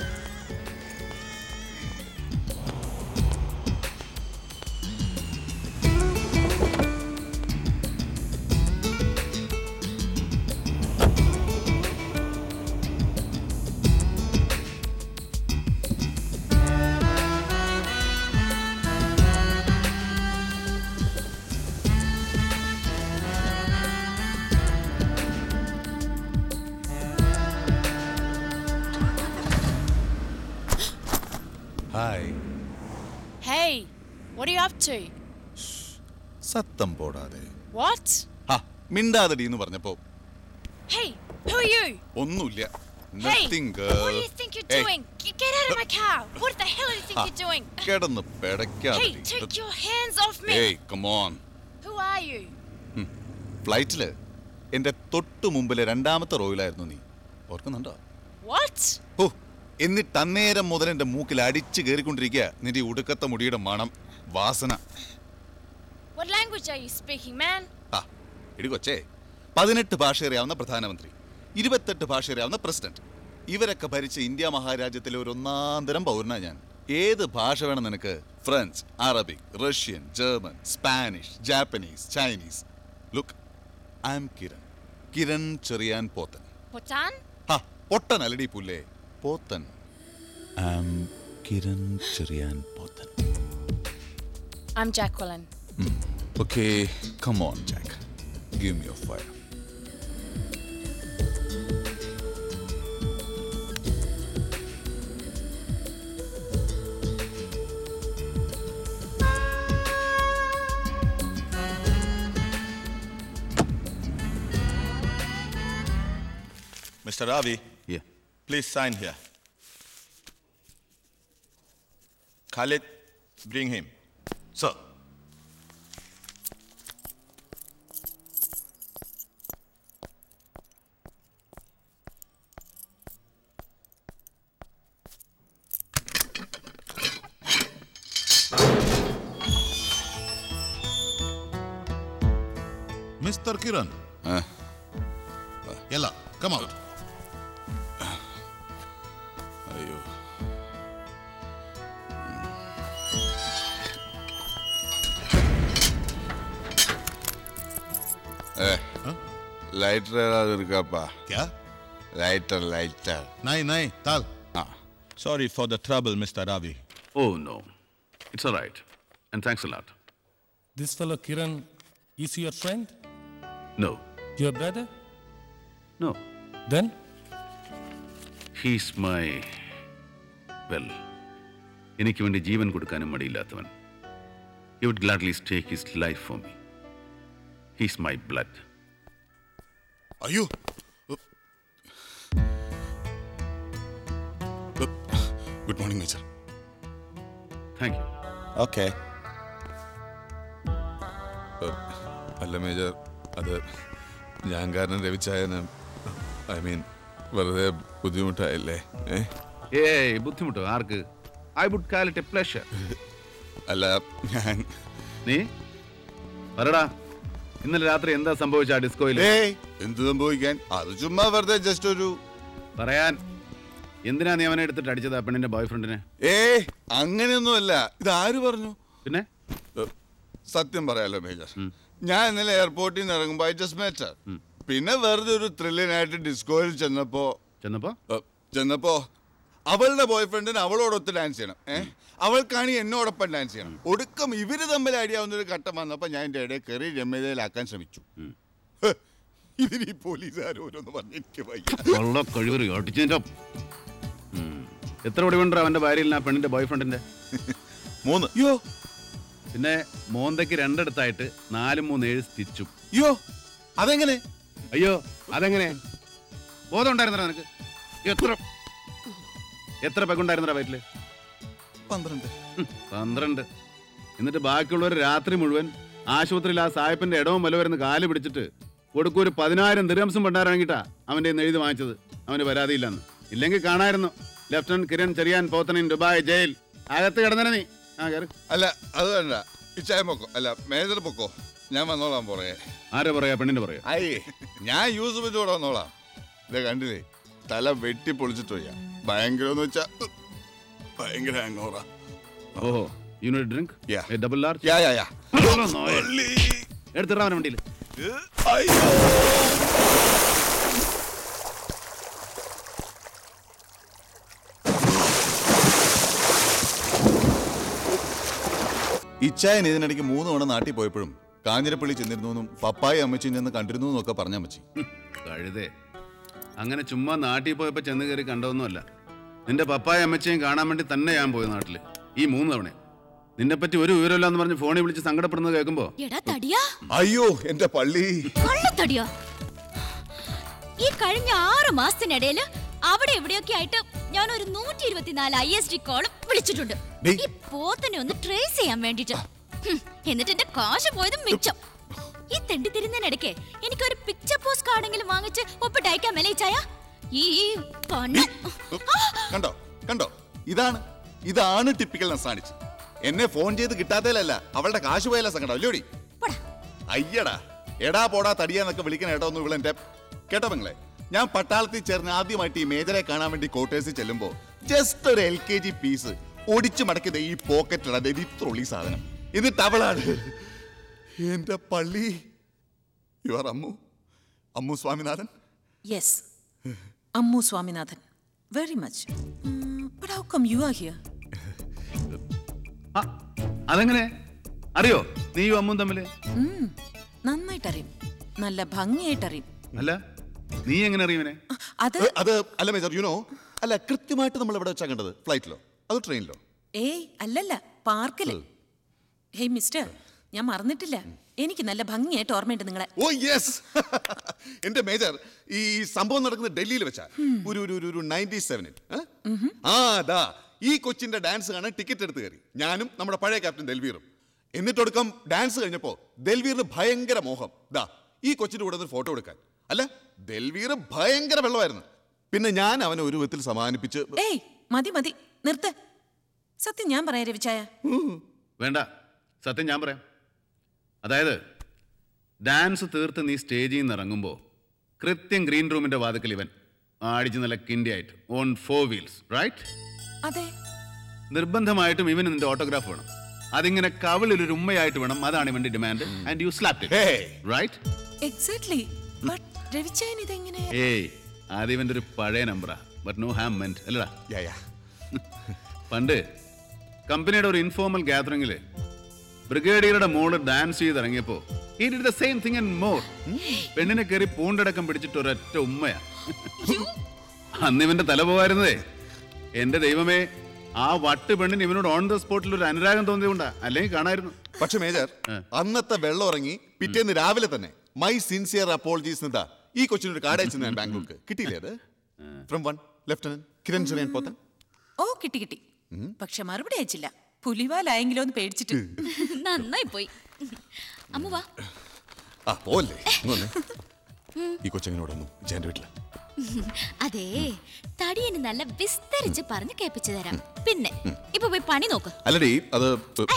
Hi Hey, what are you up to? സത്തം പോടാതെ What? ഹാ മിണ്ടാതടി എന്ന് പറഞ്ഞപ്പോ Hey, who are you? ഒന്നുമില്ല Hey, Nothing, what do girl. you think you're Hey. doing? G- Get out of my car. What the hell do you think Ah. you're doing? കിടന്ന് Hey, പെടയ്ക്കാതെ take your hands off me. ഏയ് come on Who are you? ഫ്ലൈറ്റില് എന്റെ തൊട്ടു മുമ്പിലെ രണ്ടാമത്തെ റോയിലായിരുന്നു നീ ഓർക്കുന്നുണ്ടോ What? ഓ എന്നിട്ട് അന്നേരം മുതൽ എന്റെ മൂക്കിൽ അടിച്ചു കയറിക്കൊണ്ടിരിക്കുക നിന്റെ ഈ ഉടുക്കത്തെ മുടിയുടെ മണം വാസന What language are you speaking, man? ആ ഇടി കൊച്ചേ പതിനെട്ട് ഭാഷ അറിയാവുന്ന പ്രധാനമന്ത്രി ഇരുപത്തെട്ട് ഭാഷ അറിയാവുന്ന പ്രസിഡന്റ് ഇവരൊക്കെ ഭരിച്ച ഇന്ത്യ മഹാരാജ്യത്തിലെ ഒരു ഒന്നാന്തരം പൗരനാ ഞാൻ ഏത് ഭാഷ വേണം നിനക്ക് French Arabic Russian German Spanish Japanese Chinese look I am Kiran Kiran Cherian Pothan Potan? ഹാ പൊട്ടൻ അല്ലടി പുല്ലേ Pothan I am Kiran Cherian Pothan I'm Jacqueline. Okay come on Jack give me your fire Mr. Ravi. Yeah. Please sign here. Khalid, bring him. Sir. Mr. Kiran. Yalla, come out. അയ്യോ lighter ஏதாவது இருக்காப்பா क्या lighter lighter नहीं नहीं ताल Sorry for the trouble, Mr. Ravi. Oh, no. It's all right. And thanks a lot. This fellow Kiran is your friend? No. Your brother? No. Then? He's my. Well, എനിക്ക് വേണ്ടി ജീവൻ കൊടുക്കാനും മടിയില്ലാത്തവൻ he would gladly stake his life for me he's my blood അയ്യോ good morning major thank you Okay. അല്ല major അത് ഞാൻ കാരണം രവിച്ചായന് ഐ മീൻ വെറുതെ ബുദ്ധിമുട്ടായില്ലേ ഏ ഏയ് ബുദ്ധിമുട്ടോ ആർക്ക് I would call it a pleasure അല്ല ഞാൻ നീ പറടാ ഇന്നലെ രാത്രി എന്താ സംഭവിച്ച ആ ഡിസ്കോയിൽ ഏയ് എന്ത് സംഭവിക്കാൻ അത് ചുമ്മാ വെറുതെ ജസ്റ്റ് ഒരു പറയാൻ എന്തിനാ നീ അവനെ എടുത്തിട്ട് അടിച്ചത് ആ പെണ്ണിന്റെ ബോയ് ഫ്രണ്ടിനെ ഏ അങ്ങനെയൊന്നുമല്ല ഇത് ആര് പറഞ്ഞു പിന്നെ സത്യം പറയാലോ മേജർ ഞാൻ ഇന്നലെ എയർപോർട്ടിൽ നിന്ന് ഇറങ്ങുമ്പോ ഐ ജസ്റ്റ് മെറ്റ് പിന്നെ വെറുതെ ഒരു ത്രില്ലിനായിട്ട് ഡിസ്കോയിൽ ചെന്നപ്പോ ചെന്നപ്പോ ചെന്നപ്പോ അവളുടെ ബോയ് ഫ്രണ്ടിന് അവളോടൊത്ത് ഡാൻസ് ചെയ്യണം ഏ അവൾക്കാണെങ്കിൽ എന്നോടൊപ്പം ഡാൻസ് ചെയ്യണം ഒടുക്കം ഇവര് തമ്മിൽ അടിയാവുന്ന ഒരു ഘട്ടം വന്നപ്പോ ഞാൻ എൻ്റെ ഇടയിൽ കയറി രമ്യതയിലാക്കാൻ ശ്രമിച്ചു ഹ്, ഇതിന് ഈ പോലീസുകാർ ഓരോന്ന് പറഞ്ഞ് എനിക്ക് വയ്യ ഉള്ള കഴിവറി അടിച്ചതിന്റെ എത്ര ഒടിവുണ്ടോ അവന്റെ ഭാര്യയിൽ ആ പെണ്ണിന്റെ ബോയ് ഫ്രണ്ടിന്റെ മൂന്ന് യോ പിന്നെ മോന്തയ്ക്ക് രണ്ടിടത്തായിട്ട് നാലും മൂന്ന് ഏഴ് സ്റ്റിച്ചും യോ അതെങ്ങനെ അയ്യോ അതെങ്ങനെ ബോധം ഉണ്ടായിരുന്നോ നിനക്ക് എത്ര എത്ര പെഗുണ്ടായിരുന്നടാ വയറ്റില് പന്ത്രണ്ട് പന്ത്രണ്ട് എന്നിട്ട് ബാക്കിയുള്ളവർ രാത്രി മുഴുവൻ ആശുപത്രിയിൽ ആ സാഹിബിന്റെ ഇടവും വല വരുന്ന കാല് പിടിച്ചിട്ട് കൊടുക്കും ഒരു പതിനായിരം ദിരംസും പണ്ടാറാങ്ങിട്ടാ അവന്റെ കയ്യിന്ന് എഴുതി വാങ്ങിച്ചത് അവന് പരാതിയില്ലെന്ന് ഇല്ലെങ്കിൽ കാണായിരുന്നു ലെഫ്റ്റനന്റ് കിരൺ ചെറിയാൻ പോത്തനിൻ ദുബായ് ജയിൽ അകത്ത് കിടന്നനെ നീ ആ കയറി അല്ല അത് വേണ്ട ഇച്ചായ പൊക്കോ അല്ല മേജർ പൊക്കോ ഞാൻ വന്നോളാം പോറേ ആരാ പറയാ പെണ്ണിന്റെ പറയാ അയ്യേ ഞാൻ യൂസഫിന്റെ കൂടെ വന്നോളാം ഇതേ കണ്ടില്ലേ തല വെട്ടി പൊളിച്ചിട്ട് വയ്യ ഭയങ്കര എന്ന് വെച്ചാ ഭയങ്കര ഹാങ്ങോറ ഓഹോ unit drink double large yeah yeah yeah എടുത്തിടാൻ വണ്ടിയിൽ ഇച്ചായൻ ഇതിനിടയ്ക്ക് മൂന്ന് തവണ നാട്ടിൽ പോയപ്പോഴും കാഞ്ഞിരപ്പള്ളി ചെന്നിരുന്നു എന്നും പപ്പായ അമ്മച്ചിയും ചെന്ന് കണ്ടിരുന്നു എന്നൊക്കെ പറഞ്ഞ അമ്മച്ചി കഴുതേ അങ്ങനെ ചുമ്മാ നാട്ടിൽ പോയപ്പോ ചെന്ന് കയറി കണ്ടതൊന്നുമല്ല നിന്റെ പപ്പായ അമ്മച്ചയും കാണാൻ വേണ്ടി തന്നെ ഞാൻ പോയി നാട്ടില് ഈ മൂന്ന് തവണ നിന്നെ പറ്റി ഒരു വിവരമില്ലാന്ന് പറഞ്ഞ് ഫോണിൽ വിളിച്ച് സങ്കടപ്പെടുന്നത് കേൾക്കുമ്പോ എടാ തടിയാ അയ്യോ എന്റെ പള്ളി കള്ളത്തടിയോ ഈ കഴിഞ്ഞ ആറ് മാസത്തിനിടയില് അവിടെ എവിടെയൊക്കെ ആയിട്ട് ഞാൻ ഒരു നൂറ്റി ഇരുപത്തിനാല് ഐ എസ് ഡി കോളും വിളിച്ചിട്ടുണ്ട് ഡേയ്. ഈ പോത്തിനെ ഒന്ന് ട്രേസ് ചെയ്യാൻ വേണ്ടിട്ട് ഹും, എന്നിട്ട് എന്റെ കാശ് പോയതും മിച്ചം ഈ തെണ്ടി തിരുന്നതിനിടയ്ക്ക് എനിക്ക് ഒരു പിക്ചർ പോസ്റ്റ് കാർഡെങ്കിലും വാങ്ങിച്ച് ഒപ്പിട്ട് അയക്കാൻ വിലയിച്ചായ ഈ പണം കണ്ടോ കണ്ടോ ഇതാണ് ഇതാണ് ടിപ്പിക്കൽ നസാണിച്ച് എന്നെ ഫോൺ ചെയ്ത് കിട്ടാത്തതിലല്ല അവളുടെ കാശ് പോയല്ല സങ്കടം അല്ലോടി അയ്യടാ എടാ പോടാ തടിയാന്നൊക്കെ വിളിക്കണ ഏട്ടോ ഒന്ന് ഇവളെന്റെ കേട്ടോ പെങ്ങളെ ഞാൻ പട്ടാളത്തിൽ ചേർന്ന് ആദ്യമായിട്ട് ഈ മേജറെ കാണാൻ വേണ്ടി കോട്ടേഴ്സിൽ ചെല്ലുമ്പോ ജസ്റ്റ് ഒരു എൽ കെ ജി പീസ് ഒടിച്ചു മടക്കിയത് ഈ പോക്കറ്റിലാണ് ഇത്ര ഉള്ളി സാധനം എന്നിട്ട് അവളാണ് എന്റെ പള്ളി you are Ammu Ammu Swaminathan yes Ammu Swaminathan very much but how come you are here അതെങ്ങനെ അറിയോ നീയും അമ്മും തമ്മില് നന്നായിട്ട് അറിയും നല്ല ഭംഗിയായിട്ട് അറിയും അല്ല നീ എങ്ങനെ അറിയുവനെ അത് ഏ, അത് അല്ല മേജർ യുനോ അല്ല കൃത്യമായിട്ട് നമ്മൾ എവിടെ വെച്ചാ കണ്ടത് ഫ്ലൈറ്റിലോ അതോ ട്രെയിനിലോ ഏയ് അല്ലല്ല പാർക്കില് ഹേയ് മിസ്റ്റർ ഞാൻ മറന്നിട്ടില്ല എനിക്ക് നല്ല ഭംഗിയായിട്ട് ഓർമ്മയുണ്ട് നിങ്ങളെ ഓ യെസ് എന്റെ മേജർ ഈ സംഭവം നടക്കുന്നത് ഡൽഹിയിൽ വെച്ചാ ഒരു ഒരു ഒരു- ഒരു നയൻറ്റി സെവനിൽ ആ ദാ ഈ കൊച്ചിന്റെ ഡാൻസ് കാണാൻ ടിക്കറ്റ് എടുത്ത് കയറി ഞാനും നമ്മുടെ പഴയ ക്യാപ്റ്റൻ ദൽവീറും എന്നിട്ടൊടുക്കം ഡാൻസ് കഴിഞ്ഞപ്പോ ദൽവീറിന് ഭയങ്കര മോഹം ദാ ഈ കൊച്ചിന്റെ കൂടെ ഒരു ഫോട്ടോ എടുക്കാൻ അല്ല ദൽവീർ ഭയങ്കര വെള്ളമായിരുന്നു പിന്നെ ഞാൻ അവനെ ഒരു വിധത്തിൽ സമാധാനിപ്പിച്ച് ഏയ് മതി മതി നിർത്ത് സത്യം ഞാൻ പറയാം രവിച്ചായ വേണ്ട സത്യം ഞാൻ പറയാം അതായത് ഡാൻസ് തീർത്ത് നീ സ്റ്റേജിൽ നിന്ന് ഇറങ്ങുമ്പോൾ കൃത്യം ഗ്രീൻ റൂമിന്റെ വാതിക്കൽ ഇവൻ ആടിച്ച് നല്ല കിൻഡിയായിട്ട് ഓൺ ഫോർ വീൽസ് റൈറ്റ് അതെ നിർബന്ധമായിട്ടും ഇവന് നിന്റെ ഓട്ടോഗ്രാഫ് വേണം അതിങ്ങനെ കവിളിലൊരു ഉമ്മയായിട്ട് വേണം അതാണ് ഇവന്റെ demand and you slapped right exactly but രവിച്ചായൻ ഇതെങ്ങനെ ഏയ് അത് ഇവന്റെ ഒരു പഴയ നമ്പറാ ബട്ട് നോ ഹാം മെന്റ് അല്ലടാ പണ്ട് കമ്പനിയുടെ ഒരു ഇൻഫോർമൽ ഗ്യാതറിംഗിൽ ബ്രിഗേഡിയറുടെ മോള് ഡാൻസ് ചെയ്ത് ഇറങ്ങിയപ്പോ he did the same thing and more പെണ്ണിനെ കയറി പൂണ്ടടക്കം പിടിച്ചിട്ട് ഒരൊറ്റ ഉമ്മയാ അന്ന് ഇവന്റെ തല പോകായിരുന്നതേ എന്റെ ദൈവമേ ആ വട്ട് പെണ്ണിന് ഇവനോട് ഓൺ ദ സ്പോട്ടിൽ ഒരു അനുരാഗം തോന്നിയതുകൊണ്ടാ അല്ലെങ്കിൽ കാണായിരുന്നു പക്ഷെ മേജർ അന്നത്തെ വെള്ളം ഇറങ്ങി പിറ്റേന്ന് രാവിലെ തന്നെ മൈ സിൻസിയർ അപ്പോളജീസ് എന്താ ഈ കൊച്ചിനൊരു കാർഡ് അയച്ചു ഞാൻ ബാംഗ്ലൂർക്ക് കിട്ടിയില്ലേ അത് from one lieutenant Kiran Cherian Pothan ഓ കിട്ടി കിട്ടി പക്ഷെ മറുപടി അയച്ചില്ല പുലിവാലായെങ്കിലോ എന്ന് പേടിച്ചിട്ട് നന്നായി പോയി അമ്മ വാ ആ പോലെ ഈ കൊച്ചെങ്ങനെ വന്നു ജാന്റെ വീട്ടില് അതെ തടിയന് നല്ല വിസ്തരിച്ച് പറഞ്ഞ് കേൾപ്പിച്ചു തരാം പിന്നെ ഇപ്പൊ പോയി പണി നോക്ക് അല്ലടി അത്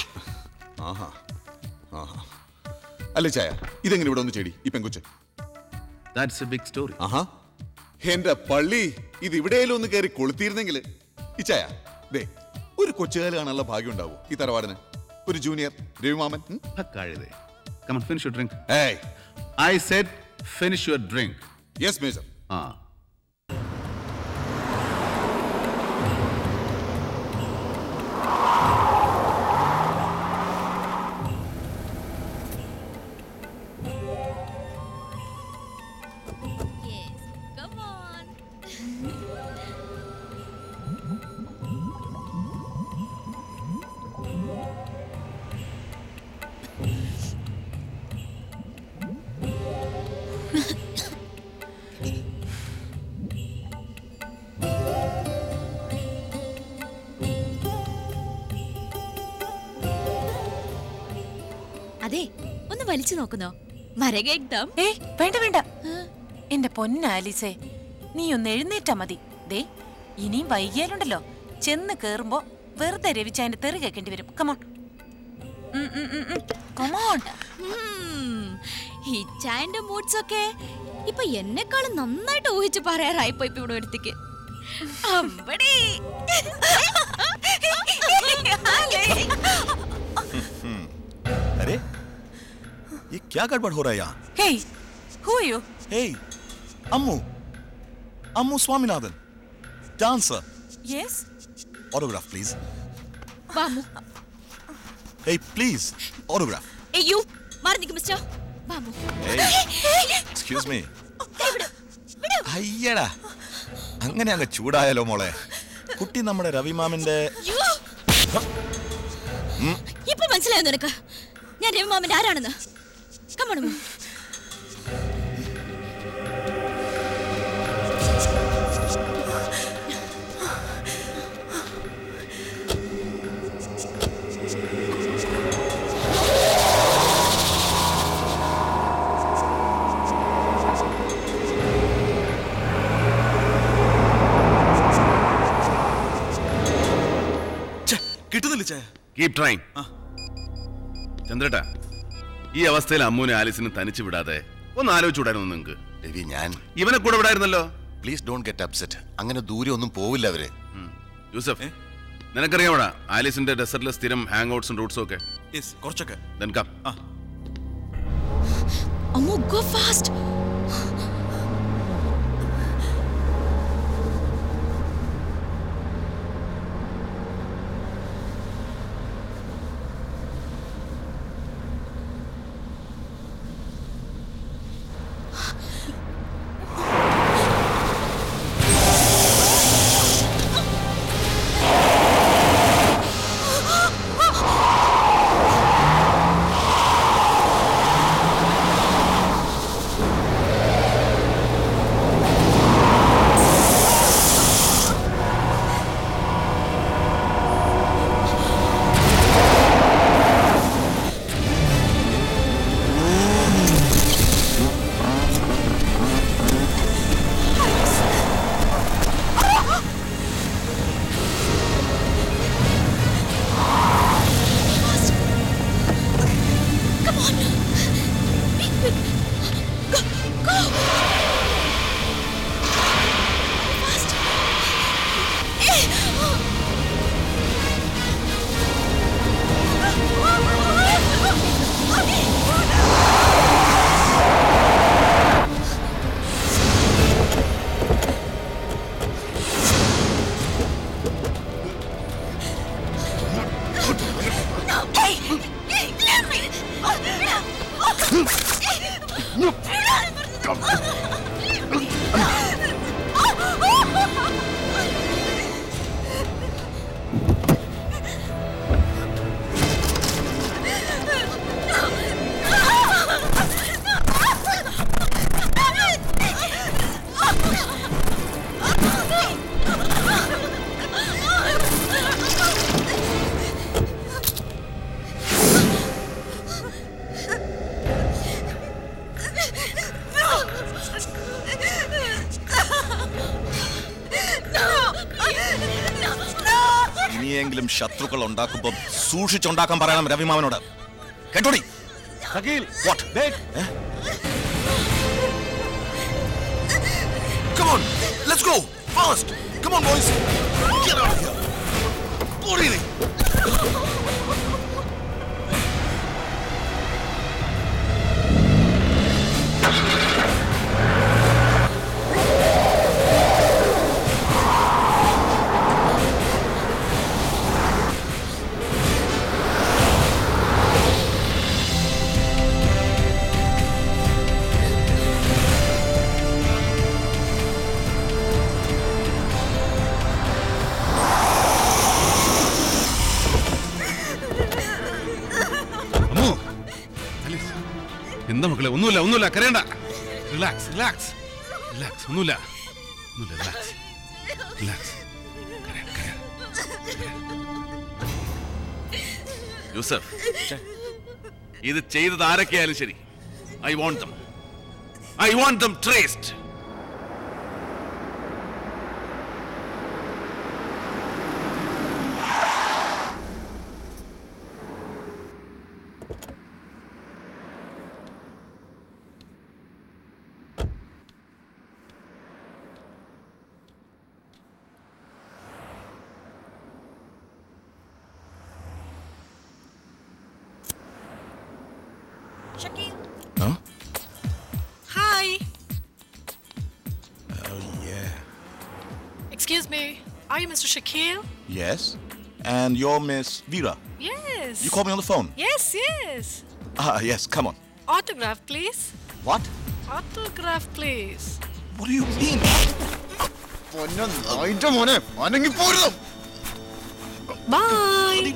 ആഹാ ആഹാ അല്ല ചായ ഇതെങ്ങനെ ഇവിടെ ഒന്ന് ചെടി ഈ പെങ്കുച്ച് ദാറ്റ്സ് എ ബിഗ് സ്റ്റോറി ആഹാ എന്റെ പള്ളി ഇത് ഇവിടെയെങ്കിലും ഒന്ന് കയറി കൊളുത്തിയിരുന്നെങ്കിൽ ഈ ചായ ദേ ഒരു കൊച്ചുകാല് കാണാനുള്ള ഭാഗ്യം ഉണ്ടാവും ഈ തറവാടിന് ഒരു ജൂനിയർ രവിമാമൻ ഉം? കഴുതേ Come on, finish your drink. Hey. I said finish your drink. Yes, Major. Ah. Come on. അതെ ഒന്ന് വലിച്ചു നോക്കുന്നോ മരകേക്ദം ഏ വേണ്ട വേണ്ട എന്റെ പൊന്ന ആലിസേ നീ ഒന്ന് എഴുന്നേറ്റാ മതി ദേ ഇനിയും വൈകിയാലുണ്ടല്ലോ ചെന്ന് കേറുമ്പോ വെറുതെ രവിച്ചായന്റെ തെറി കേൾക്കേണ്ടി വരും കമോൺ ഹിച്ചായന്റെ മൂഡ്സ് ഒക്കെ ഇപ്പൊ എന്നെക്കാളും നന്നായിട്ട് ഊഹിച്ച് പറയാറായിപ്പോ ഇപ്പൊ ഇവിടെ അടുത്തേക്ക് അമ്പടി अरे ये क्या गड़बड़ हो रहा है यहाँ Hey, who are you? Hey, Ammu Ammu Swaminathan dancer Yes? autograph please വാമു hey please autograph അയ്യോ മാറി നിൽക്കും മിസ്റ്റർ വാമു excuse me അയ്യടാ അങ്ങനെ അങ്ങ് ചൂടായാലോ മോളെ കുട്ടി നമ്മുടെ രവിമാമിന്റെ അയ്യോ, ഉം, ഇപ്പൊ മനസ്സിലായോ നിനക്ക് ഞാൻ രവിമാമന്റെ ആരാണെന്ന് കമ്മണു കിട്ടുന്നില്ല ചേ കീപ് ട്രൈങ് ചന്ദ്രേട്ടാ ഈ അവസ്ഥയിൽ അമ്മൂനെ ആലിസിനെ തനിച്ച് വിടാതെ ഒന്ന് ആലോചിച്ചുകൂടായിരുന്നു നിങ്ങൾക്ക് രവി ഞാൻ ഇവനെ കൂടെ വിടായിരുന്നല്ലോ പ്ലീസ് ഡോണ്ട് ഗെറ്റ് അപ്സെറ്റ് അങ്ങനെ ദൂരെ ഒന്നും പോവില്ല അവര് യൂസഫ് നിനക്കറിയാമോടാ ആലിസിന്റെ ഡെസർട്ടിലെ സ്ഥിരം ഹാങ് ഔട്ട്സും റൂട്ട്സും ഒക്കെ കുറച്ചൊക്കെ Then come. അമ്മോ go fast Come on. Quick, quick. Go, go. Fast. Hey! Hey! Let me! ഇനിയെങ്കിലും ശത്രുക്കൾ ഉണ്ടാക്കുമ്പോൾ സൂക്ഷിച്ചുണ്ടാക്കാൻ പറയണം രവിമാമനോട് കേട്ടോടി What? Eh? Come on, let's go fast. Come on, boys. Get out of here. ഓടിയില്ലേ അമ്മോ ആലിസ്, എന്താ മക്കളെ ഒന്നുമില്ല ഒന്നുമില്ല കരയണ്ട റിലാക്സ് റിലാക്സ് റിലാക്സ് ഒന്നുമില്ല ഒന്നുമില്ല റിലാക്സ് റിലാക്സ് യൂസഫ് ഇത് ചെയ്തത് ആരൊക്കെയായാലും ശരി I want them I want them traced Shakil. Huh? Hi. Oh, yeah. Excuse me. Are you Mr. Shakil? Yes. And you're Miss Vera. Yes. You called me on the phone. Yes, yes. Ah, yes, come on. Autograph, please. What? Autograph, please. What do you mean? Bye.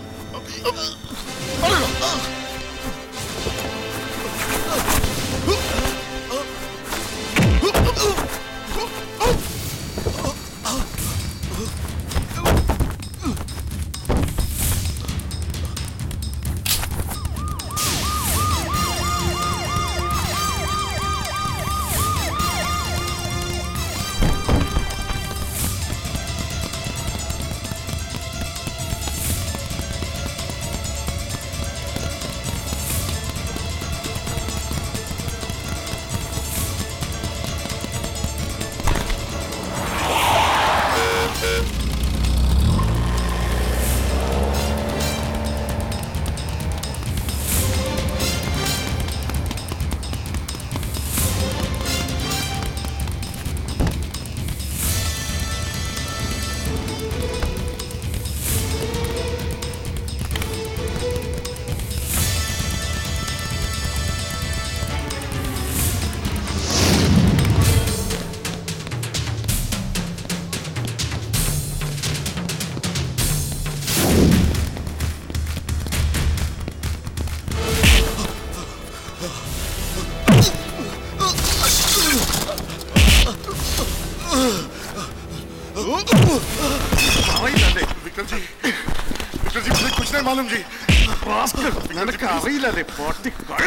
Vikram ji Vikram ji मुझे कुछ नहीं मालूम जी मैंने कहा അറിയില്ല रे party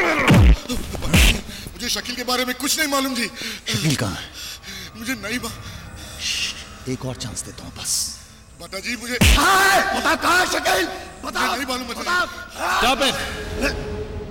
मुझे शकील के बारे में कुछ नहीं मालूम जी शकील कहाँ है मुझे नहीं मा- एक और चांस देता हूँ बस बता जी मुझे बता कहाँ है शकील बता नहीं मालूम बता Stop it!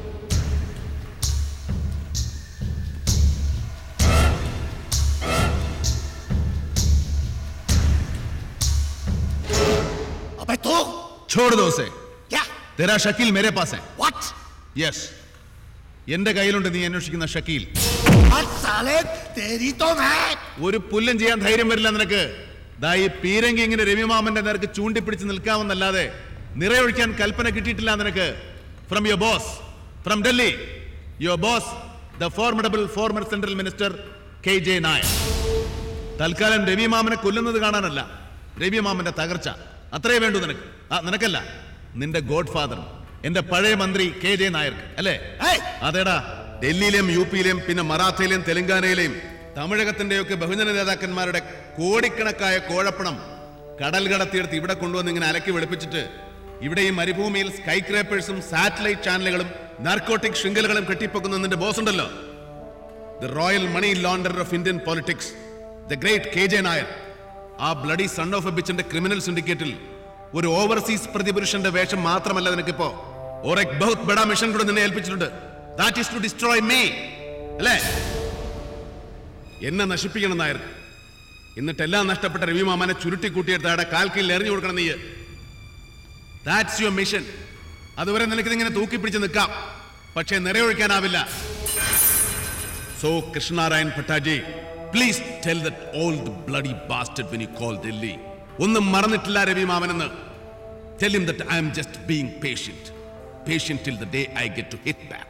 अबे तो छोड़ दो उसे क्या तेरा ഷക്കീൽ मेरे पास है What? യെസ് എന്റെ കയ്യിലുണ്ട് നീ അന്വേഷിക്കുന്ന ഷക്കീൽ What, साले तेरी तो मैं ഒരു പുല്ലും ചെയ്യാൻ ധൈര്യം വരില്ല നിനക്ക് ദാ ഈ പീരങ്കി ഇങ്ങനെ രവിമാമന്റെ നേർക്ക് ചൂണ്ടിപ്പിടിച്ച് നിൽക്കാമെന്നല്ലാതെ നിറയൊഴിക്കാൻ കൽപ്പന കിട്ടിയിട്ടില്ല നിനക്ക് from your boss from Delhi your boss the formidable former central minister K J Nair തൽക്കാലം രവിമാമനെ കൊല്ലുന്നത് കാണാനല്ല രവിമാമന്റെ തകർച്ച അത്രേ വേണ്ടൂ നിനക്ക് ആ നിനക്കല്ല നിന്റെ ഗോഡ് ഫാദർ എന്റെ പഴയ മന്ത്രി കെ ജെ നായർക്ക് അല്ലേ അതേടാ ഡൽഹിയിലെയും യു പിയിലെയും പിന്നെ മറാത്തയിലെയും തെലങ്കാനയിലെയും തമിഴകത്തിന്റെയൊക്കെ ബഹുജന നേതാക്കന്മാരുടെ കോടിക്കണക്കായ കോഴപ്പണം കടൽ കടത്തിയെടുത്ത് ഇവിടെ കൊണ്ടുവന്ന് ഇങ്ങനെ അലക്കി വെളുപ്പിച്ചിട്ട് ഇവിടെ ഈ മരുഭൂമിയിൽ സ്കൈ ക്രേപ്പേഴ്സും സാറ്റലൈറ്റ് ചാനലുകളും നാർക്കോട്ടിക് ശൃംഖലകളും കെട്ടിപ്പൊക്കുന്ന നിന്റെ ബോസ് ഉണ്ടല്ലോ the royal money launder of Indian politics the great K J Nair ആ ബ്ലഡി സൺ ഓഫ് എ ബിച്ചിന്റെ ക്രിമിനൽ സിൻഡിക്കേറ്റിൽ ഒരു ഓവർസീസ് പ്രതിപുരുഷന്റെ വേഷം മാത്രമല്ല നിനക്കിപ്പോ ഒരു ബഹുത് ബഡാ മിഷൻ കൂടെ നിന്നെ ഏൽപ്പിച്ചിട്ടുണ്ട് that is to destroy me അല്ലേ എന്നെ നശിപ്പിക്കണം നായർ എന്നിട്ട് എല്ലാം നഷ്ടപ്പെട്ട രവിമാമനെ ചുരുട്ടി കൂട്ടിയെടുത്ത് അയാളുടെ കാൽക്കീഴിൽ എറിഞ്ഞു കൊടുക്കണം നീ ദാറ്റ്സ് യുവർ മിഷൻ അതുവരെ നിനക്ക് ഇതിങ്ങനെ തൂക്കിപ്പിടിച്ച് നിൽക്കാം പക്ഷേ നിറയൊഴിക്കാനാവില്ല so Krishnanarayan Bhattaji please tell that old bloody bastard when you call Delhi ഒന്നും മറന്നിട്ടില്ല രവി മാമനെന്ന് tell him that I am just being patient patient till the day I get to hit back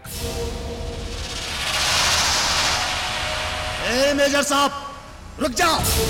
ए मेजर साहब रुक जा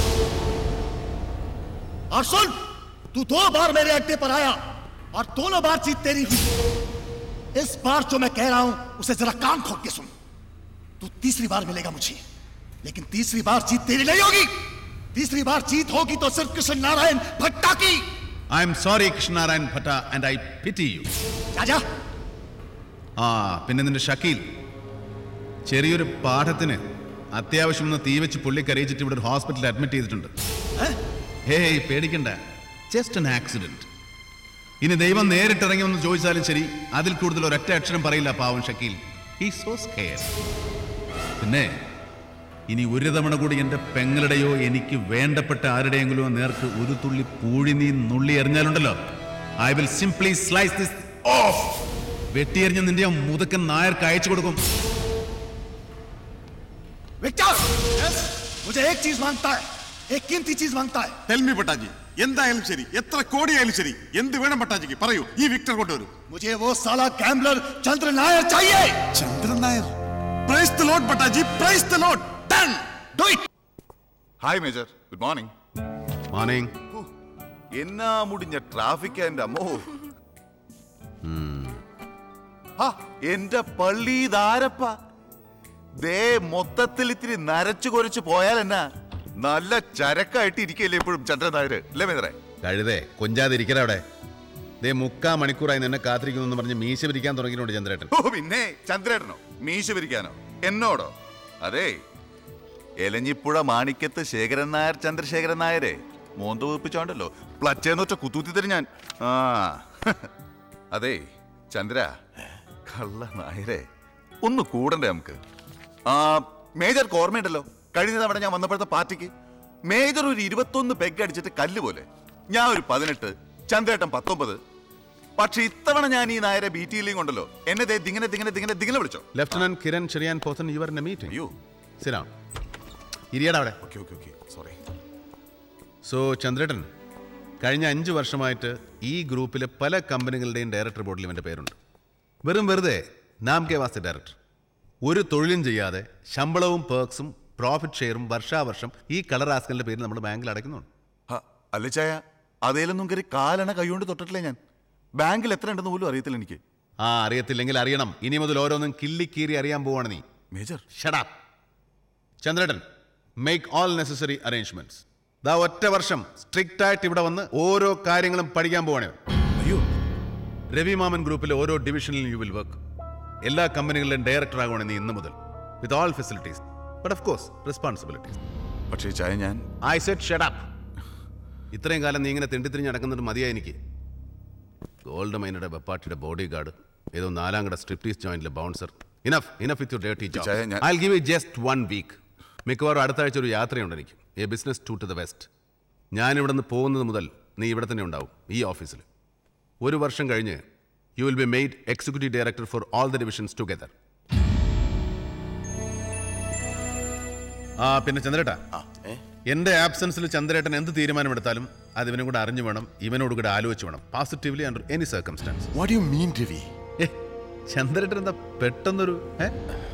और सुन तू दो बार मेरे अड्डे पर आया और दोनों बार जीत तेरी हुई इस बार जो मैं कह रहा हूं उसे जरा कान खोल के सुन तू तीसरी बार मिलेगा मुझे लेकिन तीसरी बार जीत तेरी नहीं होगी तीसरी बार जीत होगी तो सिर्फ कृष्ण नारायण भट्टा की I M sorry Krishnanarayan Bhatta and I pity you जा जा ആ പിന്നെ നിന്റെ ഷക്കീൽ ചെറിയൊരു പാഠത്തിന് അത്യാവശ്യം ഒന്ന് തീ വെച്ച് പുള്ളി കരയിച്ചിട്ട് ഇവിടെ ഒരു ഹോസ്പിറ്റലിൽ അഡ്മിറ്റ് ചെയ്തിട്ടുണ്ട് ഹേയ് പേടിക്കണ്ട ജസ്റ്റ് an ആക്സിഡന്റ് ഇനി ദൈവം നേരിട്ടിറങ്ങി ഒന്ന് ചോദിച്ചാലും ശരി അതിൽ കൂടുതൽ ഒരൊറ്റ അക്ഷരം പറയില്ല പാവം ഷക്കീൽ ഹീ സോ സ്കെയർ പിന്നെ ഇനി ഒരു തവണ കൂടി എൻ്റെ പെങ്ങളുടെയോ എനിക്ക് വേണ്ടപ്പെട്ട ആരുടെയെങ്കിലോ നേർക്ക് ഒരു തുള്ളി പൂഴി നീ നുള്ളി എറിഞ്ഞാലുണ്ടല്ലോ I will simply slice this off വെട്ടിയെറിഞ്ഞ് നിന്റെ ആ മുതക്കൻ നായർക്ക് അയച്ചു കൊടുക്കും विक्टर यस मुझे एक चीज मांगता है एक कीमती चीज मांगता है ടെൽമി പട്ടാജി എന്തായാലും ശരി എത്ര കോടിയായാലും ശരി എന്ത് വേണം പട്ടാജിക്ക് പറയൂ ഈ വിക്ടർ കൊണ്ടുവരൂ मुझे वो साला गैम्बलर चंद्र नायर चाहिए Chandran Nair praise the Lord Bhattaji praise the Lord done do it hi major good morning morning എന്നാ മുടിഞ്ഞ ട്രാഫിക് എന്റെ അമ്മോ ആ, എന്റെ പള്ളി ഇതാരപ്പ ദേ മൊത്തത്തിൽ ഇത്തിരി നരച്ചു കുരച്ച് പോയാൽ എന്നാ നല്ല ചരക്കായിട്ട് ഇരിക്കല്ലേ എപ്പോഴും ചന്ദ്രൻ നായര് അല്ലേ മേതറേ കഴുതേ കൊഞ്ചാതിരിക്കല അവിടെ ദേ മുക്കാ മണിക്കൂറായി നിന്നെ കാത്തിരിക്കുന്നു എന്ന് പറഞ്ഞ് മീശ പിരിക്കാൻ തുടങ്ങിയിട്ടുണ്ട് ചന്ദ്രേട്ടൻ ഓ പിന്നെ ചന്ദ്രേട്ടനോ മീശ പിരിക്കാനോ എന്നോടോ അതെ എലഞ്ഞിപ്പുഴ മാണിക്കത്ത് ശേഖരൻ നായർ ചന്ദ്രശേഖരൻ നായരെ മോന്ത വീർപ്പിച്ചോണ്ടല്ലോ പ്ലച്ചേന്നൊറ്റ കുത്തൂത്തി തരും ഞാൻ ആ അതെ ചന്ദ്ര കള്ള നായരെ ഒന്ന് കൂടണ്ടേ നമുക്ക് ആ മേജർക്ക് ഓർമ്മയുണ്ടല്ലോ കഴിഞ്ഞ തവണ ഞാൻ വന്നപ്പോഴത്തെ പാർട്ടിക്ക് മേജർ ഒരു ഇരുപത്തൊന്ന് പെഗ് അടിച്ചിട്ട് കല്ല് പോലെ ഞാൻ ഒരു പതിനെട്ട് ചന്ദ്രേട്ടൻ പത്തൊമ്പത് പക്ഷെ ഇത്തവണ ഞാൻ ഈ നായരെ ബി ടി കൊണ്ടല്ലോ എന്നെ ദേ ദിങ്ങനെ ദിങ്ങനെ ദിങ്ങനെ ദിങ്ങനെ വിളിച്ചോ lieutenant Kiran Cherian Pothan you're in a meeting അയ്യോ സിരാം ഇരിയടാ അവിടെ okay okay okay sorry so ചന്ദ്രേട്ടൻ കഴിഞ്ഞ അഞ്ച് വർഷമായിട്ട് ഈ ഗ്രൂപ്പിലെ പല കമ്പനികളുടെയും ഡയറക്ടർ ബോർഡിൽ ഇവൻ്റെ പേരുണ്ട് വെറും വെറുതെ നാം കെ വാസ്ത ഡയറക്ടർ ഒരു തൊഴിലും ചെയ്യാതെ ശമ്പളവും പേർക്സും പ്രോഫിറ്റ് ഷെയറും വർഷാവർഷം ഈ കളർ ആസ്കലിന്റെ പേരിൽ നമ്മൾ ബാങ്കിൽ അടയ്ക്കുന്നുണ്ട് അല്ല ചായ അതേലൊന്നും കയറി കാലണ കൈകൊണ്ട് തൊട്ടിട്ടില്ല ഞാൻ ബാങ്കിൽ എത്ര ഉണ്ടെന്ന് പോലും അറിയത്തില്ല എനിക്ക് ആ അറിയത്തില്ലെങ്കിൽ അറിയണം ഇനി മുതൽ ഓരോന്നും കിള്ളിക്കീറി അറിയാൻ പോവാണ് നീ മേജർ ഷടാ ചന്ദ്രേട്ടൻ മേക്ക് ഓൾ നെസസറി അറേഞ്ച്മെന്റ്സ് ദാ ഒറ്റ വർഷം സ്ട്രിക്റ്റ് ആയിട്ട് ഇവിടെ വന്ന് ഓരോ കാര്യങ്ങളും പഠിക്കാൻ പോവാണ് അയ്യോ രവി മാമൻ ഗ്രൂപ്പിലെ ഓരോ ഡിവിഷനിലും യു വിൽ വർക്ക് എല്ലാ കമ്പനികളുടെയും ഡയറക്ടർ ആകുവാണ് നീ ഇന്ന് മുതൽ with all facilities but of course responsibilities പക്ഷേ ചായ ഞാൻ ഐ സെറ്റ് ഷെഡപ്പ് ഇത്രയും കാലം നീ ഇങ്ങനെ തെണ്ടിത്തിരിഞ്ഞ് നടക്കുന്നുണ്ട് മതിയായി എനിക്ക് ഗോൾഡ് മൈനയുടെ വെപ്പാട്ടിയുടെ ബോഡി ഗാർഡ് ഏതോ നാലാം കട സ്ട്രിപ്റ്റീസ് ജോയിന്റിലെ bouncer enough enough with you dirty ചായ, ഞാൻ- I give you just one week മിക്കവാറും അടുത്ത ആഴ്ച ഒരു യാത്രയുണ്ട് എനിക്ക് a business to to the west ഞാൻ ഇവിടെ നിന്ന് പോകുന്നത് മുതൽ നീ ഇവിടെ തന്നെ ഉണ്ടാവും ഈ ഓഫീസിൽ ഒരു വർഷം കഴിഞ്ഞ് you will be made executive director for all the divisions together ആ പിന്നെ ചന്ദ്രേട്ടാ എന്റെ ആബ്സൻസിൽ ചന്ദ്രേട്ടൻ എന്ത് തീരുമാനമെടുത്താലും അത് ഇവനും കൂടെ അറിഞ്ഞു വേണം ഇവനോട് കൂടെ ആലോചിച്ച് വേണം positively under any circumstance what you mean Ravi ചന്ദ്രേട്ടൻ എന്താ പെട്ടെന്നൊരു ഏ?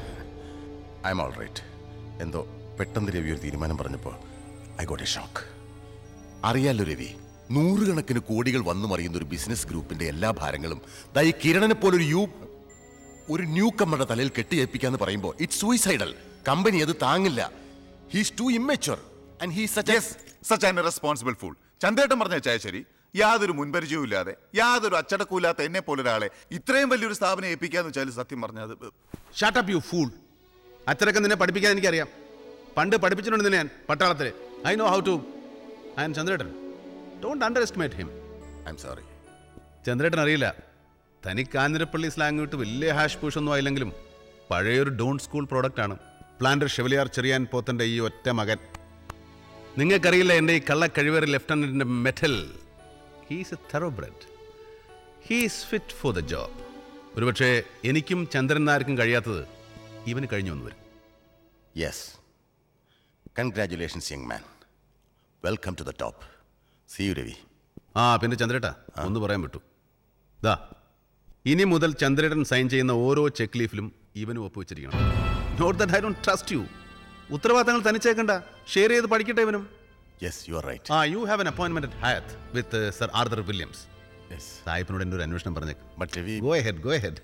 ഐ എം ഓൾ റൈറ്റ് എന്തോ പെട്ടെന്ന് രവി ഒരു തീരുമാനം പറഞ്ഞപ്പോൾ ഐ ഗോട്ട് എ ഷോക്ക് അറിയാലോ രവി നൂറുകണക്കിന് കോടികൾ വന്നു മറിയുന്ന ഒരു ബിസിനസ് ഗ്രൂപ്പിന്റെ എല്ലാ ഭാരങ്ങളും ദാ ഈ കിരണനെ പോലൊരു യു ഒരു ന്യൂ കമ്മറുടെ തലയിൽ കെട്ടിയേൽപ്പിക്കാന്ന് പറയുമ്പോൾ ഇറ്റ്സ് സൂയിസൈഡൽ കമ്പനി അത് താങ്ങില്ല he's too immature and he such such an responsible fool ചന്ദ്രേട്ടൻ പറഞ്ഞ ചായ ശരി യാതൊരു മുൻപരിചയവും ഇല്ലാതെ യാതൊരു അച്ചടക്കവും ഇല്ലാത്ത എന്നെ പോലെ ഒരാളെ ഇത്രയും വലിയൊരു സ്ഥാപനം ഏൽപ്പിക്കാന്ന് വെച്ചാൽ സത്യം പറഞ്ഞത് ഷാട്ടപ്പ് യു ഫൂൾ അച്ഛനൊക്കെ നിന്നെ പഠിപ്പിക്കാൻ എനിക്കറിയാം പണ്ട് പഠിപ്പിച്ചിട്ടുണ്ട് നിന്നെ ഞാൻ പട്ടാളത്തിൽ I know how to I'm ചന്ദ്രേട്ടൻ don't underestimate him I M sorry ചന്ദ്രേട്ടൻ അറിയില്ല തനിക്ക് കാഞ്ഞിരപ്പള്ളി സ്ലാങ് വിട്ട് വലിയ ഹാഷ് പൂഷ് ഒന്നും ആയില്ലെങ്കിലും പഴയൊരു ഡോൺ സ്കൂൾ പ്രോഡക്റ്റ് ആണ് പ്ലാന്റർ ഷെവലിയാർ ചെറിയാൻ പോത്തന്റെ ഈ ഒറ്റ മകൻ നിങ്ങൾക്കറിയില്ല എൻ്റെ ഈ കള്ള കഴിവേറി ലെഫ്റ്റനന്റിന്റെ metal he's a thoroughbred he's fit for the job ഒരുപക്ഷെ എനിക്കും ചന്ദ്രൻ നായർക്കും കഴിയാത്തത് ഇവന് കഴിഞ്ഞു വന്നു വരും yes congratulations young man welcome to the top see you Ravi ആ പിന്നെ ചന്ദ്രേട്ടാ ഒന്ന് പറയാൻ പറ്റൂ ദാ ഇനി മുതൽ ചന്ദ്രേട്ടൻ സൈൻ ചെയ്യുന്ന ഓരോ ചെക്ക് ലീഫിലും ഇവനും ഒപ്പുവെച്ചിരിക്കണം not that I don't trust you ഉത്തരവാദിത്തങ്ങൾ തനിച്ചേക്കണ്ട ഷെയർ ചെയ്ത് പഠിക്കട്ടെ ഇവനും യെസ് യു ആർ റൈറ്റ് ആ you have an appointment at Hyatt with sir Arthur Williams സാഹിബിനോട് എൻ്റെ ഒരു അന്വേഷണം പറഞ്ഞേക്ക് but Ravi go ahead go ahead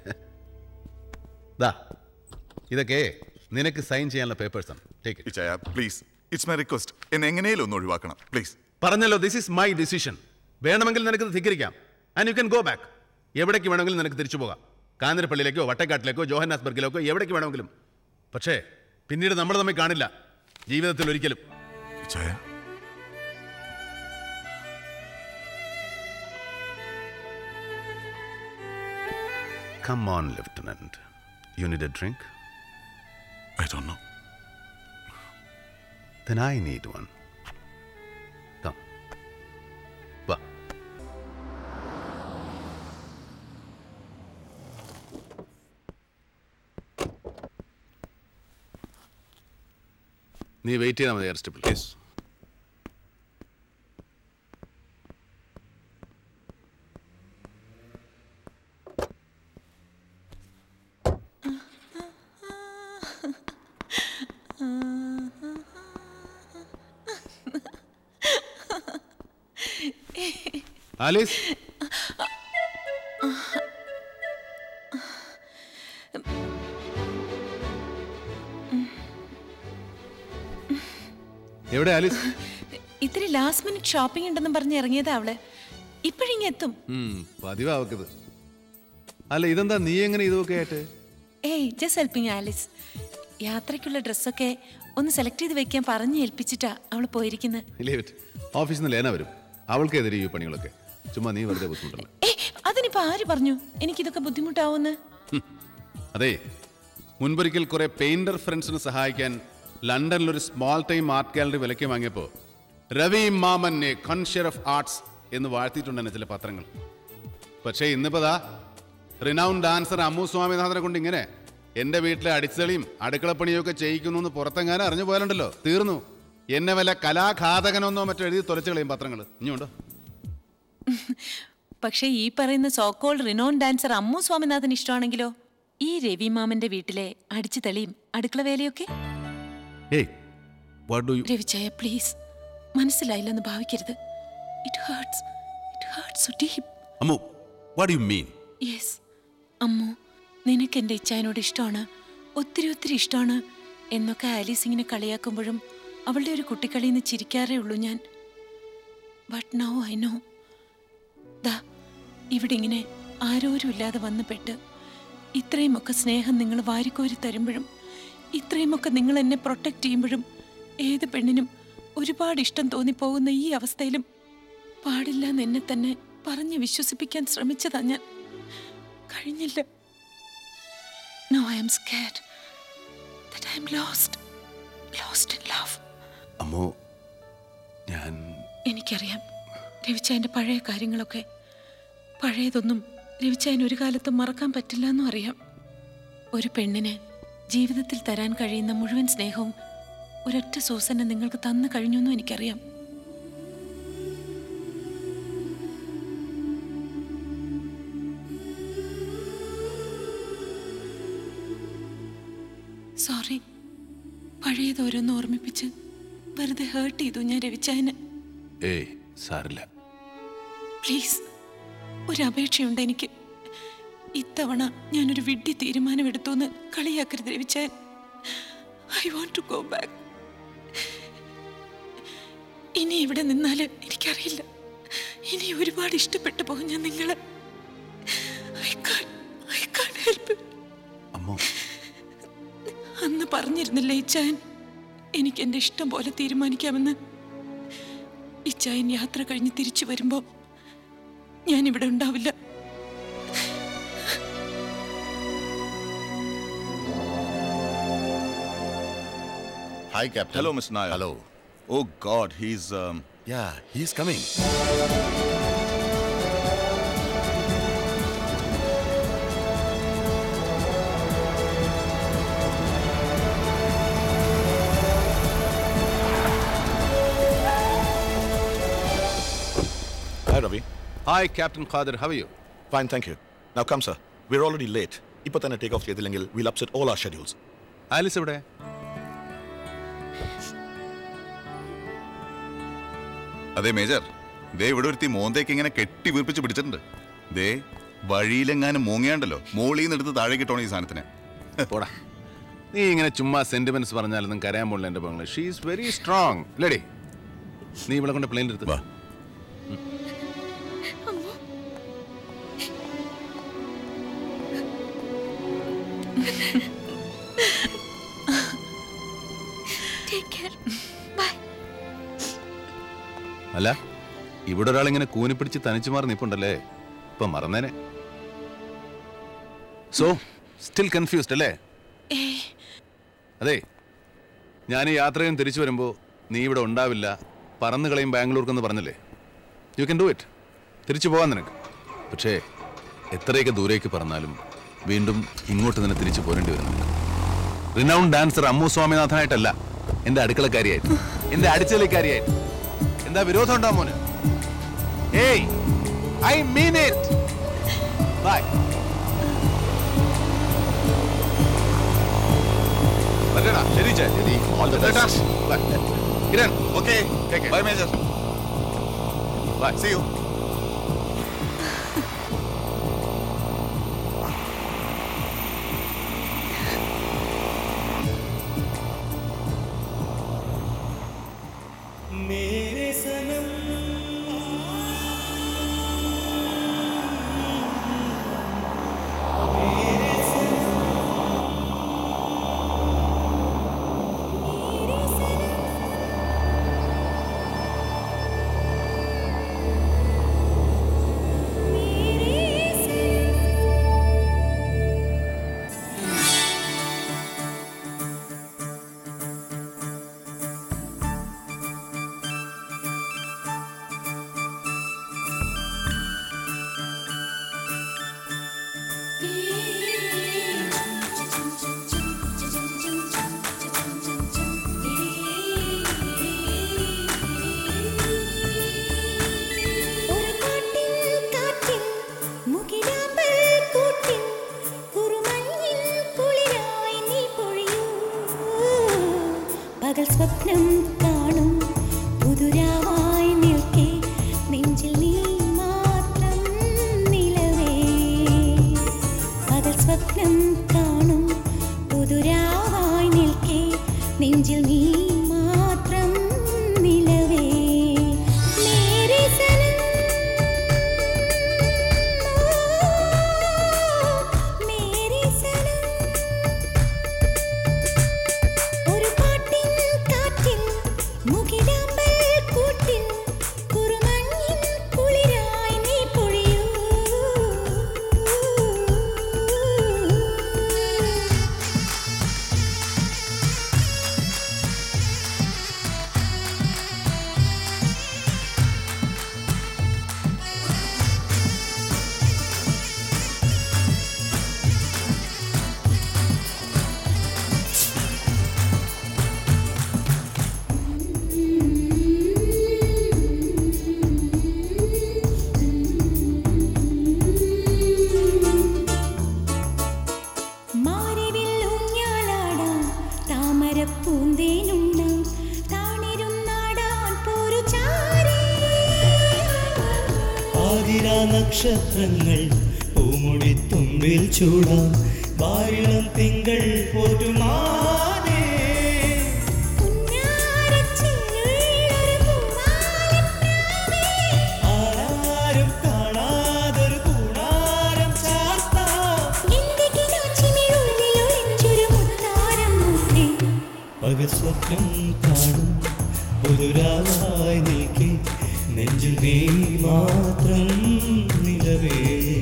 ദാ ഇതൊക്കെ നിനക്ക് സൈൻ ചെയ്യാനുള്ള പേപ്പേഴ്സ് ആണ് ടേക്ക് ചായ പ്ലീസ് ഇറ്റ്സ് മൈ റിക്വസ്റ്റ് എന്നെ എങ്ങനെയും ഒന്ന് ഒഴിവാക്കണം പ്ലീസ് പറഞ്ഞല്ലോ ദിസ് ഈസ് മൈ ഡിസിഷൻ വേണമെങ്കിൽ നിനക്ക് ധിക്കരിക്കാം and you can go back എവിടേക്ക് വേണമെങ്കിലും നിനക്ക് തിരിച്ചു പോകാം കാഞ്ഞിരപ്പള്ളിയിലേക്കോ വട്ടക്കാട്ടിലേക്കോ ജോഹന്നാസ്ബർഗിലേക്കോ എവിടേക്ക് വേണമെങ്കിലും പക്ഷേ പിന്നീട് നമ്മൾ തമ്മിൽ കാണില്ല ജീവിതത്തിൽ ഒരിക്കലും ചായ come on lieutenant you need a drink I don't know then I need one. Come. വാ നീ വെയിറ്റ് ചെയ്താൽ മതി എയർ സ്റ്റെപ്പിൽ യെസ് ആലീസ് എവിടെ ആലീസ് ഇത്തിരി ലാസ്റ്റ് മിനിറ്റ് ഷോപ്പിംഗ് ഉണ്ടെന്ന് പറഞ്ഞ് ഇറങ്ങിയതാ അവള് ഇപ്പോഴിങ്ങ എത്തും ഉം, പതിവാവക്കത് അല്ല ഇതെന്താ നീ എങ്ങനെ ഇതൊക്കെ ആയിട്ട് ഏയ് ജസ്റ്റ് ഹെൽപ്പിങ് ആലിസ് യാത്രയ്ക്കുള്ള ഡ്രസ്സൊക്കെ ഒന്ന് സെലക്ട് ചെയ്ത് വെക്കാൻ പറഞ്ഞ് ഏൽപ്പിച്ചിട്ടാ അവൾ പോയിരിക്കുന്നത് ഇല്ലേ ഓഫീസിൽ നിന്ന് ലേന വരും അവൾക്കെതിരെ ഈ പണികളൊക്കെ ചുമ്മാ നീ വെറുതെ ബുദ്ധിമുട്ടല്ല ഏ അതിനിപ്പോ ആര് പറഞ്ഞു എനിക്കിതൊക്കെ ബുദ്ധിമുട്ടാവുന്ന് അതെ മുൻപൊരിക്കൽ കുറെ പെയിന്റർ ഫ്രണ്ട്സിനെ സഹായിക്കാൻ ലണ്ടനിൽ ഒരു സ്മോൾ ടൈം ആർട്ട് ഗാലറി വിലയ്ക്ക് വാങ്ങിയപ്പോൾ രവി മാമൻ എ കോൺഷ്യർ ഓഫ് ആർട്സ് എന്ന് വാഴ്ത്തിയിട്ടുണ്ട് എന്നെ ചില പത്രങ്ങൾ പക്ഷേ ഇന്നിപ്പോ ദാ റിനൗണ്ട് ഡാൻസർ അമ്മു സ്വാമിനാഥനെ കൊണ്ട് ഇങ്ങനെ എന്റെ വീട്ടിലെ അടിച്ചളിയും അടുക്കളപ്പണിയും ഒക്കെ ചെയ്യിക്കുന്നു എന്ന് പുറത്തെങ്ങാനും അറിഞ്ഞു പോയാലുണ്ടല്ലോ തീർന്നു എന്നെ വല്ല കലാഘാതകനൊന്നോ മറ്റോ എഴുതി തുലച്ചു കളയും പത്രങ്ങൾ ഇനിയുണ്ടോ പക്ഷേ ഈ പറയുന്ന so called renowned dancer Ammu Swaminathan ഇഷ്ടമാണെങ്കിലോ ഈ രവി മാമന്റെ വീട്ടിലെ അടിച്ചു തെളിയും അടുക്കള വേലയൊക്കെ ഏയ് വാട്ട് ഡു യു രവിചായ പ്ലീസ് മനസ്സിലായില്ലെന്ന് ഭാവിക്കരുത് it hurts it hurts so deep Ammu what you mean yes Ammu നിനക്ക് എൻ്റെ ഇച്ചായനോട് ഇഷ്ടമാണ് ഒത്തിരി ഒത്തിരി ഇഷ്ടമാണ് എന്നൊക്കെ ആലീസ് ഇങ്ങനെ കളിയാക്കുമ്പോഴും അവളുടെ ഒരു കുട്ടിക്കളിയിൽ നിന്ന് ചിരിക്കാറേ ഉള്ളൂ ഞാൻ ബട്ട് നൗ ഐ നോ ദാ ഇവിടെ ഇങ്ങനെ ആരോരും ഇല്ലാതെ വന്ന് പെട്ട് ഇത്രയുമൊക്കെ സ്നേഹം നിങ്ങൾ വാരിക്കോരി തരുമ്പോഴും ഇത്രയുമൊക്കെ നിങ്ങൾ എന്നെ പ്രൊട്ടക്റ്റ് ചെയ്യുമ്പോഴും ഏത് പെണ്ണിനും ഒരുപാട് ഇഷ്ടം തോന്നിപ്പോകുന്ന ഈ അവസ്ഥയിലും പാടില്ല എന്ന് എന്നെ തന്നെ പറഞ്ഞ് വിശ്വസിപ്പിക്കാൻ ശ്രമിച്ചതാ ഞാൻ കഴിഞ്ഞില്ല no I'm scared that I'm lost lost in love Ammu ഞാൻ എനിക്കറിയാം രവിച്ചായൻ്റെ പഴയ കാര്യങ്ങളൊക്കെ പഴയതൊന്നും രവിച്ചായൻ ഒരു കാലത്തും മറക്കാൻ പറ്റില്ല എന്നും അറിയാം ഒരു പെണ്ണിന് ജീവിതത്തിൽ തരാൻ കഴിയുന്ന മുഴുവൻ സ്നേഹവും ഒരൊറ്റ സൂസനെ നിങ്ങൾക്ക് തന്നു കഴിഞ്ഞു എന്നും എനിക്കറിയാം സോറി പഴയതോരോന്ന് ഓർമ്മിപ്പിച്ച് വെറുതെ ഹേർട്ട് ചെയ്തു ഞാൻ രവിച്ചായന് ഏയ് സാരില്ല പ്ലീസ് ഒരു അപേക്ഷയുണ്ട് എനിക്ക് ഇത്തവണ ഞാനൊരു വിഡ്ഢി തീരുമാനമെടുത്തു എന്ന് കളിയാക്കരുത് രവിച്ചാൻ I want to go back ഇനി ഇവിടെ നിന്നാല് എനിക്കറിയില്ല ഇനി ഒരുപാട് ഇഷ്ടപ്പെട്ടു പോകും ഞാൻ നിങ്ങളെ I can't I can't help അമ്മോ അന്ന് പറഞ്ഞിരുന്നില്ല ഇച്ചായൻ എനിക്ക് എൻ്റെ ഇഷ്ടം പോലെ തീരുമാനിക്കാമെന്ന് ഇച്ചായൻ യാത്ര കഴിഞ്ഞ് തിരിച്ചു വരുമ്പോൾ ഞാൻ ഇവിടെ ഉണ്ടാവില്ല Hi, Captain. Hello, Mr. Nair. Hello. Oh God, he's um. Yeah, he's coming. Hi, Ravi. Hi captain Khader how you Fine, thank you. Now come, sir. We're already late. ഇപ്പോൾ തന്നെ ടേക്ക് ഓഫ് ചെയ്തില്ലെങ്കിൽ will upset all our schedules Alice എവിടെ അതെ major ദേ ഇവിടെ ഒരുത്തി മോന്തേക്ക് ഇങ്ങനെ കെട്ടി വീർപ്പിച്ച് പിടിച്ചിട്ടുണ്ട് ദേ വഴിയിലെങ്ങാനും മൂങ്ങിയാണ്ടല്ലോ മോളിൽ നിന്ന് എടുത്ത് താഴെ കിട്ടണം ഈ സാധനത്തിന് പോടാ നീ ഇങ്ങനെ ചുമ്മാ സെന്റിമെന്റ്സ് പറഞ്ഞാലൊന്നും കരയാൻ പോണില്ല എൻ്റെ പെങ്ങള് she is very strong lady നീ ഇവിടെ കൊണ്ട് പ്ലെയിൻ എടുത്ത് Take care. Bye. അല്ല ഇവിടെ ഒരാൾ ഇങ്ങനെ കൂനി പിടിച്ച് തനിച്ചു മാറി നിപ്പുണ്ടല്ലേ ഇപ്പൊ മറന്നേനെ സോ സ്റ്റിൽ കൺഫ്യൂസ്ഡ് അല്ലേ ഏയ് അതെ ഞാൻ ഈ യാത്രയും തിരിച്ചു വരുമ്പോൾ നീ ഇവിടെ ഉണ്ടാവില്ല പറന്നു കളയും ബാംഗ്ലൂർക്കെന്ന് പറഞ്ഞില്ലേ യു കൻ ഡു ഇറ്റ് തിരിച്ചു പോകാൻ നിനക്ക് പക്ഷേ എത്രയൊക്കെ ദൂരേക്ക് പറഞ്ഞാലും വീണ്ടും ഇങ്ങോട്ട് തന്നെ തിരിച്ചു പോരേണ്ടി വരും നിനക്ക് റിനൗണ്ട് ഡാൻസർ അമ്മു സ്വാമിനാഥനായിട്ടല്ല എന്റെ അടുക്കളക്കാരിയായിട്ട് എന്റെ അടിച്ചലിക്കാരിയായിട്ട് എന്താ വിരോധം ഉണ്ടാ മോന് ഏയ് ഐ മീൻ ഇറ്റ് ബൈ വരടാ ശരി ചേ all the best bye Kiran okay bye major bye see you मेरे सनम ഒരു കാട്ടിൽ കാറ്റിൽ മുകിലാമ്പൽ കൂട്ടിൽ കുറുമഞ്ഞിൽ കുളിരായി നീ പൊഴിയൂ പകൽ സ്വപ്നം കാണും പുതുരാവായി നിൽക്കെ നെഞ്ചിൽ നീ മാത്രം നിലവേ പകൽ സ്വപ്നം കാണും പുതുരാവായി നിൽക്കെ നെഞ്ചിൽ നീ മാത്രം നിലവേ മേരെ സനം മേരെ സനം ഒരു പാട്ടിൻ കാറ്റിൽ മുകിലാമ്പൽ കൂട്ടിൽ കുറുമഞ്ഞിൻ കുളിരായി നീ പൊഴിയൂ മാറിവിൽ ഊഞ്ഞാലാടാം താമരപ്പൂന്തേനുണ്ണാം താണിരുന്നാടാൻ പോരു ചാരേ ആതിരാ നക്ഷത്രങ്ങൾ പൂമുടി തുമ്പിൽ ചൂടാം വാരിളം തിങ്കൾ പോറ്റുമാനേ ആരാരും കാണാതൊരു കൂടാരം ചാർത്താം എന്റെ കിനാച്ചിനുള്ളിൽ ഒളിച്ചൊരു മുത്താരം മുത്തേ പകൽ സ്വപ്നം കാണും പുതുരാവായി നിൽക്കെ നെഞ്ചിൽ നീ മാത്രം നിലവേ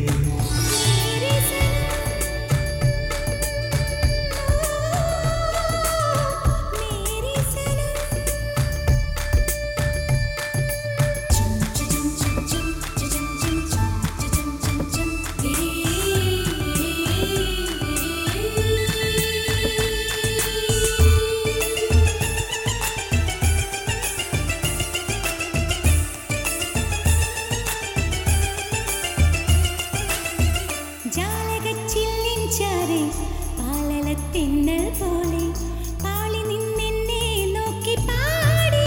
ജാലകച്ചില്ലിൻ ചാരെ പാലലത്തിന്നൽ പോലെ പാളി നിന്നെന്നെ നോക്കി പാടി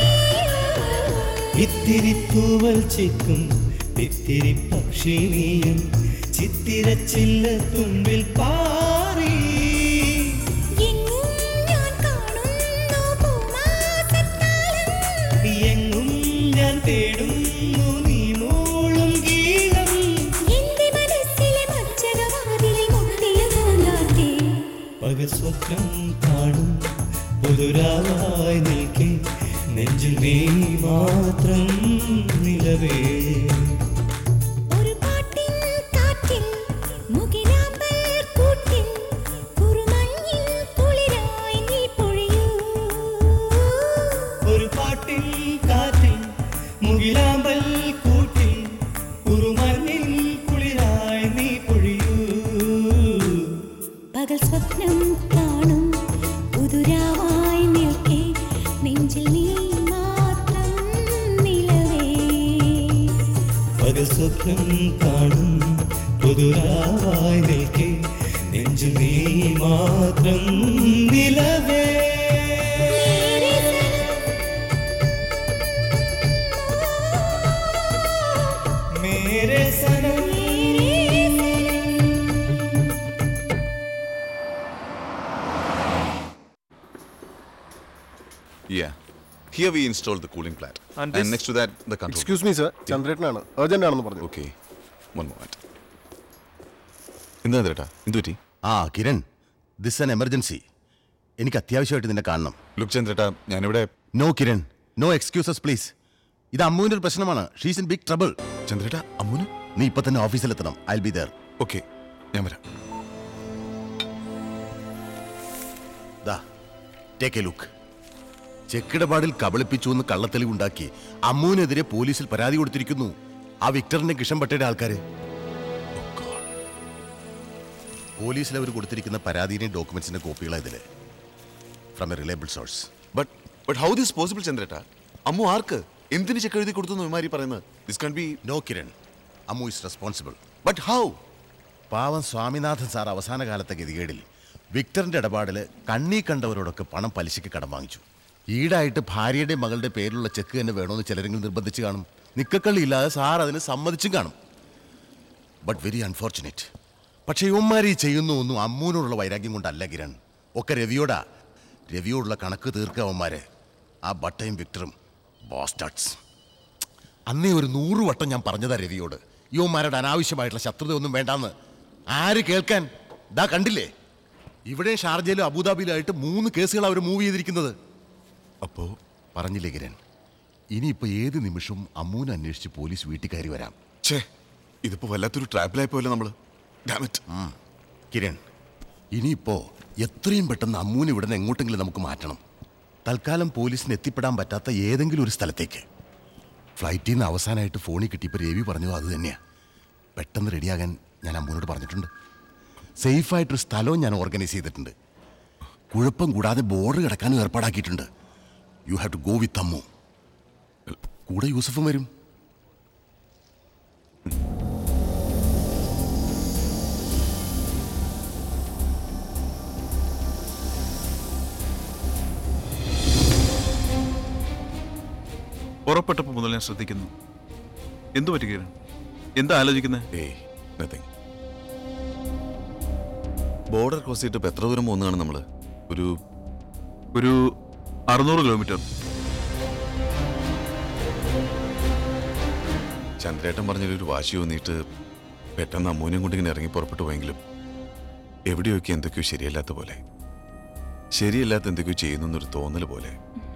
ഇത്തിരി തൂവൽ ചിക്കും ഇത്തിരി പക്ഷിണിയും ചിത്തിരച്ചില്ല തുമ്പിൽ പാറി എങ്ങും ഞാൻ കാണുന്നു പൂമാസക്കാലം എങ്ങും ഞാൻ തേടുന്നു നീ മൂളും ഗീതം എന്റെ മനസ്സിലെ മച്ചകവാതിലിൽ മുട്ടിയ പൂങ്കാറ്റേ പകൽ സ്വപ്നം കാണും പുതുരാവായി നിൽക്കെ നെഞ്ചിൽ നീ മാത്രം നിലവേ ഒരു പാട്ടിൻ കാറ്റിൽ മുകിലാമ്പൽ കൂട്ടിൽ കുറുമഞ്ഞിൽ കുളിരായി നീ പൊഴിയൂ ഒരു പാട്ടിൻ കാറ്റിൽ മുകിലാമ്പൽ കൂട്ടിൽ കുറുമഞ്ഞിൽ കുളിരായി നീ പൊഴിയൂ പകൽ സ്വപ്നം കാണും പുതുരാവായി നിൽക്കേ നീ മാത്രം നിലവേ പകൽ സ്വപ്നം കാണും പുതുരാവായി നിൽക്കെ നെഞ്ചു നീ മാത്രം നിലവേ മേരെ സനം Yeah. Here we installed the cooling plant. And And, this- next to that, the control. Excuse me, sir. ചന്ദ്രേട്ടനാണ് അർജന്റ് ആണെന്ന് പറഞ്ഞു Okay. One moment. എന്താ ചേട്ടാ എന്ത് പറ്റി ആ കിരൺ ദിസ് ആൻ എമർജൻസി എനിക്ക് അത്യാവശ്യമായിട്ട് നിന്നെ കാണണം ലുക്ക് ചന്ദ്രേട്ടാ ഞാനിവിടെ no Kiran no excuses please ഇത് അമ്മുവിന്റെ ഒരു പ്രശ്നമാണ് ഷീസ് ഇൻ ബിഗ് ട്രബിൾ ചന്ദ്രേട്ടാ അമ്മുന് നീ ഇപ്പൊ തന്നെ ഓഫീസിലെത്തണം ഐ ബി ദർ ഓക്കെ ഞാൻ വരാം ദാ ടേക്ക് എ ലുക്ക് ചെക്കിടപാടിൽ കബളിപ്പിച്ചു എന്ന് കള്ളത്തെളിവുണ്ടാക്കി അമ്മുവിനെതിരെ പോലീസിൽ പരാതി കൊടുത്തിരിക്കുന്നു ആ വിക്ടറിന്റെ കിഷൻ പട്ടയുടെ ആൾക്കാര് പോലീസിൽ അവർ കൊടുത്തിരിക്കുന്ന പരാതിയുടെയും ഡോക്യുമെന്റ്സിന്റെ കോപ്പികളാ ഇതില് from a reliable source but but how this possible ചന്ദ്രേട്ടാ അമ്മു ആർക്ക് എന്തിന് ചെക്ക് എഴുതി കൊടുത്തു വിമാരി പറയുന്നത് this can't be no Kiran Ammu is responsible but how പാവം സ്വാമിനാഥൻ സാർ അവസാന കാലത്തെ ഗതികേടിൽ വിക്ടറിന്റെ ഇടപാടിൽ കണ്ണീ കണ്ടവരോടൊക്കെ പണം പലിശയ്ക്ക് കടം വാങ്ങിച്ചു ഈടായിട്ട് ഭാര്യയുടെ മകളുടെ പേരിലുള്ള ചെക്ക് തന്നെ വേണമെന്ന് ചിലരെങ്കിലും നിർബന്ധിച്ച് കാണും നിക്കക്കള്ളി ഇല്ലാതെ സാർ അതിന് സമ്മതിച്ചും കാണും ബട്ട് വെരി അൺഫോർച്ചുനേറ്റ് പക്ഷേ ഇവന്മാർ ഈ ചെയ്യുന്ന ഒന്നും അമ്മൂനോടുള്ള വൈരാഗ്യം കൊണ്ടല്ല കിരൺ ഒക്കെ രവിയോടാ രവിയോടുള്ള കണക്ക് തീർക്കുക അവന്മാരെ ആ ബട്ടയും വിക്ടറും ബോസ്റ്റാർട്സ് അന്നേ ഒരു നൂറ് വട്ടം ഞാൻ പറഞ്ഞതാ രവിയോട് യുവന്മാരുടെ അനാവശ്യമായിട്ടുള്ള ശത്രുതയൊന്നും വേണ്ടാന്ന് ആര് കേൾക്കാൻ ദാ കണ്ടില്ലേ ഇവിടെ ഷാർജയിലും അബുദാബിയിലായിട്ട് മൂന്ന് കേസുകൾ അവർ മൂവ് ചെയ്തിരിക്കുന്നത് അപ്പോ പറഞ്ഞില്ലേ കിരൺ ഇനിയിപ്പോ ഏത് നിമിഷവും അമ്മൂനെ അന്വേഷിച്ച് പോലീസ് വീട്ടിൽ കയറി വരാം ഛേ ഇതിപ്പോ വല്ലാത്തൊരു ട്രാപ്പിലായി പോയല്ലോ നമ്മള് ഡാമിറ്റ് കിരൺ ഇനിയിപ്പോ എത്രയും പെട്ടെന്ന് അമ്മൂനെ ഇവിടെ നിന്ന് എങ്ങോട്ടെങ്കിലും നമുക്ക് മാറ്റണം തൽക്കാലം പോലീസിന് എത്തിപ്പെടാൻ പറ്റാത്ത ഏതെങ്കിലും ഒരു സ്ഥലത്തേക്ക് ഫ്ലൈറ്റിൽ നിന്ന് അവസാനമായിട്ട് ഫോണിൽ കിട്ടിയപ്പോൾ രവി പറഞ്ഞത് അത് തന്നെയാ പെട്ടെന്ന് റെഡിയാകാൻ ഞാൻ അമ്മൂനോട് പറഞ്ഞിട്ടുണ്ട് സേഫായിട്ടൊരു സ്ഥലവും ഞാൻ ഓർഗനൈസ് ചെയ്തിട്ടുണ്ട് കുഴപ്പം കൂടാതെ ബോർഡർ കിടക്കാനും ഏർപ്പാടാക്കിയിട്ടുണ്ട് you have to go with Ammu കൂടെ യൂസഫും വരും പുറപ്പെട്ടപ്പോൾ മുതൽ ഞാൻ ശ്രദ്ധിക്കുന്നു എന്തു പറ്റി കിരൺ എന്താ ആലോചിക്കുന്നത് ഏയ് നത്തിങ് ബോർഡർ ക്രോസ് ചെയ്തിട്ട് ഇപ്പൊ എത്ര ദൂരം പോകുന്നതാണ് നമ്മള് ഒരു ഒരു അറുന്നൂറ് കിലോമീറ്റർ ചന്ദ്രേട്ടൻ പറഞ്ഞൊരു വാശി തോന്നിയിട്ട് പെട്ടെന്ന് അമ്മൂനെയും കൊണ്ട് ഇങ്ങനെ ഇറങ്ങി പുറപ്പെട്ടു പോയെങ്കിലും എവിടെയൊക്കെ എന്തൊക്കെയോ ശരിയല്ലാത്ത പോലെ ശരിയല്ലാത്ത എന്തൊക്കെയോ ചെയ്യുന്നു എന്നൊരു തോന്നൽ പോലെ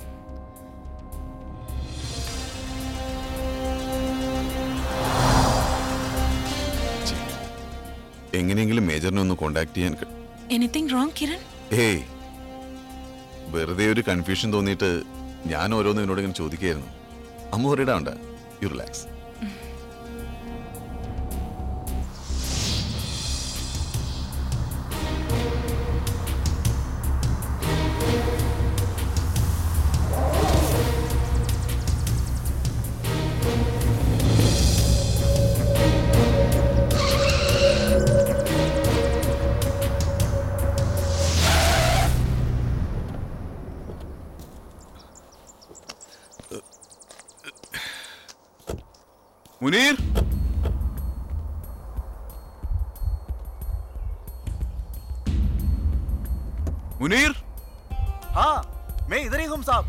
ഛെ, എങ്ങനെയെങ്കിലും മേജറിനെ ഒന്ന് കോണ്ടാക്ട് ചെയ്യാൻ ക- എനിത്തിങ് റോങ് കിരൺ ഏയ് വെറുതെ ഒരു കൺഫ്യൂഷൻ തോന്നിയിട്ട് ഞാൻ ഓരോന്നും എന്നോട് ഇങ്ങനെ ചോദിക്കുകയായിരുന്നു അമ്മ പറയിടാണ്ട യു റിലാക്സ് മുനീർ मुनीर हाँ मैं इधर ही हूँ साहब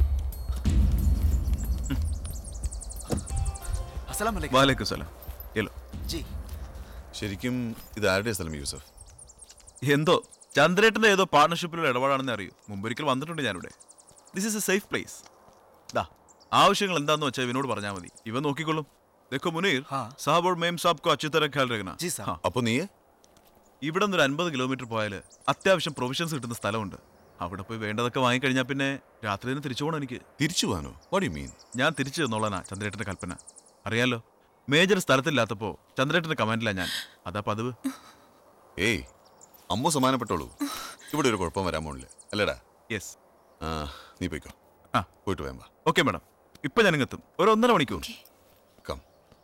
अस्सलाम वालेकुम വാലേക്കും സലാം യെല്ലോ जी ശരിക്കും ഇത് ആരുടെ സ്ഥലം യൂസഫ് എന്തോ ചന്ദ്രേട്ടന്റെ ഏതോ പാർട്ണർഷിപ്പിലുള്ള ഇടപാടാണെന്ന് അറിയൂ മുമ്പൊരിക്കൽ വന്നിട്ടുണ്ട് ഞാനിവിടെ this is a safe place ദാ ആവശ്യങ്ങൾ എന്താന്ന് വെച്ചാൽ ഇവനോട് പറഞ്ഞാൽ മതി ഇവൻ നോക്കിക്കൊള്ളും देखो മുനീർ സാഹബ് और मेम साहब को अच्छी तरह ख्याल रखना जी साहब അപ്പൊ നീ ഇവിടെ നിന്ന് ഒരു അൻപത് കിലോമീറ്റർ പോയാൽ അത്യാവശ്യം പ്രൊവിഷൻസ് കിട്ടുന്ന സ്ഥലമുണ്ട് അവിടെ പോയി വേണ്ടതൊക്കെ വാങ്ങിക്കഴിഞ്ഞാൽ പിന്നെ രാത്രി തന്നെ തിരിച്ചു പോകണം എനിക്ക് തിരിച്ചു പോകാനോ വാട്ട് യു മീൻ ഞാൻ തിരിച്ചു തന്നോളാനാ ചന്ദ്രേട്ടന്റെ കൽപ്പന അറിയാലോ മേജർ സ്ഥലത്തില്ലാത്തപ്പോ ചന്ദ്രേട്ടന്റെ കമാൻഡിലാ ഞാൻ അതാ പതിവ് ഏയ് അമ്മ സമാനപ്പെട്ടോളൂ ഇവിടെ ഒരു കുഴപ്പം വരാൻ പോണില്ല അല്ലേടാ യെസ് ആ നീ പോയിക്കോ ആ പോയിട്ട് വേമ്പ ഓക്കെ മാഡം ഇപ്പൊ ഞാൻ ഇങ്ങെത്തും ഒരു ഒന്നര മണിക്കൂർ കം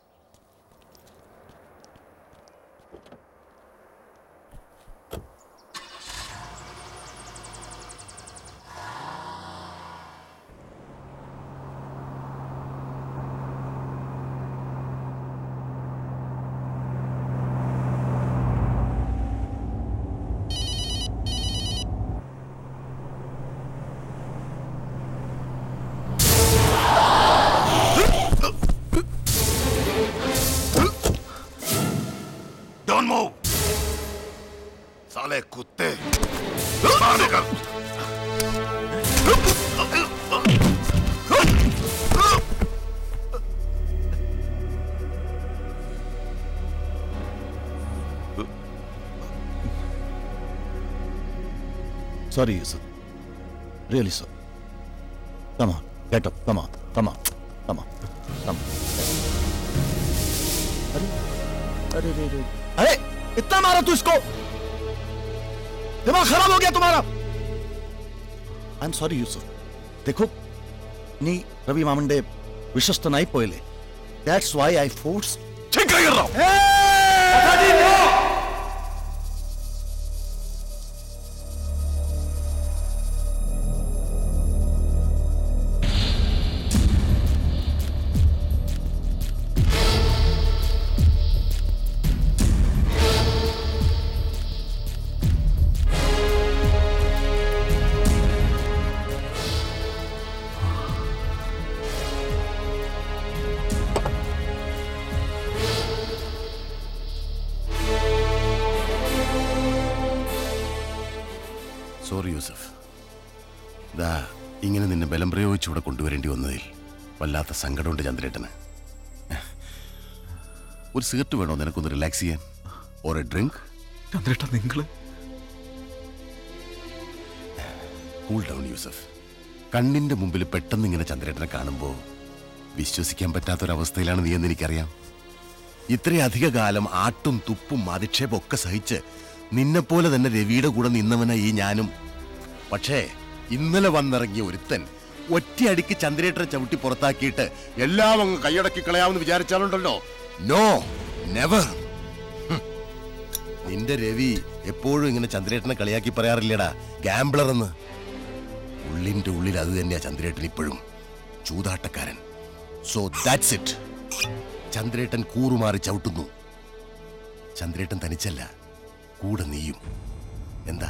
Don't move! साले कुत्ते बाहर निकल Sorry, Yusuf. Really sorry. Come on, get up. Come on, come on, come on, come on. अरे अरे अरे अरे इतना मारा तू इसको दिमाग खराब हो गया तुम्हारा ഐ എം സോറി യൂസഫ് देखो നീ രവി മാമന്റെ വിശ്വസ്തനായി പോയല്ലേ that's why I force sorry Yusuf ദാ ഇങ്ങനെ നിന്നെ ബലം പ്രയോഗിച്ച് ഇവിടെ കൊണ്ടുവരേണ്ടി വന്നതിൽ വല്ലാത്ത സങ്കടമുണ്ട് ചന്ദ്രേട്ടന് ഒരു സിഗരറ്റ് വേണോ നിനക്കൊന്ന് റിലാക്സ് ചെയ്യാൻ ഓർ എ ഡ്രിങ്ക് ചന്ദ്രേട്ട നിങ്ങള് കൂൾ ഡൗൺ യൂസഫ് കണ്ണിന്റെ മുമ്പിൽ പെട്ടെന്ന് ഇങ്ങനെ ചന്ദ്രേട്ടനെ കാണുമ്പോൾ വിശ്വസിക്കാൻ പറ്റാത്തൊരവസ്ഥയിലാണ് നീ എന്ന് എനിക്കറിയാം ഇത്രയധിക കാലം ആട്ടും തുപ്പും അധിക്ഷേപം ഒക്കെ സഹിച്ച് നിന്നെപ്പോലെ തന്നെ രവിയുടെ കൂടെ നിന്നവനാ ഈ ഞാനും പക്ഷേ ഇന്നലെ വന്നിറങ്ങിയ ഒരുത്തൻ ഒറ്റയടിക്ക് ചന്ദ്രേട്ടനെ ചവിട്ടി പുറത്താക്കിയിട്ട് എല്ലാം അങ്ങ് കൈയടക്കി കളയാമെന്ന് വിചാരിച്ചാലുണ്ടല്ലോ നോ നെവർ നിന്റെ രവി എപ്പോഴും ഇങ്ങനെ ചന്ദ്രേട്ടനെ കളിയാക്കി പറയാറില്ലടാ ഗാംബ്ലർ എന്ന് ഉള്ളിന്റെ ഉള്ളിൽ അത് തന്നെയാ ചന്ദ്രേട്ടൻ ഇപ്പോഴും ചൂതാട്ടക്കാരൻ സോ ദാറ്റ്സ് ഇറ്റ് ചന്ദ്രേട്ടൻ കൂറുമാറി ചവിട്ടുന്നു ചന്ദ്രേട്ടൻ തനിച്ചല്ല കൂടെ നീയും എന്താ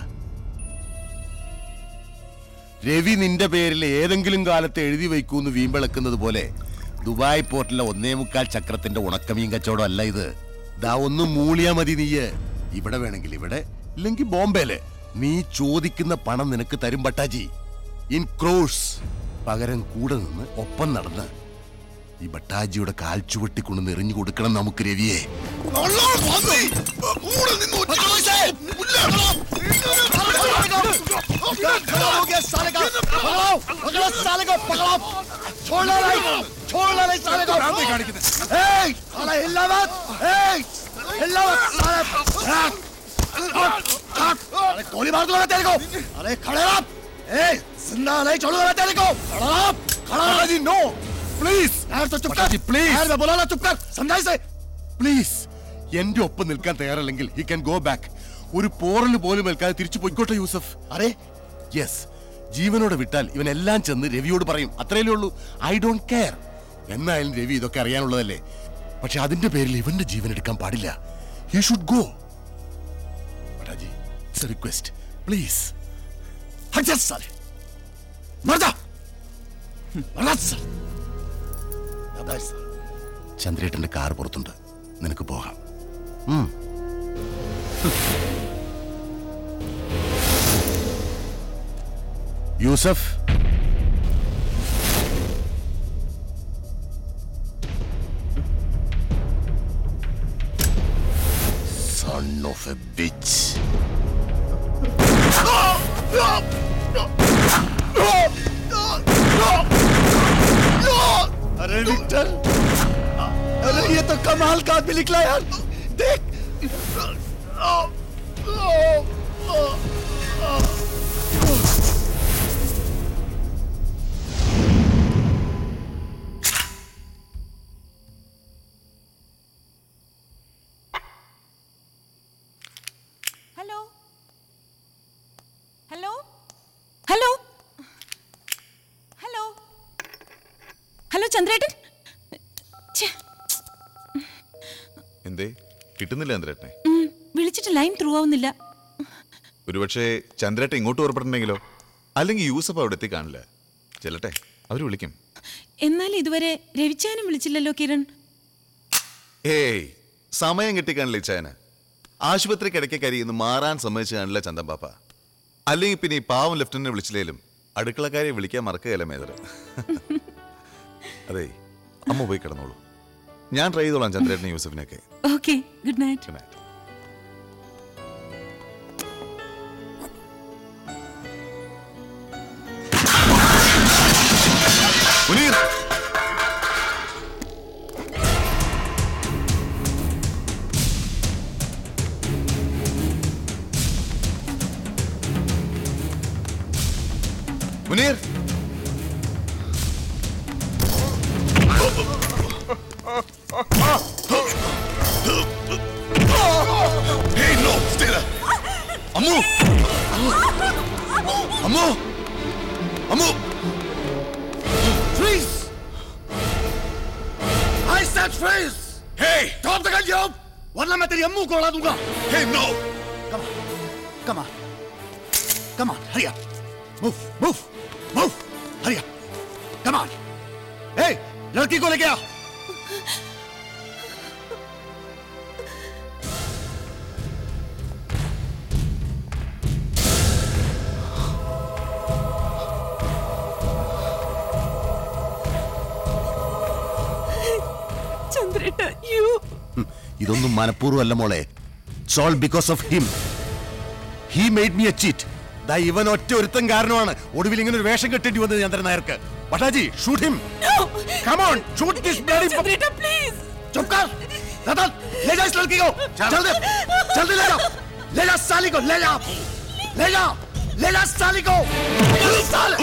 രവി നിന്റെ പേരിൽ ഏതെങ്കിലും കാലത്ത് എഴുതി വയ്ക്കൂന്ന് വീമ്പിളക്കുന്നത് പോലെ ദുബായ് പോർട്ടിലെ ഒന്നേ മുക്കാൽ ചക്രത്തിന്റെ ഉണക്കമീൻ കച്ചവടം അല്ല ഇത് ദാ ഒന്ന് മൂളിയാ മതി നീയ് ഇവിടെ വേണമെങ്കിൽ ഇവിടെ ഇല്ലെങ്കിൽ ബോംബെയില് നീ ചോദിക്കുന്ന പണം നിനക്ക് തരും പട്ടാജി ഇൻ ക്രോഴ്സ് പകരം കൂടെ നിന്ന് ഒപ്പം നടന്ന് ഈ ബട്ടാജിയുടെ കാൽ ചുവട്ടിക്കൊണ്ട് എറിഞ്ഞു കൊടുക്കണം നമുക്ക് രവിയെ खड़ा हो गया साले का पकड़ो पकड़ो साले को पकड़ो छोड़ना नहीं छोड़ना नहीं साले को ए साला हिलना मत ए हिलना मत साले अरे गोली मार दूंगा तेरे को अरे खड़े रह ए जिंदा नहीं छोड़ूंगा मैं तेरे को खड़ा रह खड़ा रह जी नो प्लीज यार तो चुप कर please. यार मैं बोला ना चुप कर समझा इसे പ്ലീസ് എന്റെ ഒപ്പം നിൽക്കാൻ തയ്യാറല്ലെങ്കിൽ ഹി ക്യാൻ ഗോ ബാക്ക് ഒരു പോറൽ പോലും ഏൽക്കാതെ തിരിച്ചു പോയിക്കോട്ടെ യൂസഫ് അരെ യെസ് ജീവനോടെ വിട്ടാൽ ഇവൻ എല്ലാം ചെന്ന് രവിയോട് പറയും അത്രയല്ലേ ഉള്ളൂ ഐ ഡോണ്ട് കെയർ എന്നായാലും രവി ഇതൊക്കെ അറിയാനുള്ളതല്ലേ പക്ഷെ അതിന്റെ പേരിൽ ഇവന്റെ ജീവൻ എടുക്കാൻ പാടില്ല ഹി ഷുഡ് ഗോ പട്ടാജി ഇറ്റ്സ് എ റിക്വസ്റ്റ് പ്ലീസ് हट जा साले मर जा मर जा साले अबे साले ചന്ദ്രേട്ടന്റെ കാർ പുറത്തുണ്ട് നിനക്ക് പോകാം ഉം. Yusuf son of a bitch अरे विक्टर अरे ये तो कमाल का आदमी निकला यार देख ഹലോ ചന്ദ്രേട്ടൻ ഛെ, എന്തേ കിട്ടുന്നില്ല ചന്ദ്രേട്ടനെ ഉം, വിളിച്ചിട്ട് ലൈൻ ത്രൂ ആവുന്നില്ല ഒരുപക്ഷെ ചന്ദ്രേട്ടൻ ഇങ്ങോട്ട് പുറപ്പെട്ടിട്ടുണ്ടെങ്കിലോ അല്ലെങ്കിൽ യൂസഫ് അവിടെ എത്തി കാണില്ല ചെല്ലട്ടെ അവർ വിളിക്കും എന്നാൽ ഇതുവരെ രവിച്ചാനും വിളിച്ചില്ലല്ലോ കിരൺ ഏയ് സമയം കിട്ടിക്കാണില്ല ഇച്ചായന് ആശുപത്രി കിടക്കെ കരിയുന്നു മാറാൻ സമ്മതിച്ചു കാണില്ല ചന്ദൻ പാപ്പ അല്ലെങ്കിൽ പിന്നെ ഈ പാവം ലെഫ്റ്റനന്റ് വിളിച്ചില്ലേലും അടുക്കളക്കാരെ വിളിക്കാൻ മറക്കുകയല്ല മേതർ അതെ അമ്മ പോയി കിടന്നോളൂ ഞാൻ ട്രൈ ചെയ്തോളാം ചന്ദ്രേട്ടനെ യൂസഫിനെയൊക്കെ okay good night Good night. Muneer Muneer Hey, no, stay there. Ammu Ammu Ammu Freeze! I said freeze! Hey! Drop the gun, Job! वरना मैं तेरी अम्मू को उड़ा दूंगा Hey, no! Come on. Come on. Come on, hurry up. Move, move, move. Hurry up. Come on. Hey, लड़की को लेके आ ചന്ദ്രേട്ട U ഉം, ഇതൊന്നും മനഃപൂർവ്വമല്ല മോളെ it's all because of him he made me a cheat ദാ ഇവൻ ഒറ്റ ഒരുത്തൻ കാരണമാണ് ഒടുവിൽ ഇങ്ങനെ ഒരു വേഷം കെട്ടേണ്ടി വന്നത് ചന്ദ്രൻ നായർക്ക് ഭട്ടാജി shoot him come on shoot this bloody ചന്ദ്രേട്ട പ്ലീസ് चुप कर रतन ले जा इस लड़की को जल्दी जल्दी ले जाओ ले जा साली को ले जा ले जा ले जा साली को साले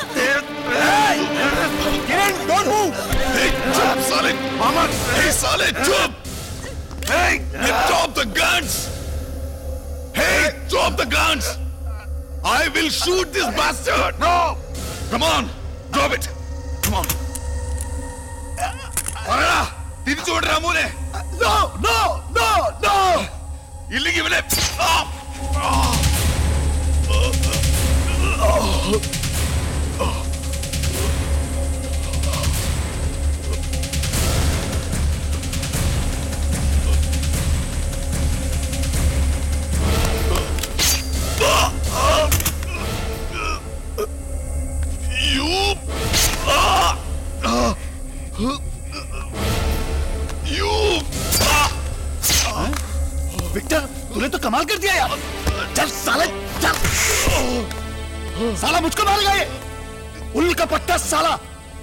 Kiran don't move Hey, chop, solid! Mama! Hey, solid, chop! Hey, you drop the guns! Hey, drop the guns! I will shoot this bastard! No! Come on, drop it! Come on! പറയടാ, തിരിച്ചു വിടരാ മോനെ No, no, no, no! ഇല്ലെങ്കിൽ ഇവനെ ആ! ആ! You! Ah! Ah! You! Ah! Victor तूने तो कमाल कर दिया यार चल साले चल साला मुझको मारेगा ये उल्ल का पट्टा साला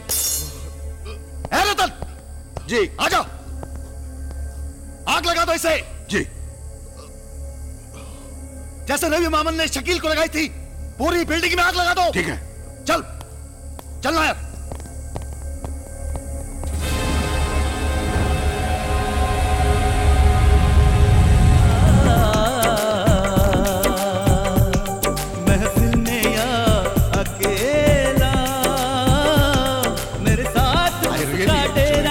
है रतन जी आ जाओ आग लगा दो इसे जी जैसे रवि मामन ने शकील को लगाई थी पूरी बिल्डिंग में आग लगा दो ठीक है चल चल नायर महफिल में या अकेला मेरे साथ उसका डेरा